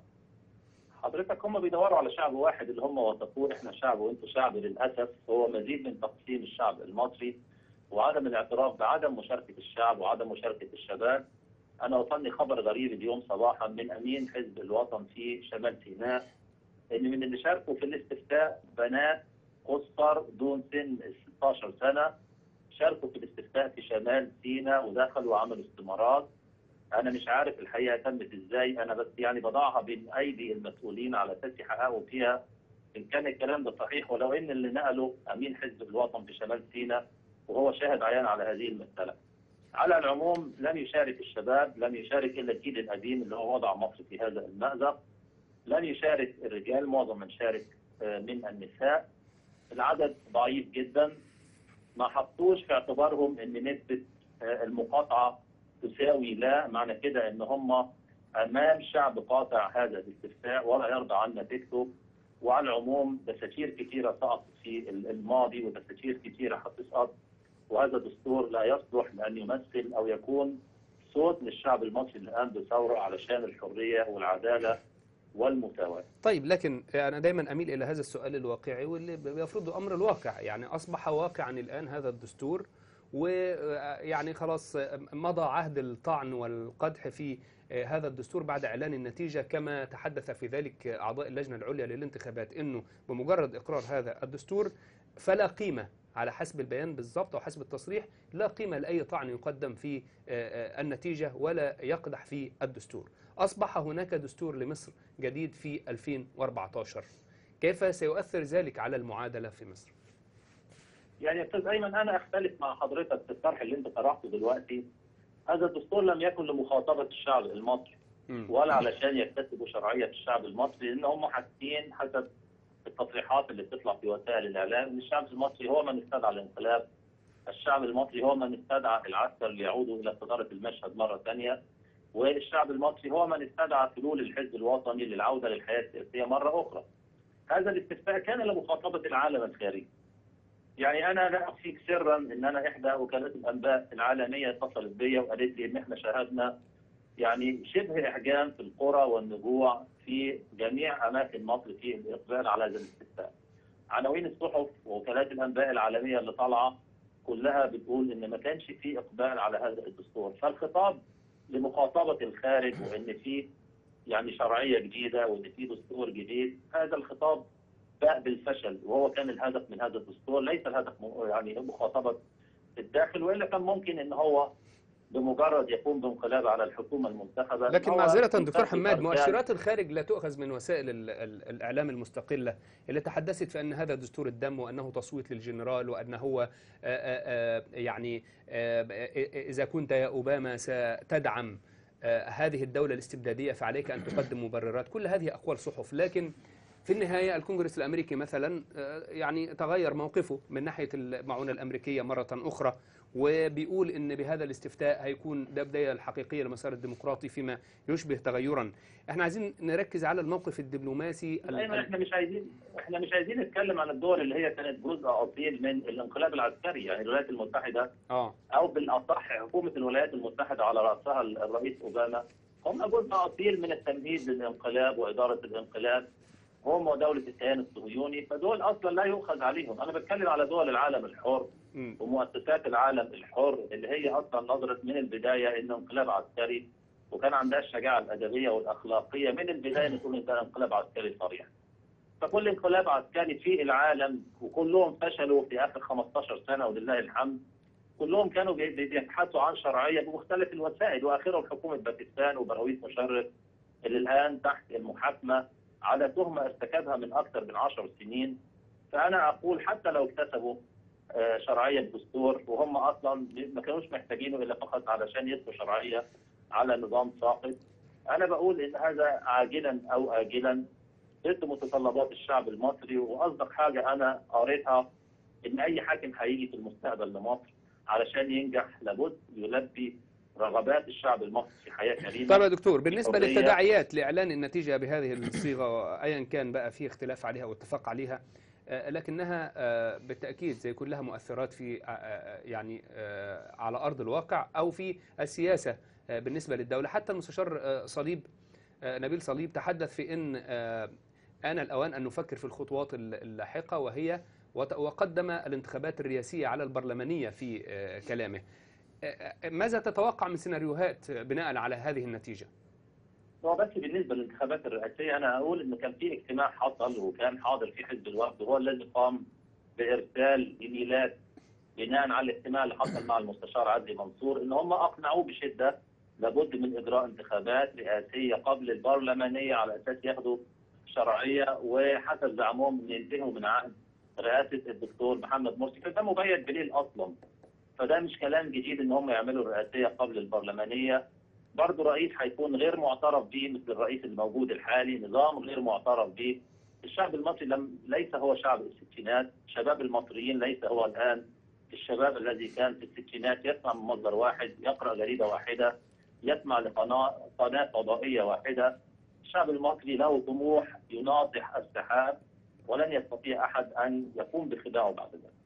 حضرتك هم بيدوروا على شعب واحد اللي هم وصفوه احنا شعب وانتم شعب للاسف هو مزيد من تقسيم الشعب المصري وعدم الاعتراف بعدم مشاركه الشعب وعدم مشاركه الشباب. انا وصلني خبر غريب اليوم صباحا من امين حزب الوطن في شمال سيناء ان من اللي شاركوا في الاستفتاء بنات قصر دون سن 16 سنه شاركوا في الاستفتاء في شمال سيناء ودخلوا وعملوا استمارات انا مش عارف الحقيقه تمت ازاي انا بس يعني بضعها بين ايدي المسؤولين على اساس يحققوا فيها ان كان الكلام ده صحيح ولو ان اللي نقله امين حزب الوطن في شمال سيناء وهو شاهد عيان على هذه المساله. على العموم لم يشارك الشباب، لم يشارك الا الجيل القديم اللي هو وضع مصر في هذا المأزق. لم يشارك الرجال، معظم من شارك آه، من النساء. العدد ضعيف جدا ما حطوش في اعتبارهم ان نسبه آه، المقاطعه تساوي لا معنى كده ان هم امام شعب قاطع هذا الاستفتاء ولا يرضى عن نتيجته وعلى العموم دساتير كثيره سقطت في الماضي ودساتير كثيره هتسقط وهذا دستور لا يصلح لان يمثل او يكون صوت للشعب المصري اللي قام بثوره علشان الحريه والعداله والمساواه. طيب لكن انا دايما اميل الى هذا السؤال الواقعي واللي بيفرضه امر الواقع يعني اصبح واقعا الان هذا الدستور ويعني خلاص مضى عهد الطعن والقدح في هذا الدستور بعد اعلان النتيجه كما تحدث في ذلك اعضاء اللجنه العليا للانتخابات انه بمجرد اقرار هذا الدستور فلا قيمه على حسب البيان بالضبط او حسب التصريح لا قيمه لاي طعن يقدم في النتيجه ولا يقدح في الدستور. اصبح هناك دستور لمصر جديد في 2014 كيف سيؤثر ذلك على المعادله في مصر؟ يعني يا استاذ ايمن انا اختلف مع حضرتك في الطرح اللي انت طرحته دلوقتي هذا الدستور لم يكن لمخاطبه الشعب المصري ولا علشان يكتسبوا شرعيه الشعب المصري لان هم حاسين حسب التصريحات اللي بتطلع في وسائل الاعلام ان الشعب المصري هو من استدعى الانقلاب الشعب المصري هو من استدعى العسكر ليعودوا الى صداره المشهد مره ثانيه والشعب المصري هو من استدعى حلول الحزب الوطني للعوده للحياه السياسيه مره اخرى. هذا الاستفتاء كان لمخاطبه العالم الخارجي. يعني انا لا اخفيك سرا ان انا احدى وكالات الانباء العالميه اتصلت بيا وقالت لي ان احنا شاهدنا يعني شبه احجام في القرى والنجوع في جميع اماكن مصر في الاقبال على هذا الاستفتاء. عناوين الصحف ووكالات الانباء العالميه اللي طالعه كلها بتقول ان ما كانش في اقبال على هذا الدستور، فالخطاب لمخاطبه الخارج وان في يعني شرعيه جديده وان في دستور جديد، هذا الخطاب باء بالفشل وهو كان الهدف من هذا الدستور ليس الهدف م- يعني مخاطبه الداخل والا كان ممكن ان هو بمجرد يقوم بانقلاب على الحكومه المنتخبه لكن هو معذرة دكتور يفتح حماد الأركان. مؤشرات الخارج لا تؤخذ من وسائل ال- ال- الإعلام المستقلة اللي تحدثت في أن هذا دستور الدم وأنه تصويت للجنرال وأن هو آه، آه، آه، يعني آه، آه، إذا كنت يا أوباما ستدعم آه، هذه الدولة الاستبدادية فعليك أن تقدم مبررات كل هذه أقوال صحف لكن في النهاية الكونغرس الأمريكي مثلا آه، يعني تغير موقفه من ناحية المعونة الأمريكية مرة أخرى وبيقول ان بهذا الاستفتاء هيكون ده بدايه الحقيقيه لمسار الديمقراطي فيما يشبه تغيرا احنا عايزين نركز على الموقف الدبلوماسي ال- ايوه ال- احنا مش عايزين احنا مش عايزين نتكلم عن الدول اللي هي كانت جزء اصيل من الانقلاب العسكري يعني الولايات المتحده اه او بالاصح حكومه الولايات المتحده على راسها الرئيس اوباما هم جزء اصيل من التمهيد للانقلاب واداره الانقلاب هم ودوله الكيان الصهيوني فدول اصلا لا يؤخذ عليهم انا بتكلم على دول العالم الحر مم. ومؤسسات العالم الحر اللي هي اصلا نظرت من البدايه انه انقلاب عسكري وكان عندها الشجاعه الادبيه والاخلاقيه من البدايه ان تقول ان ده انقلاب عسكري صريح. فكل انقلاب عسكري في العالم وكلهم فشلوا في اخر 15 سنه ولله الحمد كلهم كانوا بي- بي- بيبحثوا عن شرعيه بمختلف الوسائل واخرهم حكومه باكستان وبراويز مشرف اللي الان تحت المحاكمه على تهمه ارتكبها من اكثر من 10 سنين فانا اقول حتى لو اكتسبوا آه، شرعيه الدستور وهم اصلا ما كانوش محتاجينه الا فقط علشان يدفعوا شرعيه على نظام ساقط انا بقول ان هذا عاجلا او اجلا ضد متطلبات الشعب المصري واصدق حاجه انا قريتها ان اي حاكم هيجي في المستقبل لمصر علشان ينجح لابد يلبي رغبات الشعب المصري في حياه كريمه طيب يا دكتور بالنسبه حرية. للتداعيات لاعلان النتيجه بهذه الصيغه ايا كان بقى في اختلاف عليها او اتفاق عليها آه، لكنها آه، بالتاكيد سيكون لها مؤثرات في آه، آه، يعني آه، على ارض الواقع او في السياسه آه، بالنسبه للدوله حتى المستشار آه، صليب آه، نبيل صليب تحدث في ان آه، آن الأوان أن نفكر في الخطوات الل- اللاحقة وهي وت- وقدم الانتخابات الرئاسية على البرلمانية في آه، كلامه آه، آه، ماذا تتوقع من سيناريوهات بناء على هذه النتيجة؟ هو بس بالنسبه للانتخابات الرئاسيه انا اقول ان كان في اجتماع حصل وكان حاضر في حزب الوفد وهو الذي قام بارسال ايميلات بناء على الاجتماع اللي حصل مع المستشار عدلي منصور ان هم اقنعوه بشده لابد من اجراء انتخابات رئاسيه قبل البرلمانيه على اساس ياخدوا شرعيه وحسب زعمهم ان ينتهوا من عهد رئاسه الدكتور محمد مرسي فده مبيت بليل اصلا فده مش كلام جديد ان هم يعملوا الرئاسيه قبل البرلمانيه برضه رئيس هيكون غير معترف به مثل الرئيس الموجود الحالي نظام غير معترف به الشعب المصري لم ليس هو شعب الستينات شباب المصريين ليس هو الآن الشباب الذي كان في الستينات يسمع من مصدر واحد يقرأ جريدة واحدة يسمع لقناة قناة فضائية واحدة الشعب المصري له طموح يناطح السحاب ولن يستطيع أحد أن يقوم بخداعه بعد ذلك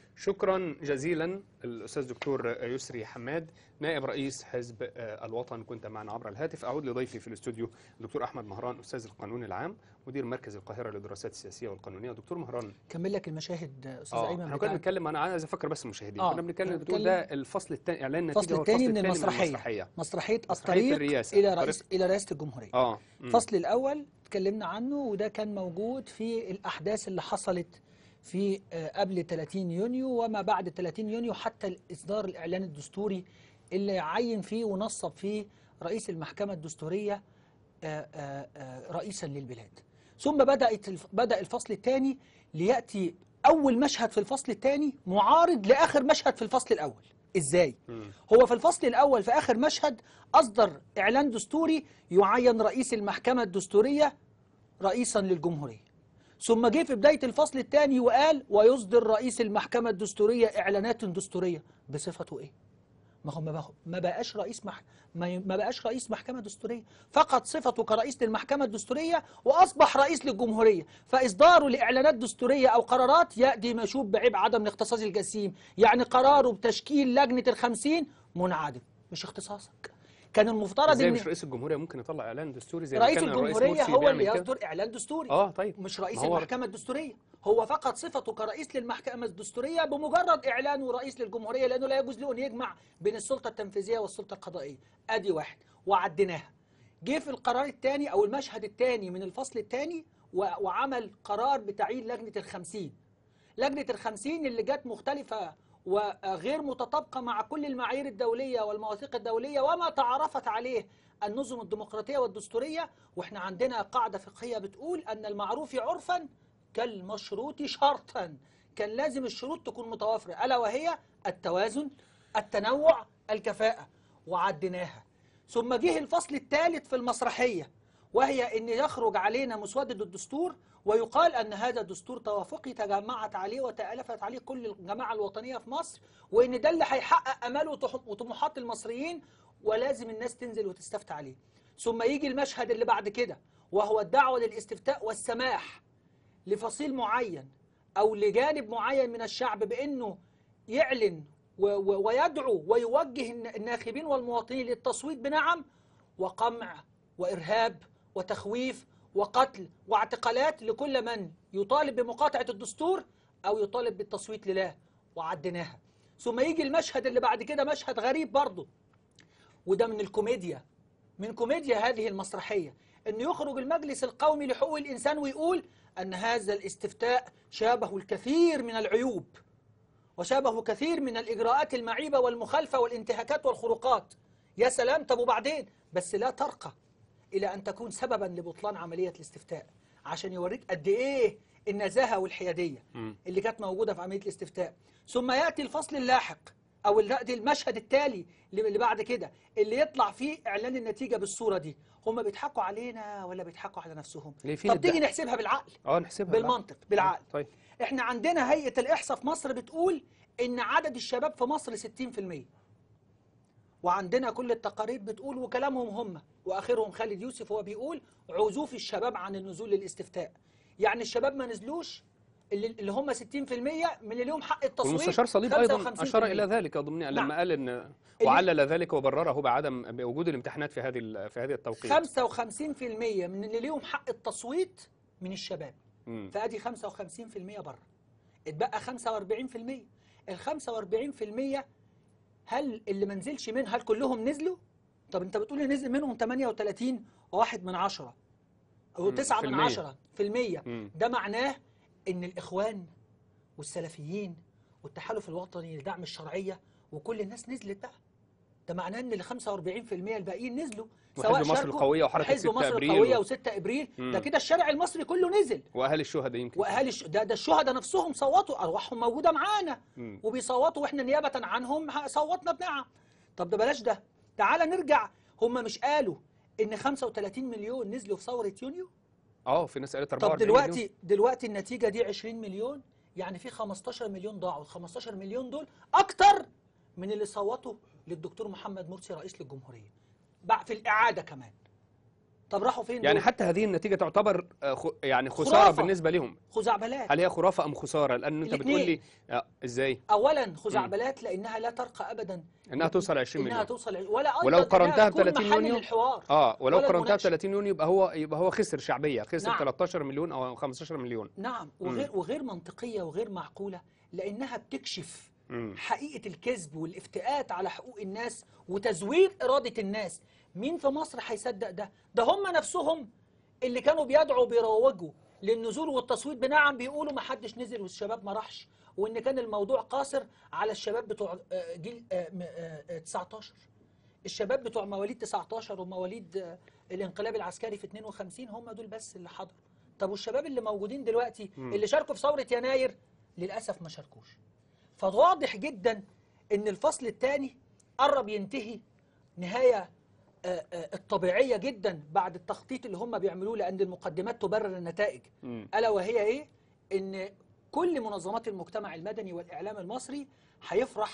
شكرا جزيلا الأستاذ دكتور يسري حماد نائب رئيس حزب آه، الوطن كنت معنا عبر الهاتف أعود لضيفي في الاستوديو الدكتور أحمد مهران أستاذ القانون العام مدير مركز القاهرة للدراسات السياسية والقانونية دكتور مهران كمل لك المشاهد استاذ اه ايمن احنا كنا بتاع- بنتكلم انا عايز افكر بس المشاهدين آه، كنا بنتكلم كنا بتقول بنتكلم- ده الفصل الثاني اعلان النتيجه الفصل هو الثاني الفصل من الثاني المسرحيه المسرحيه مسرحيه مسرحية الطريق الرئاسة. الى طريق- رئيس الى رئاسه الجمهوريه اه مم. الفصل الاول اتكلمنا عنه وده كان موجود في الاحداث اللي حصلت في آه، قبل 30 يونيو وما بعد 30 يونيو حتى اصدار الاعلان الدستوري اللي عين فيه ونصب فيه رئيس المحكمه الدستوريه آه، آه، آه، رئيسا للبلاد ثم بدات الف- بدا الفصل الثاني لياتي اول مشهد في الفصل الثاني معارض لاخر مشهد في الفصل الاول ازاي مم. هو في الفصل الأول في آخر مشهد أصدر إعلان دستوري يعين رئيس المحكمة الدستورية رئيسا للجمهورية ثم جه في بداية الفصل الثاني وقال ويصدر رئيس المحكمة الدستورية إعلانات دستورية بصفته إيه؟ ما هو ما بقى- ما بقاش رئيس مح... ما ي- ما بقاش رئيس محكمة دستورية فقد صفته كرئيس للمحكمة الدستورية وأصبح رئيس للجمهورية فإصداره لإعلانات دستورية أو قرارات يأتي مشوب بعيب عدم الاختصاص الجسيم يعني قراره بتشكيل لجنة الخمسين منعدم مش اختصاصك كان المفترض ازاي ان مش رئيس الجمهوريه ممكن يطلع اعلان دستوري زي ما رئيس كان الرئيس الجمهورية مرسي هو بيعمل اللي كده؟ يصدر إعلان دستوري اه طيب مش رئيس ما هو- المحكمة الدستورية هو فقط صفته كرئيس للمحكمة الدستورية بمجرد إعلانه رئيس للجمهورية لأنه لا يجوز له أن يجمع بين السلطة التنفيذية والسلطة القضائية أدي واحد وعديناها جه في القرار الثاني أو المشهد الثاني من الفصل الثاني وعمل قرار بتعيين لجنة الخمسين لجنة الخمسين اللي جت مختلفة وغير متطابقة مع كل المعايير الدولية والمواثيق الدولية وما تعرفت عليه النظم الديمقراطية والدستورية واحنا عندنا قاعدة فقهية بتقول أن المعروف عرفا كالمشروط شرطا كان لازم الشروط تكون متوافرة ألا وهي التوازن التنوع الكفاءة وعديناها ثم جه الفصل الثالث في المسرحية وهي أن يخرج علينا مسودة الدستور ويقال أن هذا دستور توافقي تجمعت عليه وتألفت عليه كل الجماعة الوطنية في مصر وأن ده اللي هيحقق أمال وطح- وطموحات المصريين ولازم الناس تنزل وتستفتى عليه ثم يجي المشهد اللي بعد كده وهو الدعوة للاستفتاء والسماح لفصيل معين أو لجانب معين من الشعب بأنه يعلن و- و- ويدعو ويوجه الن- الناخبين والمواطنين للتصويت بنعم وقمع وإرهاب وتخويف وقتل واعتقالات لكل من يطالب بمقاطعة الدستور أو يطالب بالتصويت لله وعديناها ثم يجي المشهد اللي بعد كده مشهد غريب برضه وده من الكوميديا من كوميديا هذه المسرحية أن يخرج المجلس القومي لحقوق الإنسان ويقول أن هذا الاستفتاء شابه الكثير من العيوب وشابه كثير من الإجراءات المعيبة والمخالفة والانتهاكات والخروقات يا سلام طب وبعدين بس لا ترقى إلى أن تكون سببا لبطلان عملية الاستفتاء عشان يوريك قد إيه النزاهة والحيادية مم. اللي كانت موجودة في عملية الاستفتاء ثم يأتي الفصل اللاحق أو يأتي المشهد التالي اللي اللي بعد كده اللي يطلع فيه إعلان النتيجة بالصورة دي هم بيضحكوا علينا ولا بيضحكوا على نفسهم ليه في طب تيجي الضحك؟ نحسبها بالعقل اه نحسبها بالمنطق بالعقل طيب احنا عندنا هيئة الإحصاء في مصر بتقول إن عدد الشباب في مصر 60% وعندنا كل التقارير بتقول وكلامهم هم وآخرهم خالد يوسف هو بيقول عزوف الشباب عن النزول للاستفتاء يعني الشباب ما نزلوش اللي, اللي هم 60% من اللي لهم حق التصويت والمستشار صليب ايضا 55%. اشار الى ذلك ضمن لما نعم. قال ان وعلل ذلك وبرره بعدم بوجود الامتحانات في هذه ال- في هذه التوقيت 55% من اللي ليهم حق التصويت من الشباب مم. فادي 55% بره اتبقى 45% ال 45% هل اللي ما نزلش من هل كلهم نزلوا؟ طب انت بتقول لي نزل منهم 38 وواحد من عشرة او مم، 9 في من المية. عشرة في المية مم. ده معناه ان الاخوان والسلفيين والتحالف الوطني لدعم الشرعية وكل الناس نزلت بقى ده معناه ان ال 45% الباقيين نزلوا وحزب مصر شاركوا القوية وحركة حزب 6 مصر أبريل القوية و- و6 ابريل مم. ده كده الشارع المصري كله نزل واهالي الشهداء يمكن واهالي الش... ده, ده الشهداء نفسهم صوتوا ارواحهم موجوده معانا مم. وبيصوتوا واحنا نيابه عنهم ه- صوتنا بنعم طب ده بلاش ده تعال نرجع هم مش قالوا ان 35 مليون نزلوا في ثوره يونيو اه في ناس قالت طب 44 دلوقتي مليون. دلوقتي النتيجه دي 20 مليون يعني في 15 مليون ضاعوا ال 15 مليون دول اكتر من اللي صوتوا للدكتور محمد مرسي رئيس للجمهوريه بقى في الاعاده كمان طب راحوا فين يعني دول؟ حتى هذه النتيجة تعتبر آه، خ... يعني خسارة خرافة. بالنسبة لهم خزعبلات هل هي خرافة أم خسارة؟ لأن أنت الاتنين. بتقول لي آه ازاي؟ اولا خزعبلات لانها لا ترقى ابدا انها توصل 20 انها مليون توصل ولا أيضا ولو إنها قارنتها ب تكون 30 محل يونيو للحوار اه ولو ولا قارنتها ب المناقشة. 30 يونيو يبقى هو يبقى هو خسر شعبية خسر نعم. 13 مليون او 15 مليون نعم وغير وغير منطقيه وغير معقوله لانها بتكشف مم. حقيقه الكذب والافتئات على حقوق الناس وتزوير اراده الناس مين في مصر هيصدق ده ده هم نفسهم اللي كانوا بيدعوا بيروجوا للنزول والتصويت بنعم بيقولوا ما حدش نزل والشباب ما راحش وان كان الموضوع قاصر على الشباب بتوع آه، جيل آه، م- آه، آه، 19 الشباب بتوع مواليد 19 ومواليد آه، الانقلاب العسكري في 52 هم دول بس اللي حضروا طب والشباب اللي موجودين دلوقتي مم. اللي شاركوا في ثورة يناير للأسف ما شاركوش فواضح جدا ان الفصل الثاني قرب ينتهي نهاية آه، آه، الطبيعية جدا بعد التخطيط اللي هم بيعملوه لأن المقدمات تبرر النتائج مم. ألا وهي إيه؟ إن كل منظمات المجتمع المدني والإعلام المصري هيفرح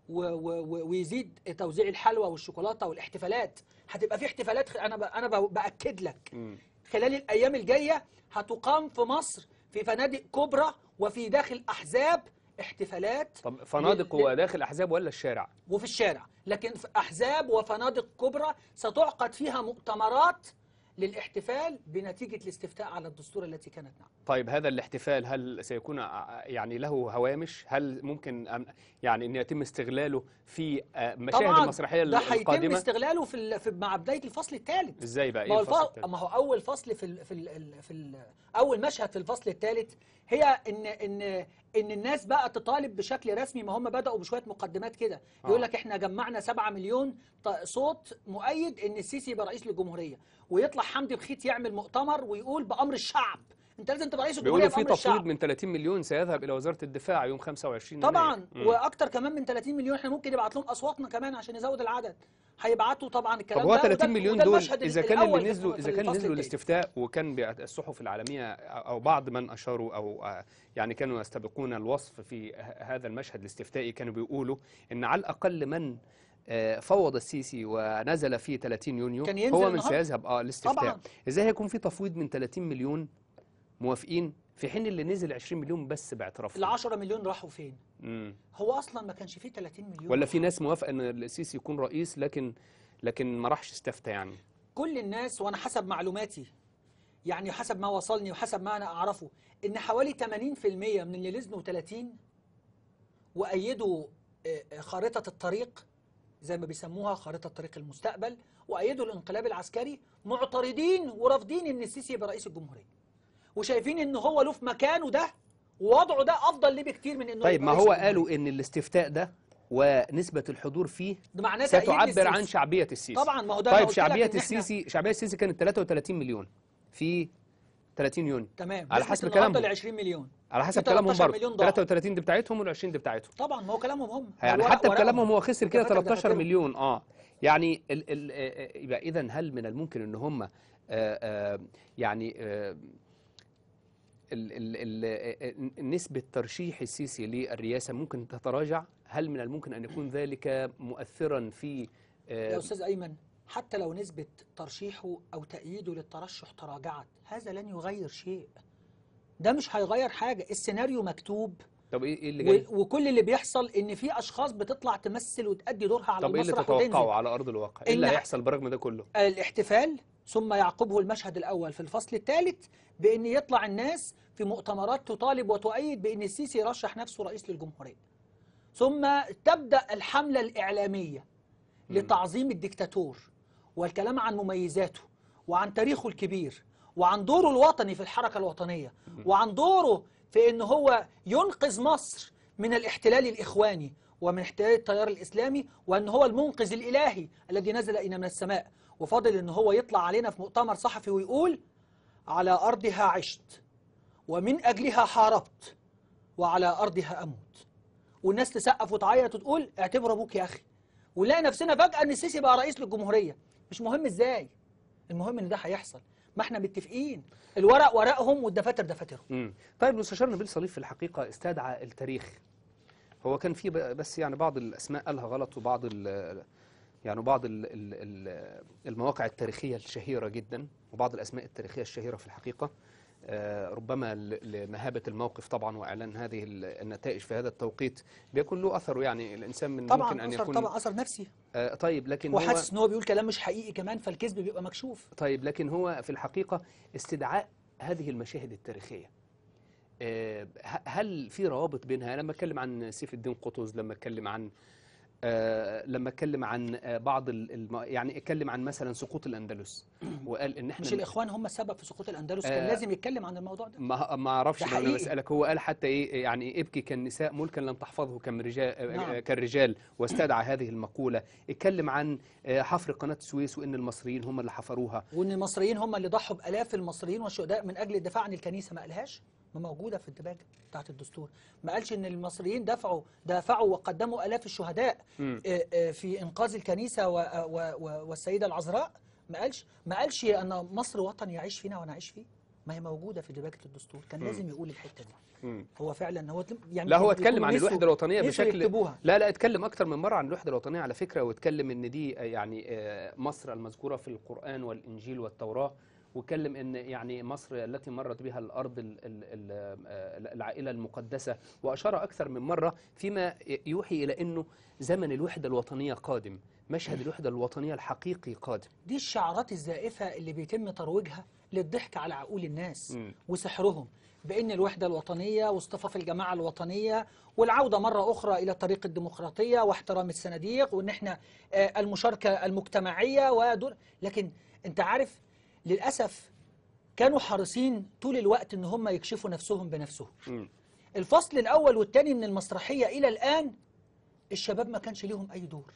و و و ويزيد توزيع الحلوى والشوكولاته والاحتفالات هتبقى في احتفالات خ- انا ب... انا ب... باكد لك مم. خلال الايام الجايه هتقام في مصر في فنادق كبرى وفي داخل احزاب احتفالات طب فنادق ل- ل- وداخل احزاب ولا الشارع وفي الشارع لكن في احزاب وفنادق كبرى ستعقد فيها مؤتمرات للاحتفال بنتيجه الاستفتاء على الدستور التي كانت نعم طيب هذا الاحتفال هل سيكون ع- يعني له هوامش هل ممكن أم يعني ان يتم استغلاله في آه، مشاهد طبعا المسرحيه ده هيتم القادمه استغلاله في, ال... في مع بدايه الفصل الثالث ازاي بقى ما هو ايه الفصل الف... التاني؟ ما هو اول فصل في ال... في ال... في ال... اول مشهد في الفصل الثالث هي ان ان ان الناس بقى تطالب بشكل رسمي ما هم بداوا بشويه مقدمات كده آه. يقول لك احنا جمعنا 7 مليون ط- صوت مؤيد ان السيسي يبقى رئيس للجمهوريه ويطلع حمدي بخيت يعمل مؤتمر ويقول بامر الشعب انت لازم تبقى رئيس الجمهوريه بيقولوا في بامر تفويض الشعب من 30 مليون سيذهب الى وزاره الدفاع يوم 25 طبعا يناير. مم. واكتر كمان من 30 مليون احنا ممكن نبعت لهم اصواتنا كمان عشان يزود العدد هيبعتوا طبعا طب الكلام هو ده 30 وده- مليون وده دول المشهد اذا كان الأول اللي في- نزلوا في اذا كان الفصل نزلوا التاني. الاستفتاء وكان بيع- الصحف العالميه او بعض من اشاروا او آه، يعني كانوا يستبقون الوصف في ه- هذا المشهد الاستفتائي كانوا بيقولوا ان على الاقل من آه، فوض السيسي ونزل في 30 يونيو كان ينزل هو من النهاردة. سيذهب اه الاستفتاء طبعاً. ازاي هيكون في تفويض من 30 مليون موافقين في حين اللي نزل 20 مليون بس ال باعترافهم 10 مليون راحوا فين مم. هو اصلا ما كانش فيه 30 مليون ولا في ناس موافقه ان السيسي يكون رئيس لكن لكن ما راحش استفتى يعني كل الناس وانا حسب معلوماتي يعني حسب ما وصلني وحسب ما انا اعرفه ان حوالي 80% من اللي نزلوا 30 وايدوا آه، آه، خارطه الطريق زي ما بيسموها خارطه طريق المستقبل وايدوا الانقلاب العسكري معترضين ورافضين ان السيسي يبقى رئيس الجمهوريه وشايفين ان هو له في مكانه ده ووضعه ده افضل ليه بكتير من انه طيب يبقى ما رئيس هو الجمهورية. قالوا ان الاستفتاء ده ونسبة الحضور فيه ده معناه تأييد ستعبر للسيسي. عن شعبية السيسي طبعا ما هو ده أنا طيب قلت لك شعبية إن إحنا- السيسي شعبية السيسي كانت 33 مليون في 30 يونيو تمام على نسبة حسب النهارده كلامهم ل 20 مليون على حسب في كلامهم 13 برضه مليون ضاعوا. 33 دي بتاعتهم وال 20 دي بتاعتهم طبعا ما هو كلامهم هم يعني الورق حتى ورقهم. بكلامهم هو خسر كده والدفاتر 13 دفاترهم. مليون اه يعني ال ال آه، آه، يبقى اذا هل من الممكن ان هم آه، آه، يعني آه، ال ال ال آه، آه، نسبة ترشيح السيسي للرئاسة ممكن تتراجع هل من الممكن أن يكون ذلك مؤثرا في آه، يا استاذ ايمن حتى لو نسبه ترشيحه او تأييده للترشح تراجعت هذا لن يغير شيء ده مش هيغير حاجه السيناريو مكتوب طب ايه إيه اللي جاي؟ و- وكل اللي بيحصل ان في اشخاص بتطلع تمثل وتأدي دورها على طب ايه اللي المسرح تتوقعه وتنزل على أرض الواقع؟ ايه اللي إن- هيحصل برغم ده كله؟ الاحتفال ثم يعقبه المشهد الأول في الفصل الثالث بأن يطلع الناس في مؤتمرات تطالب وتؤيد بأن السيسي يرشح نفسه رئيس للجمهورية ثم تبدأ الحملة الإعلامية لتعظيم الدكتاتور والكلام عن مميزاته وعن تاريخه الكبير وعن دوره الوطني في الحركة الوطنية وعن دوره في أن هو ينقذ مصر من الاحتلال الإخواني ومن احتلال التيار الإسلامي وأن هو المنقذ الإلهي الذي نزل إلينا من السماء وفاضل أن هو يطلع علينا في مؤتمر صحفي ويقول على أرضها عشت ومن أجلها حاربت وعلى أرضها أموت والناس تسقف وتعيط وتقول اعتبر أبوك يا أخي ونلاقي نفسنا فجأة أن السيسي بقى رئيس للجمهورية مش مهم إزاي المهم إن ده هيحصل ما احنا متفقين الورق ورقهم والدفاتر دفاترهم مم. طيب مستشار نبيل صليب في الحقيقة استدعى التاريخ هو كان في ب- بس يعني بعض الأسماء قالها غلط وبعض ال يعني بعض ال ال ال المواقع التاريخية الشهيرة جدا وبعض الأسماء التاريخية الشهيرة في الحقيقة آه، ربما ل- لمهابة الموقف طبعا وإعلان هذه ال- النتائج في هذا التوقيت بيكون له أثره يعني الإنسان من ممكن طبعا أن أثر يكون طبعا أثر نفسي آه، طيب لكن هو وحاسس إن هو بيقول كلام مش حقيقي كمان فالكذب بيبقى مكشوف طيب لكن هو في الحقيقة استدعاء هذه المشاهد التاريخية آه، ه- هل في روابط بينها لما اتكلم عن سيف الدين قطز لما اتكلم عن آه، لما اتكلم عن آه، بعض ال- الم... يعني اتكلم عن مثلا سقوط الاندلس وقال ان احنا مش الإخوان هم السبب في سقوط الأندلس كان آه، لازم يتكلم عن الموضوع ده ما ما اعرفش ده لو انا حقيقي. بسالك هو قال حتى ايه يعني ابكي كالنساء ملكا لم تحفظه كم رجال نعم. كالرجال واستدعى هذه المقوله اتكلم عن آه، حفر قناه السويس وان المصريين هم اللي حفروها وان المصريين هم اللي ضحوا بالاف المصريين والشهداء من اجل الدفاع عن الكنيسه ما قالهاش ما موجوده في الدباجه بتاعت الدستور ما قالش ان المصريين دفعوا دافعوا وقدموا الاف الشهداء مم. آه، آه، في انقاذ الكنيسه و- و- و- والسيده العذراء ما قالش ما قالش ان مصر وطن يعيش فينا وانا اعيش فيه ما هي موجوده في دباجه الدستور كان مم. لازم يقول الحته دي مم. هو فعلا هو يعني لا هو يمكن اتكلم يكونوا عن نسوا- الوحده الوطنيه نسوا بشكل يكتبوها لا لا اتكلم اكتر من مره عن الوحده الوطنيه على فكره واتكلم ان دي آه، يعني آه، مصر المذكوره في القران والانجيل والتوراه واتكلم ان يعني مصر التي مرت بها الارض ال- ال- ال- آه، العائله المقدسه واشار اكثر من مره فيما يوحي الى انه زمن الوحده الوطنيه قادم مشهد الوحده الوطنيه الحقيقي قادم دي الشعارات الزائفه اللي بيتم ترويجها للضحك على عقول الناس مم. وسحرهم بان الوحده الوطنيه واصطفاف الجماعه الوطنيه والعوده مره اخرى الى طريق الديمقراطيه واحترام الصناديق وان احنا آه، المشاركه المجتمعيه ودول لكن انت عارف للاسف كانوا حريصين طول الوقت ان هم يكشفوا نفسهم بنفسهم مم. الفصل الاول والثاني من المسرحيه الى الان الشباب ما كانش ليهم اي دور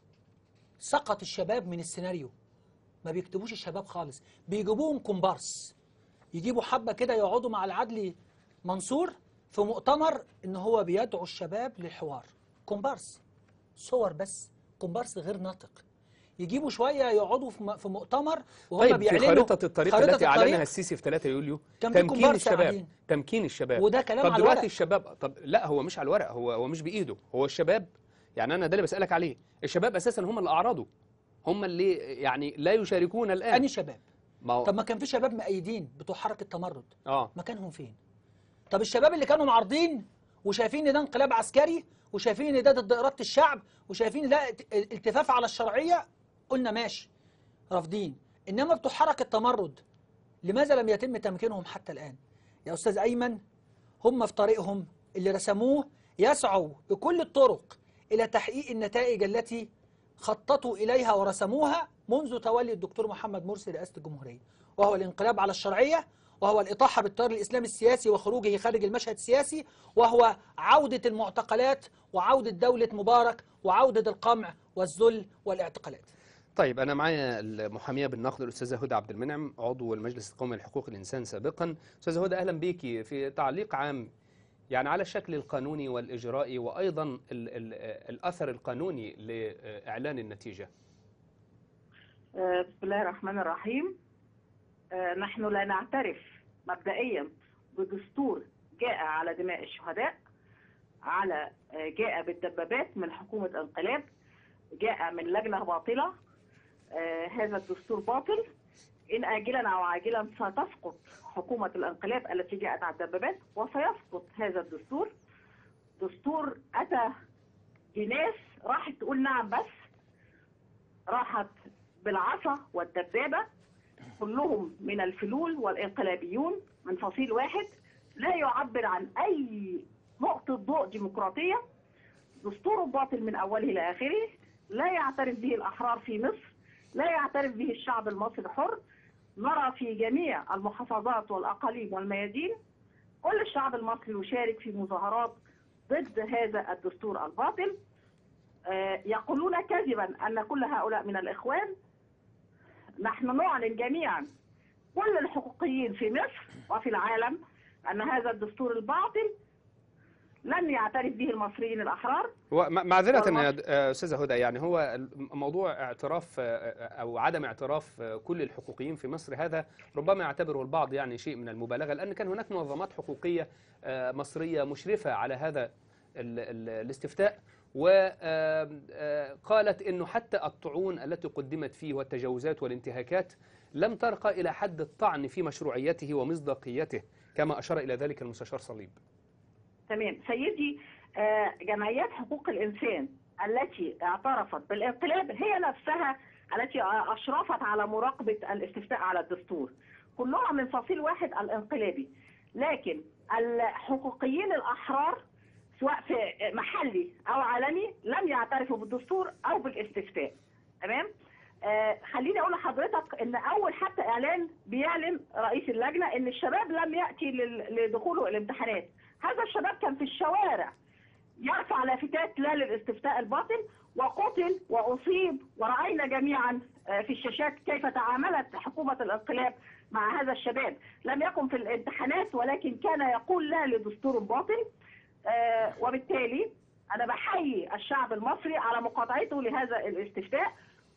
سقط الشباب من السيناريو ما بيكتبوش الشباب خالص بيجيبوهم كومبارس يجيبوا حبة كده يقعدوا مع العدلي منصور في مؤتمر ان هو بيدعو الشباب للحوار كومبارس صور بس كومبارس غير ناطق يجيبوا شوية يقعدوا في م- في مؤتمر وهم طيب في بيعلنوا خارطه الطريق خارطة التي الطريق اعلنها السيسي في 3 يوليو كان في تمكين كومبارس الشباب قاعدين. تمكين الشباب وده كلام طب على دلوقتي الورق. الشباب طب لا هو مش على الورق هو هو مش بايده هو الشباب يعني انا ده اللي بسالك عليه الشباب اساسا هم اللي اعرضوا هم اللي يعني لا يشاركون الان أني شباب ما هو طب ما كان في شباب مأيدين بتوع حركة تمرد اه مكانهم فين طب الشباب اللي كانوا معارضين وشايفين ان ده انقلاب عسكري وشايفين ان ده ضد اراده الشعب وشايفين ان ده الت- التفاف على الشرعيه قلنا ماشي رافضين انما بتوع حركه تمرد لماذا لم يتم تمكينهم حتى الان يا استاذ ايمن هم في طريقهم اللي رسموه يسعوا بكل الطرق الى تحقيق النتائج التي خططوا اليها ورسموها منذ تولي الدكتور محمد مرسي رئاسه الجمهوريه وهو الانقلاب على الشرعيه وهو الإطاحة بالتيار الإسلامي السياسي وخروجه خارج المشهد السياسي وهو عودة المعتقلات وعودة دولة مبارك وعودة القمع والذل والاعتقالات طيب انا معايا المحاميه بالنقد الاستاذه هدى عبد المنعم عضو المجلس القومي لحقوق الانسان سابقا استاذه هدى اهلا بيكي في تعليق عام يعني على الشكل القانوني والاجرائي وايضا ال ال الاثر القانوني لاعلان النتيجه آه، بسم الله الرحمن الرحيم آه، نحن لا نعترف مبدئيا بدستور جاء على دماء الشهداء على آه، جاء بالدبابات من حكومة انقلاب جاء من لجنة باطلة آه، هذا الدستور باطل إن آجلا أو عاجلا ستسقط حكومة الانقلاب التي جاءت على الدبابات وسيسقط هذا الدستور دستور أتى بناس راحت تقول نعم بس راحت بالعصا والدبابة كلهم من الفلول والانقلابيون من فصيل واحد لا يعبر عن أي نقطة ضوء ديمقراطية دستور باطل من أوله إلى آخره لا يعترف به الأحرار في مصر لا يعترف به الشعب المصري الحر نرى في جميع المحافظات والأقاليم والميادين كل الشعب المصري يشارك في مظاهرات ضد هذا الدستور الباطل آه، يقولون كذبا أن كل هؤلاء من الإخوان نحن نعلن جميعا كل الحقوقيين في مصر وفي العالم أن هذا الدستور الباطل لن يعترف به المصريين الأحرار هو م- معذرة والله. يا د- آه، أستاذة هدى يعني هو موضوع اعتراف آه، أو عدم اعتراف آه، كل الحقوقيين في مصر هذا ربما يعتبره البعض يعني شيء من المبالغة لأن كان هناك منظمات حقوقية آه، مصرية مشرفة على هذا ال- ال- الاستفتاء وقالت أنه حتى الطعون التي قدمت فيه والتجاوزات والانتهاكات لم ترقى إلى حد الطعن في مشروعيته ومصداقيته كما أشار إلى ذلك المستشار صليب تمام سيدي آه، جمعيات حقوق الإنسان التي اعترفت بالانقلاب هي نفسها التي أشرفت على مراقبة الاستفتاء على الدستور كلها من فصيل واحد الانقلابي لكن الحقوقيين الأحرار سواء في محلي أو عالمي لم يعترفوا بالدستور أو بالاستفتاء تمام آه خليني اقول لحضرتك ان اول حتى اعلان بيعلن رئيس اللجنه ان الشباب لم ياتي لل- لدخوله الامتحانات هذا الشباب كان في الشوارع يرفع لافتات لا للاستفتاء الباطل وقتل واصيب وراينا جميعا آه، في الشاشات كيف تعاملت حكومه الانقلاب مع هذا الشباب لم يكن في الامتحانات ولكن كان يقول لا لدستور باطل آه، وبالتالي انا بحيي الشعب المصري على مقاطعته لهذا الاستفتاء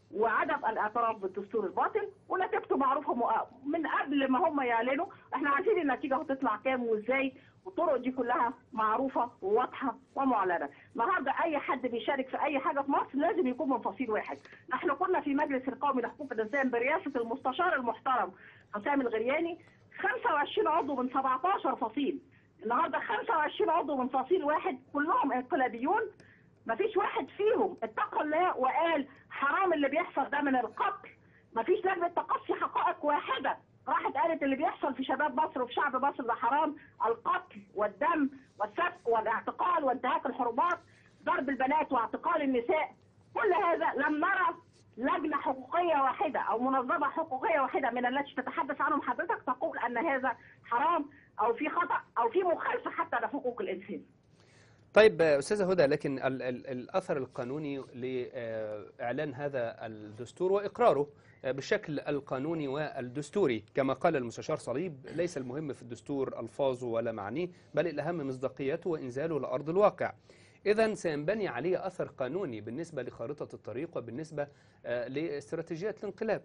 وعدم الاعتراف بالدستور الباطل ونتيجته معروفه مؤ- من قبل ما هم يعلنوا احنا عارفين النتيجه هتطلع كام وازاي والطرق دي كلها معروفه وواضحه ومعلنه النهارده اي حد بيشارك في اي حاجه في مصر لازم يكون من فصيل واحد نحن كنا في مجلس القومي لحقوق الانسان برئاسه المستشار المحترم حسام الغرياني 25 عضو من 17 فصيل النهارده 25 عضو من فصيل واحد كلهم انقلابيون مفيش واحد فيهم اتقى الله وقال حرام اللي بيحصل ده من القتل مفيش لجنه تقصي حقائق واحده راحت قالت اللي بيحصل في شباب مصر وفي شعب مصر ده حرام القتل والدم والسفك والاعتقال وانتهاك الحرمات ضرب البنات واعتقال النساء كل هذا لم نرى لجنه حقوقيه واحده او منظمه حقوقيه واحده من التي تتحدث عنهم حضرتك تقول ان هذا حرام او في خطا او في مخالفه حتى لحقوق الانسان طيب آه، أستاذة هدى لكن ال ال الأثر القانوني لإعلان هذا الدستور وإقراره آه، بالشكل القانوني والدستوري كما قال المستشار صليب ليس المهم في الدستور ألفاظه ولا معانيه بل الأهم مصداقيته وإنزاله لأرض الواقع إذا سينبني عليه أثر قانوني بالنسبة لخارطة الطريق وبالنسبة آه، لاستراتيجية الانقلاب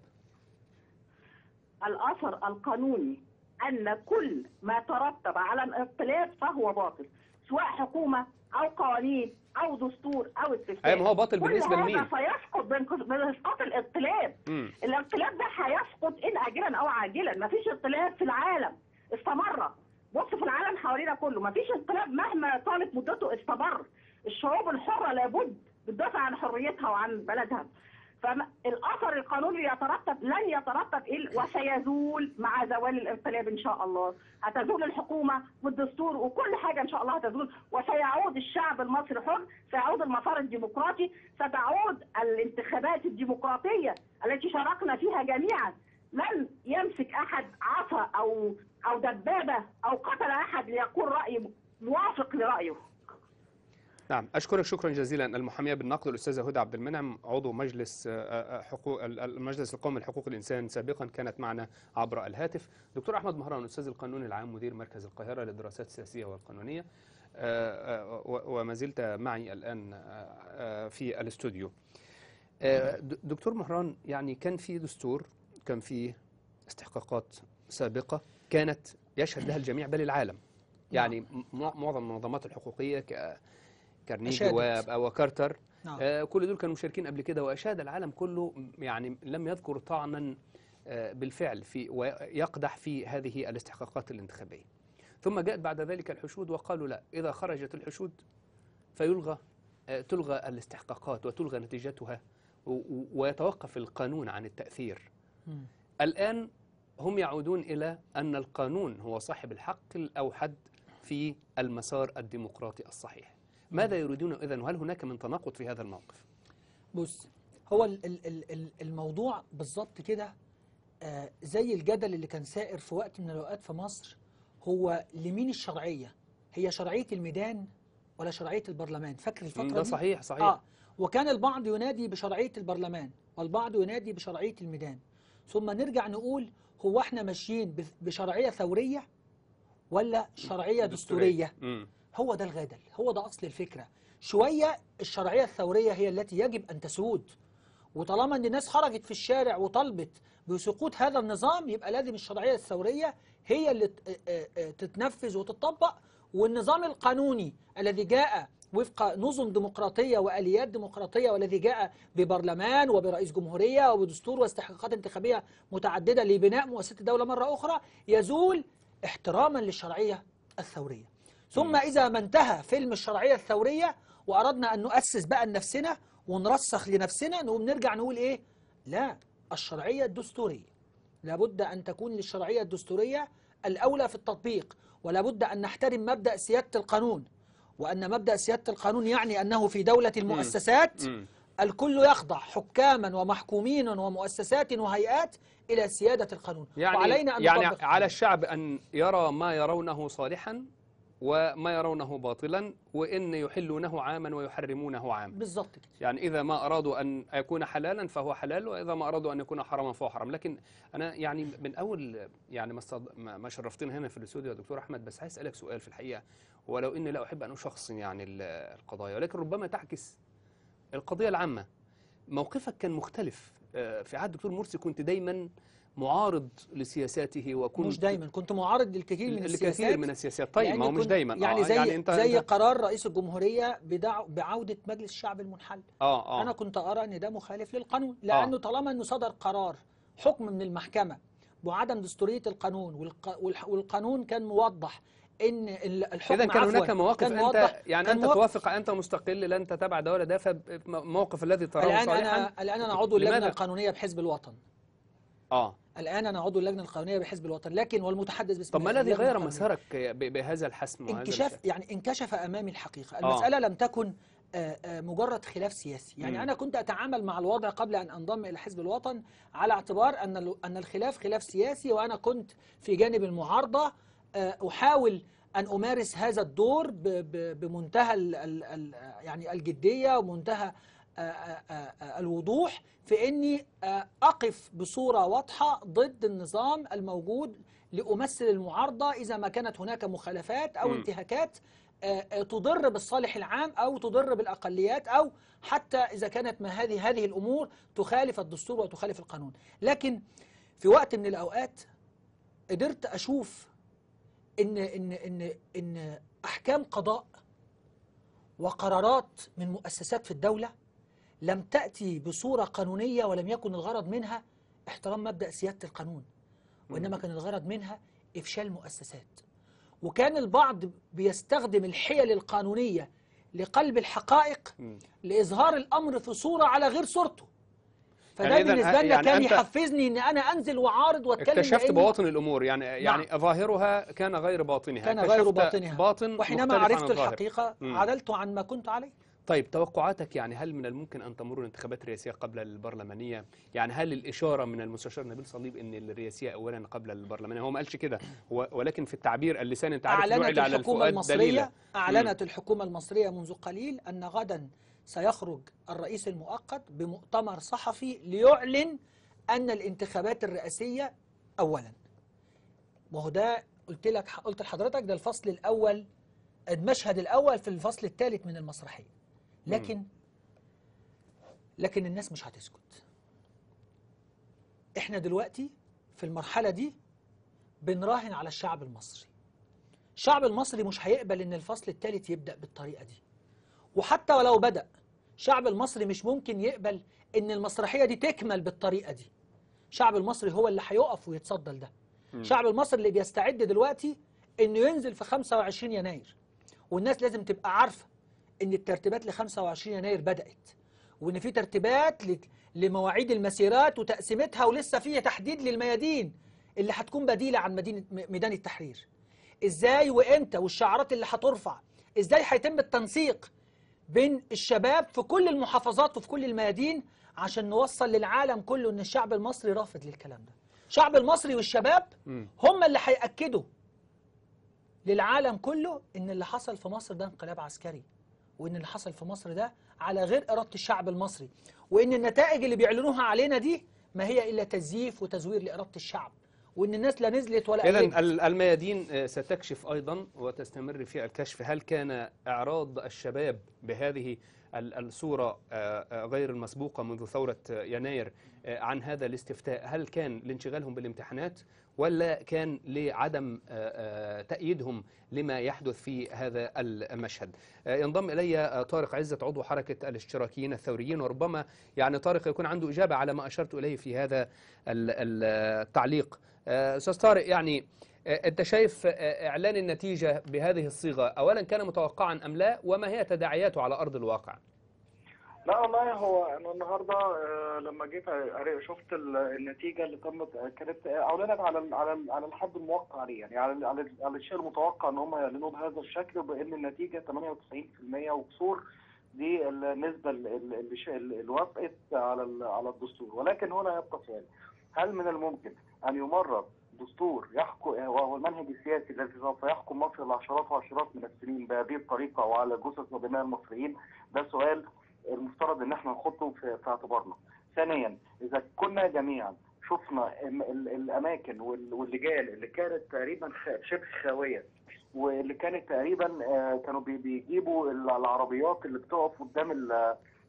الاثر القانوني ان كل ما ترتب على الانقلاب فهو باطل سواء حكومه او قوانين او دستور او استفتاء أيوة، ما هو باطل بالنسبة كل لمين؟ هذا سيسقط بانق- باسقاط الانقلاب مم. الانقلاب ده هيسقط ان اجلا او عاجلا مفيش انقلاب في العالم استمر بص في العالم حوالينا كله مفيش انقلاب مهما طالت مدته استمر الشعوب الحره لابد بتدافع عن حريتها وعن بلدها فالاثر القانوني يترتب لن يترتب الا وسيزول مع زوال الانقلاب ان شاء الله هتزول الحكومه والدستور وكل حاجه ان شاء الله هتزول وسيعود الشعب المصري حر سيعود المسار الديمقراطي ستعود الانتخابات الديمقراطيه التي شاركنا فيها جميعا لن يمسك احد عصا او او دبابه او قتل احد ليقول راي موافق لرايه نعم أشكرك شكرا جزيلا المحامية بالنقد الأستاذة هدى عبد المنعم عضو مجلس آه، آه، حقوق ال- المجلس القومي لحقوق الإنسان سابقا كانت معنا عبر الهاتف دكتور أحمد مهران أستاذ القانون العام مدير مركز القاهرة للدراسات السياسية والقانونية آه، آه، و- وما زلت معي الآن آه، آه، في الاستوديو آه، د- دكتور مهران يعني كان في دستور كان في استحقاقات سابقة كانت يشهد لها الجميع بل العالم يعني م- معظم المنظمات الحقوقية ك كارنيجي أشادت. و- وكارتر نعم. آه، كل دول كانوا مشاركين قبل كده واشاد العالم كله م- يعني لم يذكر طعنا آه، بالفعل في ويقدح في هذه الاستحقاقات الانتخابيه. ثم جاءت بعد ذلك الحشود وقالوا لا اذا خرجت الحشود فيلغى آه، تلغى الاستحقاقات وتلغى نتيجتها و- و- ويتوقف القانون عن التاثير. مم. الآن هم يعودون إلى أن القانون هو صاحب الحق الأوحد في المسار الديمقراطي الصحيح ماذا يريدون إذن وهل هناك من تناقض في هذا الموقف بص هو ال- ال- ال- ال- الموضوع بالظبط كده آه، زي الجدل اللي كان سائر في وقت من الأوقات في مصر هو لمين الشرعية هي شرعية الميدان ولا شرعية البرلمان فاكر الفترة ده دي؟ صحيح صحيح آه وكان البعض ينادي بشرعية البرلمان والبعض ينادي بشرعية الميدان ثم نرجع نقول هو احنا ماشيين بف- بشرعية ثورية ولا شرعية دستورية مم. هو ده الغدل هو ده أصل الفكرة شوية الشرعية الثورية هي التي يجب أن تسود وطالما أن الناس خرجت في الشارع وطلبت بسقوط هذا النظام يبقى لازم الشرعية الثورية هي اللي ت- آه، آه، تتنفذ وتطبق والنظام القانوني الذي جاء وفق نظم ديمقراطية وآليات ديمقراطية والذي جاء ببرلمان وبرئيس جمهورية وبدستور واستحقاقات انتخابية متعددة لبناء مؤسسة الدولة مرة أخرى يزول احتراما للشرعية الثورية ثم إذا ما انتهى فيلم الشرعية الثورية وأردنا أن نؤسس بقى لنفسنا ونرسخ لنفسنا نقوم نرجع نقول إيه لا الشرعية الدستورية لابد أن تكون للشرعية الدستورية الأولى في التطبيق ولابد أن نحترم مبدأ سيادة القانون وأن مبدأ سيادة القانون يعني أنه في دولة المؤسسات مم. الكل يخضع حكاما ومحكومين ومؤسسات وهيئات إلى سيادة القانون يعني وعلينا أن يعني نطبق على الشعب أن يرى ما يرونه صالحا وما يرونه باطلا وإن يحلونه عاما ويحرمونه عاما بالظبط كده يعني إذا ما أرادوا أن يكون حلالا فهو حلال وإذا ما أرادوا أن يكون حراما فهو حرام لكن أنا يعني من أول يعني ما استض... ما ما شرفتنا هنا في الاستوديو يا دكتور أحمد بس عايز أسألك سؤال في الحقيقة ولو إني لا أحب أن أشخصن يعني ال- القضايا ولكن ربما تعكس القضية العامة موقفك كان مختلف آه، في عهد الدكتور مرسي كنت دايما معارض لسياساته وكنت مش دايما كنت معارض للكثير من الكثير السياسات من السياسات طيب لأني ما هو مش كنت- دايما يعني آه، زي يعني انت زي انت قرار رئيس الجمهوريه بدع بعوده مجلس الشعب المنحل اه اه انا كنت ارى ان ده مخالف للقانون لانه طالما انه صدر قرار حكم من المحكمه بعدم دستوريه القانون والق... والح- والقانون كان موضح ان ال- الحكم اذا كان عفواً هناك مواقف كان انت موضح يعني كان انت موقف- توافق انت مستقل لا انت تبع ده ولا ده فالموقف الذي تراه الان صالحا انا الان انا عضو اللجنه لماذا؟ القانونيه بحزب الوطن اه الان انا عضو اللجنه القانونيه بحزب الوطن لكن والمتحدث باسم طب ما الذي اللجنة غير القانونية. مسارك ب- بهذا الحسم وهذا انكشاف الشكل؟ يعني انكشف امامي الحقيقه آه. المساله لم تكن آه، آه، مجرد خلاف سياسي يعني مم. انا كنت اتعامل مع الوضع قبل ان انضم الى حزب الوطن على اعتبار ان ال- ان الخلاف خلاف سياسي وانا كنت في جانب المعارضه آه، احاول ان امارس هذا الدور ب- ب- بمنتهى ال ال ال يعني الجديه ومنتهى آه، آه، آه، الوضوح في اني آه، اقف بصوره واضحه ضد النظام الموجود لامثل المعارضه اذا ما كانت هناك مخالفات او مم. انتهاكات آه، آه، تضر بالصالح العام او تضر بالاقليات او حتى اذا كانت ما هذه هذه الامور تخالف الدستور وتخالف القانون لكن في وقت من الاوقات قدرت اشوف ان ان ان ان احكام قضاء وقرارات من مؤسسات في الدوله لم تاتي بصوره قانونيه ولم يكن الغرض منها احترام مبدا سياده القانون وانما كان الغرض منها افشال مؤسسات وكان البعض بيستخدم الحيل القانونيه لقلب الحقائق لاظهار الامر في صوره على غير صورته فده يعني إذن بالنسبه لنا يعني كان أنت يحفزني ان انا انزل واعارض واتكلم اكتشفت لأني- بواطن الامور يعني يعني ظاهرها كان غير باطنها كان كشفت غير باطنها باطن وحينما مختلف عن عرفت الظاهر. الحقيقه مم. عدلت عن ما كنت عليه طيب توقعاتك يعني هل من الممكن ان تمر الانتخابات الرئاسيه قبل البرلمانيه؟ يعني هل الاشاره من المستشار نبيل صليب ان الرئاسيه اولا قبل البرلمانيه هو ما قالش كده هو ولكن في التعبير اللسان انت عارف أعلنت جعل على الحكومة الفؤاد المصرية دليلا أعلنت الحكومة المصرية منذ قليل أن غدا سيخرج الرئيس المؤقت بمؤتمر صحفي ليعلن أن الانتخابات الرئاسية أولا وهو ده قلت لك قلت لحضرتك ده الفصل الأول المشهد الأول في الفصل الثالث من المسرحية لكن لكن الناس مش هتسكت احنا دلوقتي في المرحلة دي بنراهن على الشعب المصري الشعب المصري مش هيقبل ان الفصل الثالث يبدأ بالطريقة دي وحتى ولو بدأ الشعب المصري مش ممكن يقبل ان المسرحية دي تكمل بالطريقة دي الشعب المصري هو اللي هيقف ويتصدى لده مم. الشعب المصري اللي بيستعد دلوقتي انه ينزل في 25 يناير والناس لازم تبقى عارفة ان الترتيبات ل 25 يناير بدأت وان في ترتيبات ل- لمواعيد المسيرات وتقسيمتها ولسه فيها تحديد للميادين اللي هتكون بديلة عن مدينة م- ميدان التحرير ازاي وامتى والشعارات اللي هترفع ازاي هيتم التنسيق بين الشباب في كل المحافظات وفي كل الميادين عشان نوصل للعالم كله ان الشعب المصري رافض للكلام ده الشعب المصري والشباب هم اللي هيأكدوا للعالم كله ان اللي حصل في مصر ده انقلاب عسكري وان اللي حصل في مصر ده على غير إرادة الشعب المصري وان النتائج اللي بيعلنوها علينا دي ما هي إلا تزييف وتزوير لإرادة الشعب وان الناس لا نزلت ولا إذا قلبت. الميادين آه، ستكشف أيضا وتستمر في الكشف هل كان إعراض الشباب بهذه ال- الصورة آه، آه، غير المسبوقة منذ ثورة آه، يناير آه، عن هذا الاستفتاء هل كان لانشغالهم بالامتحانات ولا كان لعدم آه، آه، تأييدهم لما يحدث في هذا المشهد آه، ينضم إلي آه، طارق عزت عضو حركة الاشتراكيين الثوريين وربما يعني طارق يكون عنده إجابة على ما أشرت إليه في هذا ال- ال- التعليق آه، أستاذ طارق يعني آه، أنت شايف آه، إعلان النتيجة بهذه الصيغة أولا كان متوقعا أم لا وما هي تداعياته على أرض الواقع لا والله هو انا النهارده آه، لما جيت أقرأ- شفت ال- النتيجه اللي تمت آه، كانت اعلنت على ال- على ال- على الحد الموقع عليه يعني على ال- على ال- على الشيء المتوقع ان هم يعلنوه بهذا الشكل بان النتيجه 98% وكسور دي النسبه ال- ال- اللي ش- اللي وافقت على ال- على الدستور ولكن هنا يبقى سؤال هل من الممكن ان يمرر دستور يحكم وهو المنهج السياسي الذي سوف يحكم مصر لعشرات وعشرات من السنين بهذه الطريقه وعلى جثث ودماء المصريين ده سؤال المفترض ان احنا نحطه في, في اعتبارنا. ثانيا اذا كنا جميعا شفنا ال- ال- الاماكن وال- واللجان اللي كانت تقريبا خ- شبه خاويه واللي كانت تقريبا آه، كانوا بي- بيجيبوا ال- العربيات اللي بتقف قدام ال-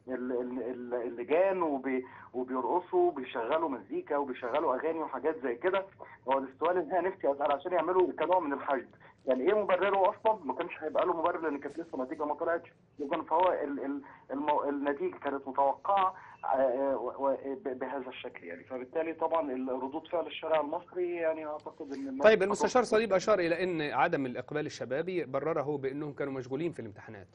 ال- ال- ال- اللجان وبي وبيرقصوا وبيشغلوا مزيكا وبيشغلوا اغاني وحاجات زي كده هو الاستواء اللي انا نفسي اسال عشان يعملوا كنوع من الحشد يعني ايه مبرره اصلا ما كانش هيبقى له مبرر لان كانت لسه النتيجه ما طلعتش اذا فهو ال ال المو النتيجه كانت متوقعه آه، و- و- ب- بهذا الشكل يعني فبالتالي طبعا ال- ردود فعل الشارع المصري يعني اعتقد ان الناس طيب المستشار صليب أشار إلى أن عدم الإقبال الشبابي برره بأنهم كانوا مشغولين في الامتحانات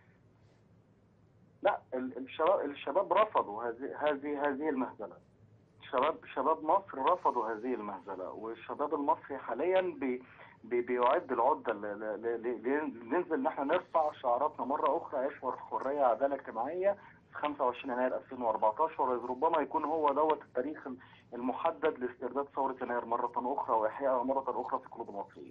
لا ال- الشباب الشباب رفضوا هذه هذه هذه المهزله شباب شباب مصر رفضوا هذه المهزله والشباب المصري حاليا بي بي بيعد العده ل- ل- ل- ل- ننزل ان احنا نرفع شعاراتنا مره اخرى عيش حريه عداله اجتماعيه في 25 يناير 2014 ربما يكون هو دوت التاريخ المحدد لاسترداد ثوره يناير مره اخرى واحيائها مره اخرى في قلوب المصريين.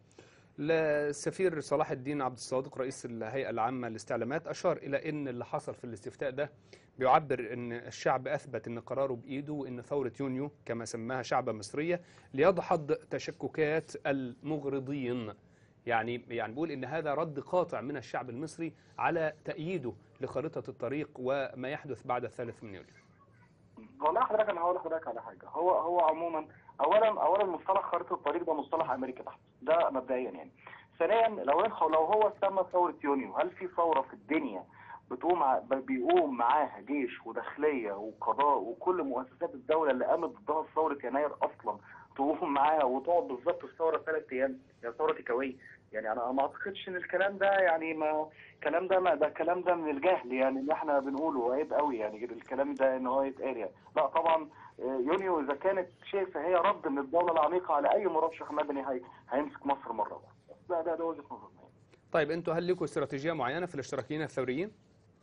السفير صلاح الدين عبد الصادق رئيس الهيئة العامة للاستعلامات أشار إلى أن اللي حصل في الاستفتاء ده بيعبر أن الشعب أثبت أن قراره بإيده وأن ثورة يونيو كما سماها شعبة مصرية ليدحض تشككات المغرضين يعني يعني بيقول ان هذا رد قاطع من الشعب المصري على تأييده لخارطة الطريق وما يحدث بعد الثالث من يوليو والله حضرتك انا هقول لحضرتك على حاجه هو هو عموما اولا اولا مصطلح خريطه الطريق ده مصطلح امريكي بحت ده مبدئيا يعني ثانيا لو إن- لو هو سمى ثوره يونيو هل في ثوره في الدنيا بتقوم ع- ب- بيقوم معاها جيش وداخليه وقضاء وكل مؤسسات الدوله اللي قامت ضدها في ثوره يناير اصلا تقوم معاها وتقعد بالظبط الثوره ثلاث ايام يعني ثوره تكاويه يعني انا ما اعتقدش ان الكلام ده يعني ما الكلام ده ما ده الكلام ده من الجهل يعني اللي احنا بنقوله عيب قوي يعني الكلام ده ان هو يتقال يعني لا طبعا آه، يونيو اذا كانت شيء فهي رد من الدوله العميقه على اي مرشح مدني هي هيمسك مصر مره اخرى ده ده ده وجهه نظرنا طيب انتوا هل لكم استراتيجية معينة في الاشتراكيين الثوريين؟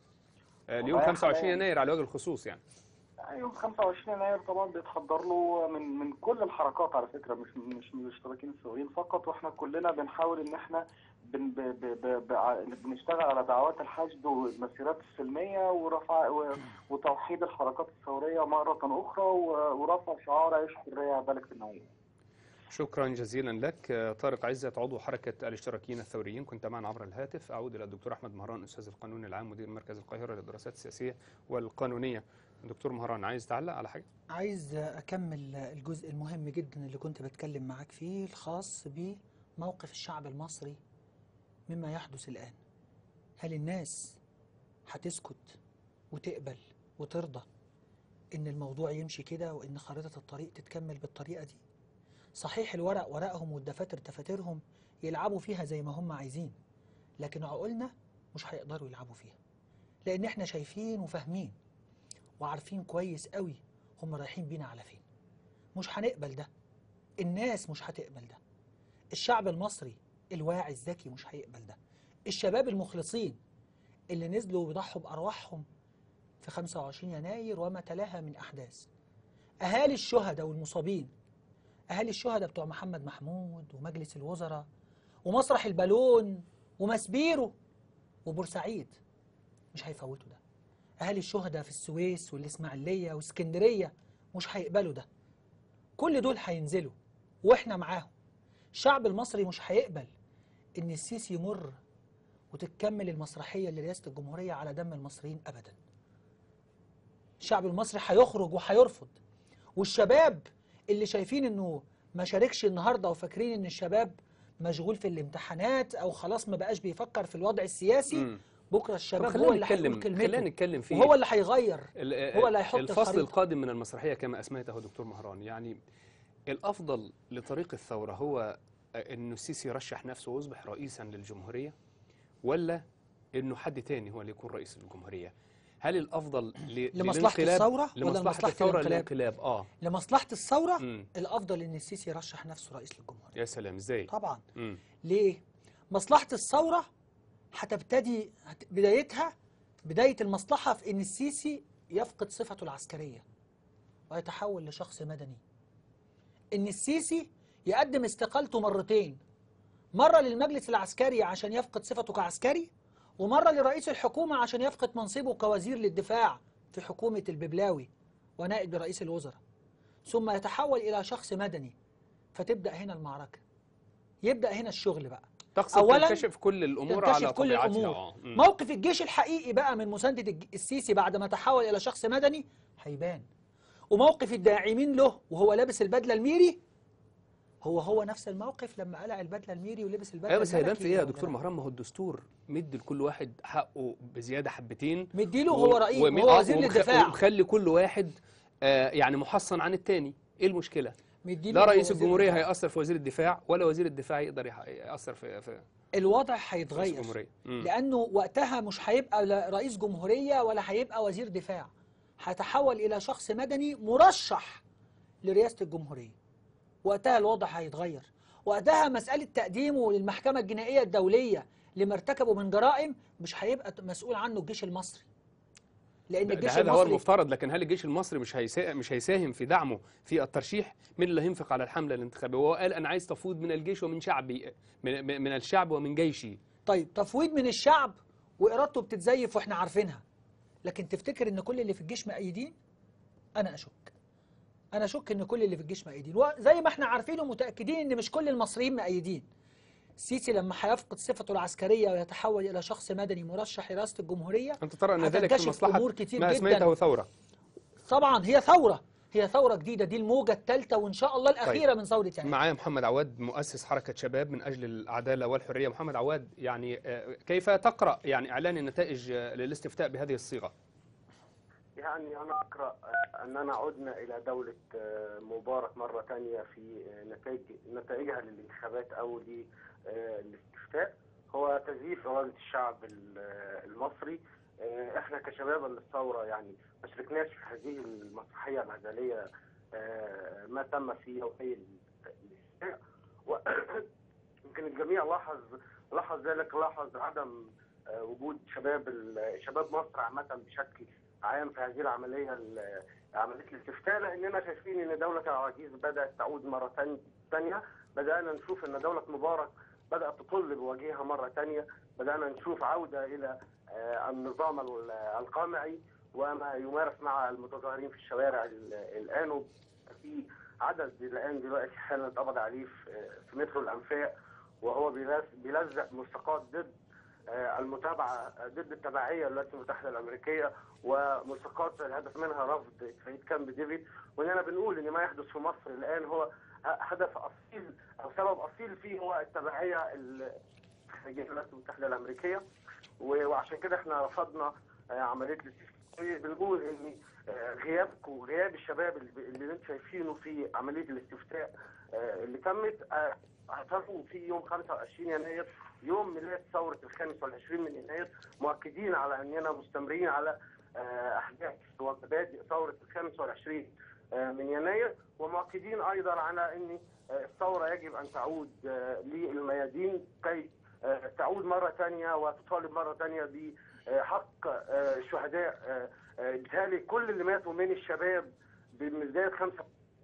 آه، اليوم والله 25 حالياً- يناير على وجه الخصوص يعني يوم 25 يناير طبعا بيتحضر له من من كل الحركات على فكره مش مش من الاشتراكيين الثوريين فقط واحنا كلنا بنحاول ان احنا بن ب ب ب ب بنشتغل على دعوات الحشد والمسيرات السلميه ورفع و- وتوحيد الحركات الثوريه مره اخرى و- ورفع شعار عيش حريه عداله اجتماعيه. شكرا جزيلا لك آه، طارق عزت عضو حركة الاشتراكيين الثوريين كنت معنا عبر الهاتف أعود إلى الدكتور أحمد مهران أستاذ القانون العام مدير مركز القاهرة للدراسات السياسية والقانونية دكتور مهران عايز تعلق على حاجة؟ عايز أكمل الجزء المهم جدا اللي كنت بتكلم معاك فيه الخاص بموقف الشعب المصري مما يحدث الآن هل الناس هتسكت وتقبل وترضى إن الموضوع يمشي كده وإن خريطة الطريق تتكمل بالطريقة دي صحيح الورق ورقهم والدفاتر دفاترهم يلعبوا فيها زي ما هم عايزين لكن عقولنا مش هيقدروا يلعبوا فيها لأن احنا شايفين وفاهمين وعارفين كويس قوي هم رايحين بينا على فين مش هنقبل ده الناس مش هتقبل ده الشعب المصري الواعي الذكي مش هيقبل ده الشباب المخلصين اللي نزلوا وبيضحوا بأرواحهم في 25 يناير وما تلاها من أحداث أهالي الشهداء والمصابين أهالي الشهداء بتوع محمد محمود ومجلس الوزراء ومسرح البالون ومسبيرو وبورسعيد مش هيفوتوا ده أهالي الشهداء في السويس والإسماعيلية واسكندرية مش هيقبلوا ده كل دول هينزلوا وإحنا معاهم الشعب المصري مش هيقبل إن السيسي يمر وتكمل المسرحية لرئاسة الجمهورية على دم المصريين أبدا الشعب المصري هيخرج وهيرفض والشباب اللي شايفين إنه ما شاركش النهاردة وفاكرين إن الشباب مشغول في الامتحانات أو خلاص ما بقاش بيفكر في الوضع السياسي مم. بكرة طب الشباب خلينا هو اللي نتكلم- هيقول كلمته خلينا نتكلم فيه. وهو اللي هيغير ال- هو اللي هيحط الفصل الخريطة. القادم من المسرحية كما أسميته دكتور مهران يعني الأفضل لطريق الثورة هو أنه السيسي يرشح نفسه ويصبح رئيسا للجمهورية ولا أنه حد تاني هو اللي يكون رئيس الجمهورية هل الأفضل ل- لمصلحة للانقلاب- الثورة ولا لمصلحة لمصلحة الثورة الانقلاب؟ الانقلاب آه لمصلحة الثورة مم. الأفضل إن السيسي يرشح نفسه رئيس للجمهورية يا سلام إزاي طبعا مم. ليه؟ مصلحة الثورة هتبتدي هت... بدايتها بداية المصلحة في إن السيسي يفقد صفته العسكرية ويتحول لشخص مدني إن السيسي يقدم استقالته مرتين مرة للمجلس العسكري عشان يفقد صفته كعسكري ومرة لرئيس الحكومة عشان يفقد منصبه كوزير للدفاع في حكومة الببلاوي ونائب رئيس الوزراء ثم يتحول إلى شخص مدني فتبدأ هنا المعركة يبدأ هنا الشغل بقى تقصد أولاً تنكشف كل الامور تنكشف على كل طبيعتها الامور آه. مم. موقف الجيش الحقيقي بقى من مسانده الج- السيسي بعد ما تحول الى شخص مدني هيبان وموقف الداعمين له وهو لابس البدله الميري هو هو نفس الموقف لما قلع البدله الميري ولبس البدله ايوه بس هيبان الملكي في ايه يا ولا دكتور لا؟ مهران ما هو الدستور مدي لكل واحد حقه بزياده حبتين مديله و- هو رئيس وم- وهو آه، وزير ومخ- للدفاع ومخلي كل واحد آه يعني محصن عن التاني ايه المشكله مديله لا هو رئيس وزير الجمهوريه الدفاع. هيأثر في وزير الدفاع ولا وزير الدفاع يقدر يح- يأثر في في الوضع رئيس هيتغير الجمهوريه مم. لانه وقتها مش هيبقى لا رئيس جمهوريه ولا هيبقى وزير دفاع هيتحول الى شخص مدني مرشح لرئاسه الجمهوريه وقتها الوضع هيتغير وقتها مساله تقديمه للمحكمه الجنائيه الدوليه لما ارتكبوا من جرائم مش هيبقى مسؤول عنه الجيش المصري لان ده- ده الجيش هذا هو المصري المفترض لكن هل الجيش المصري مش هيسا... مش هيساهم في دعمه في الترشيح مين اللي هينفق على الحمله الانتخابيه وهو قال انا عايز تفويض من الجيش ومن شعبي من, من من الشعب ومن جيشي طيب تفويض من الشعب وارادته بتتزيف واحنا عارفينها لكن تفتكر ان كل اللي في الجيش مأيدين انا اشك انا اشك ان كل اللي في الجيش مأيدين وزي ما احنا عارفين ومتاكدين ان مش كل المصريين مأيدين السيسي لما هيفقد صفته العسكريه ويتحول الى شخص مدني مرشح لرئاسه الجمهوريه انت ترى ان ذلك في هتنكشف مصلحه امور كتير ما جدا اسميته ثوره طبعا هي ثوره هي ثوره جديده دي الموجه الثالثه وان شاء الله الاخيره من ثوره يناير معايا محمد عواد مؤسس حركة شباب من أجل العدالة والحرية محمد عواد يعني آه، كيف تقرأ يعني إعلان النتائج آه، للاستفتاء بهذه الصيغة يعني أنا أقرأ أننا عدنا إلى دولة آه، مبارك مرة تانية في آه، نتائج نتائجها للانتخابات أو للاستفتاء هو تزييف إرادة الشعب ال- آه، المصري آه، إحنا كشباب للثورة يعني ما شاركناش في هذه المسرحية الهزلية آه، ما تم في يومي الاستفتاء و- يمكن الجميع لاحظ لاحظ ذلك لاحظ عدم آه، وجود شباب ال- شباب مصر عامة بشكل عام في هذه العملية ال- عملية الاستفتاء لأننا شايفين أن دولة العواجيز بدأت تعود مرة تانية- تانية بدأنا نشوف أن دولة مبارك بدأت تطل بوجهها مرة تانية بدأنا نشوف عودة إلى آه، النظام ال- القمعي وما يمارس مع المتظاهرين في الشوارع ال- الآن في عدد الآن دلوقتي حالا اتقبض عليه في في مترو الأنفاق وهو بيلز- بيلزق ملصقات ضد آه، المتابعة ضد التبعية للولايات المتحدة الأمريكية وملصقات الهدف منها رفض اتفاقية كامب ديفيد وإننا بنقول إن ما يحدث في مصر الآن هو ه- هدف أصيل أو سبب أصيل فيه هو التبعية ال- خارجية الولايات المتحدة الأمريكية و- وعشان كده احنا رفضنا آه، عملية الاستفتاء بنقول إن آه، غيابكم وغياب الشباب اللي اللي انتم شايفينه في عملية الاستفتاء آه، اللي تمت آه، اعترفوا في يوم 25 يناير يوم ميلاد ثورة الخامس والعشرين من يناير مؤكدين على أننا مستمرين على آه، أحداث ومبادئ ثورة الخامس والعشرين آه، من يناير ومؤكدين أيضا على أن آه، الثورة يجب أن تعود آه، للميادين كي آه، تعود مرة ثانية وتطالب مرة ثانية بحق آه، الشهداء آه، آه، بالتالي كل اللي ماتوا من الشباب من بداية خمسة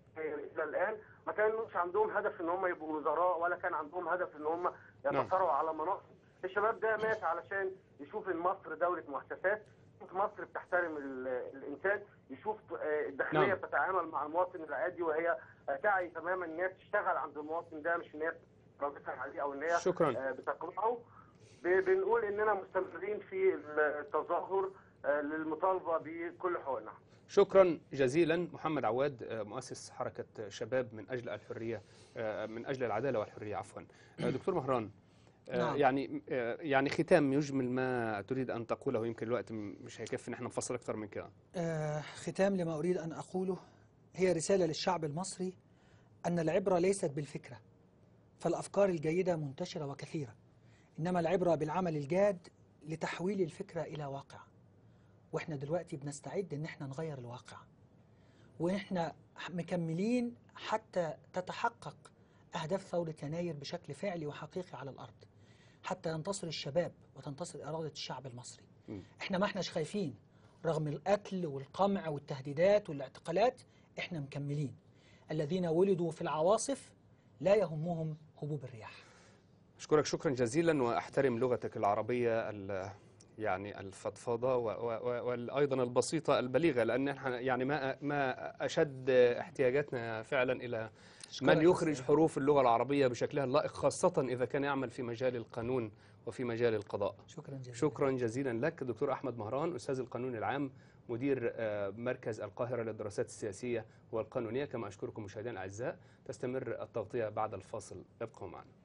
إلى الآن ما كانوش عندهم هدف ان هم يبقوا وزراء ولا كان عندهم هدف ان هم يتصارعوا على مناصب الشباب ده مات علشان يشوف ان مصر دولة مؤسسات يشوف مصر بتحترم ال- الانسان يشوف آه، الداخليه نعم. بتتعامل مع المواطن العادي وهي آه، تعي تماما ان هي بتشتغل عند المواطن ده مش ان هي بتراجعها عليه او ان هي شكراً. آه، بتقنعه ب- بنقول اننا مستمرين في التظاهر آه، للمطالبه بكل حقوقنا شكرا جزيلا محمد عواد آه، مؤسس حركة شباب من أجل الحرية آه، من أجل العدالة والحرية عفوا آه، دكتور مهران آه، نعم. يعني آه، يعني ختام يجمل ما تريد أن تقوله يمكن الوقت م- مش هيكفي إن احنا نفصل أكثر من كده آه، ختام لما أريد أن أقوله هي رسالة للشعب المصري أن العبرة ليست بالفكرة فالأفكار الجيدة منتشرة وكثيرة إنما العبرة بالعمل الجاد لتحويل الفكرة إلى واقع وإحنا دلوقتي بنستعد إن إحنا نغير الواقع وإحنا مكملين حتى تتحقق أهداف ثورة يناير بشكل فعلي وحقيقي على الأرض حتى ينتصر الشباب وتنتصر إرادة الشعب المصري إحنا ما إحناش خايفين رغم القتل والقمع والتهديدات والاعتقالات إحنا مكملين الذين ولدوا في العواصف لا يهمهم هبوب الرياح أشكرك شكرا جزيلا وأحترم لغتك العربية ال- يعني الفضفاضة وأيضا البسيطة البليغة لأن احنا يعني ما ما أشد احتياجاتنا فعلا إلى أشكرك من يا يخرج أستاذ. حروف اللغة العربية بشكلها اللائق خاصة إذا كان يعمل في مجال القانون وفي مجال القضاء شكرا جزيلا شكرا جزيلا لك دكتور أحمد مهران أستاذ القانون العام مدير آه، مركز القاهرة للدراسات السياسية والقانونية كما أشكركم مشاهدينا الأعزاء تستمر التغطية بعد الفاصل ابقوا معنا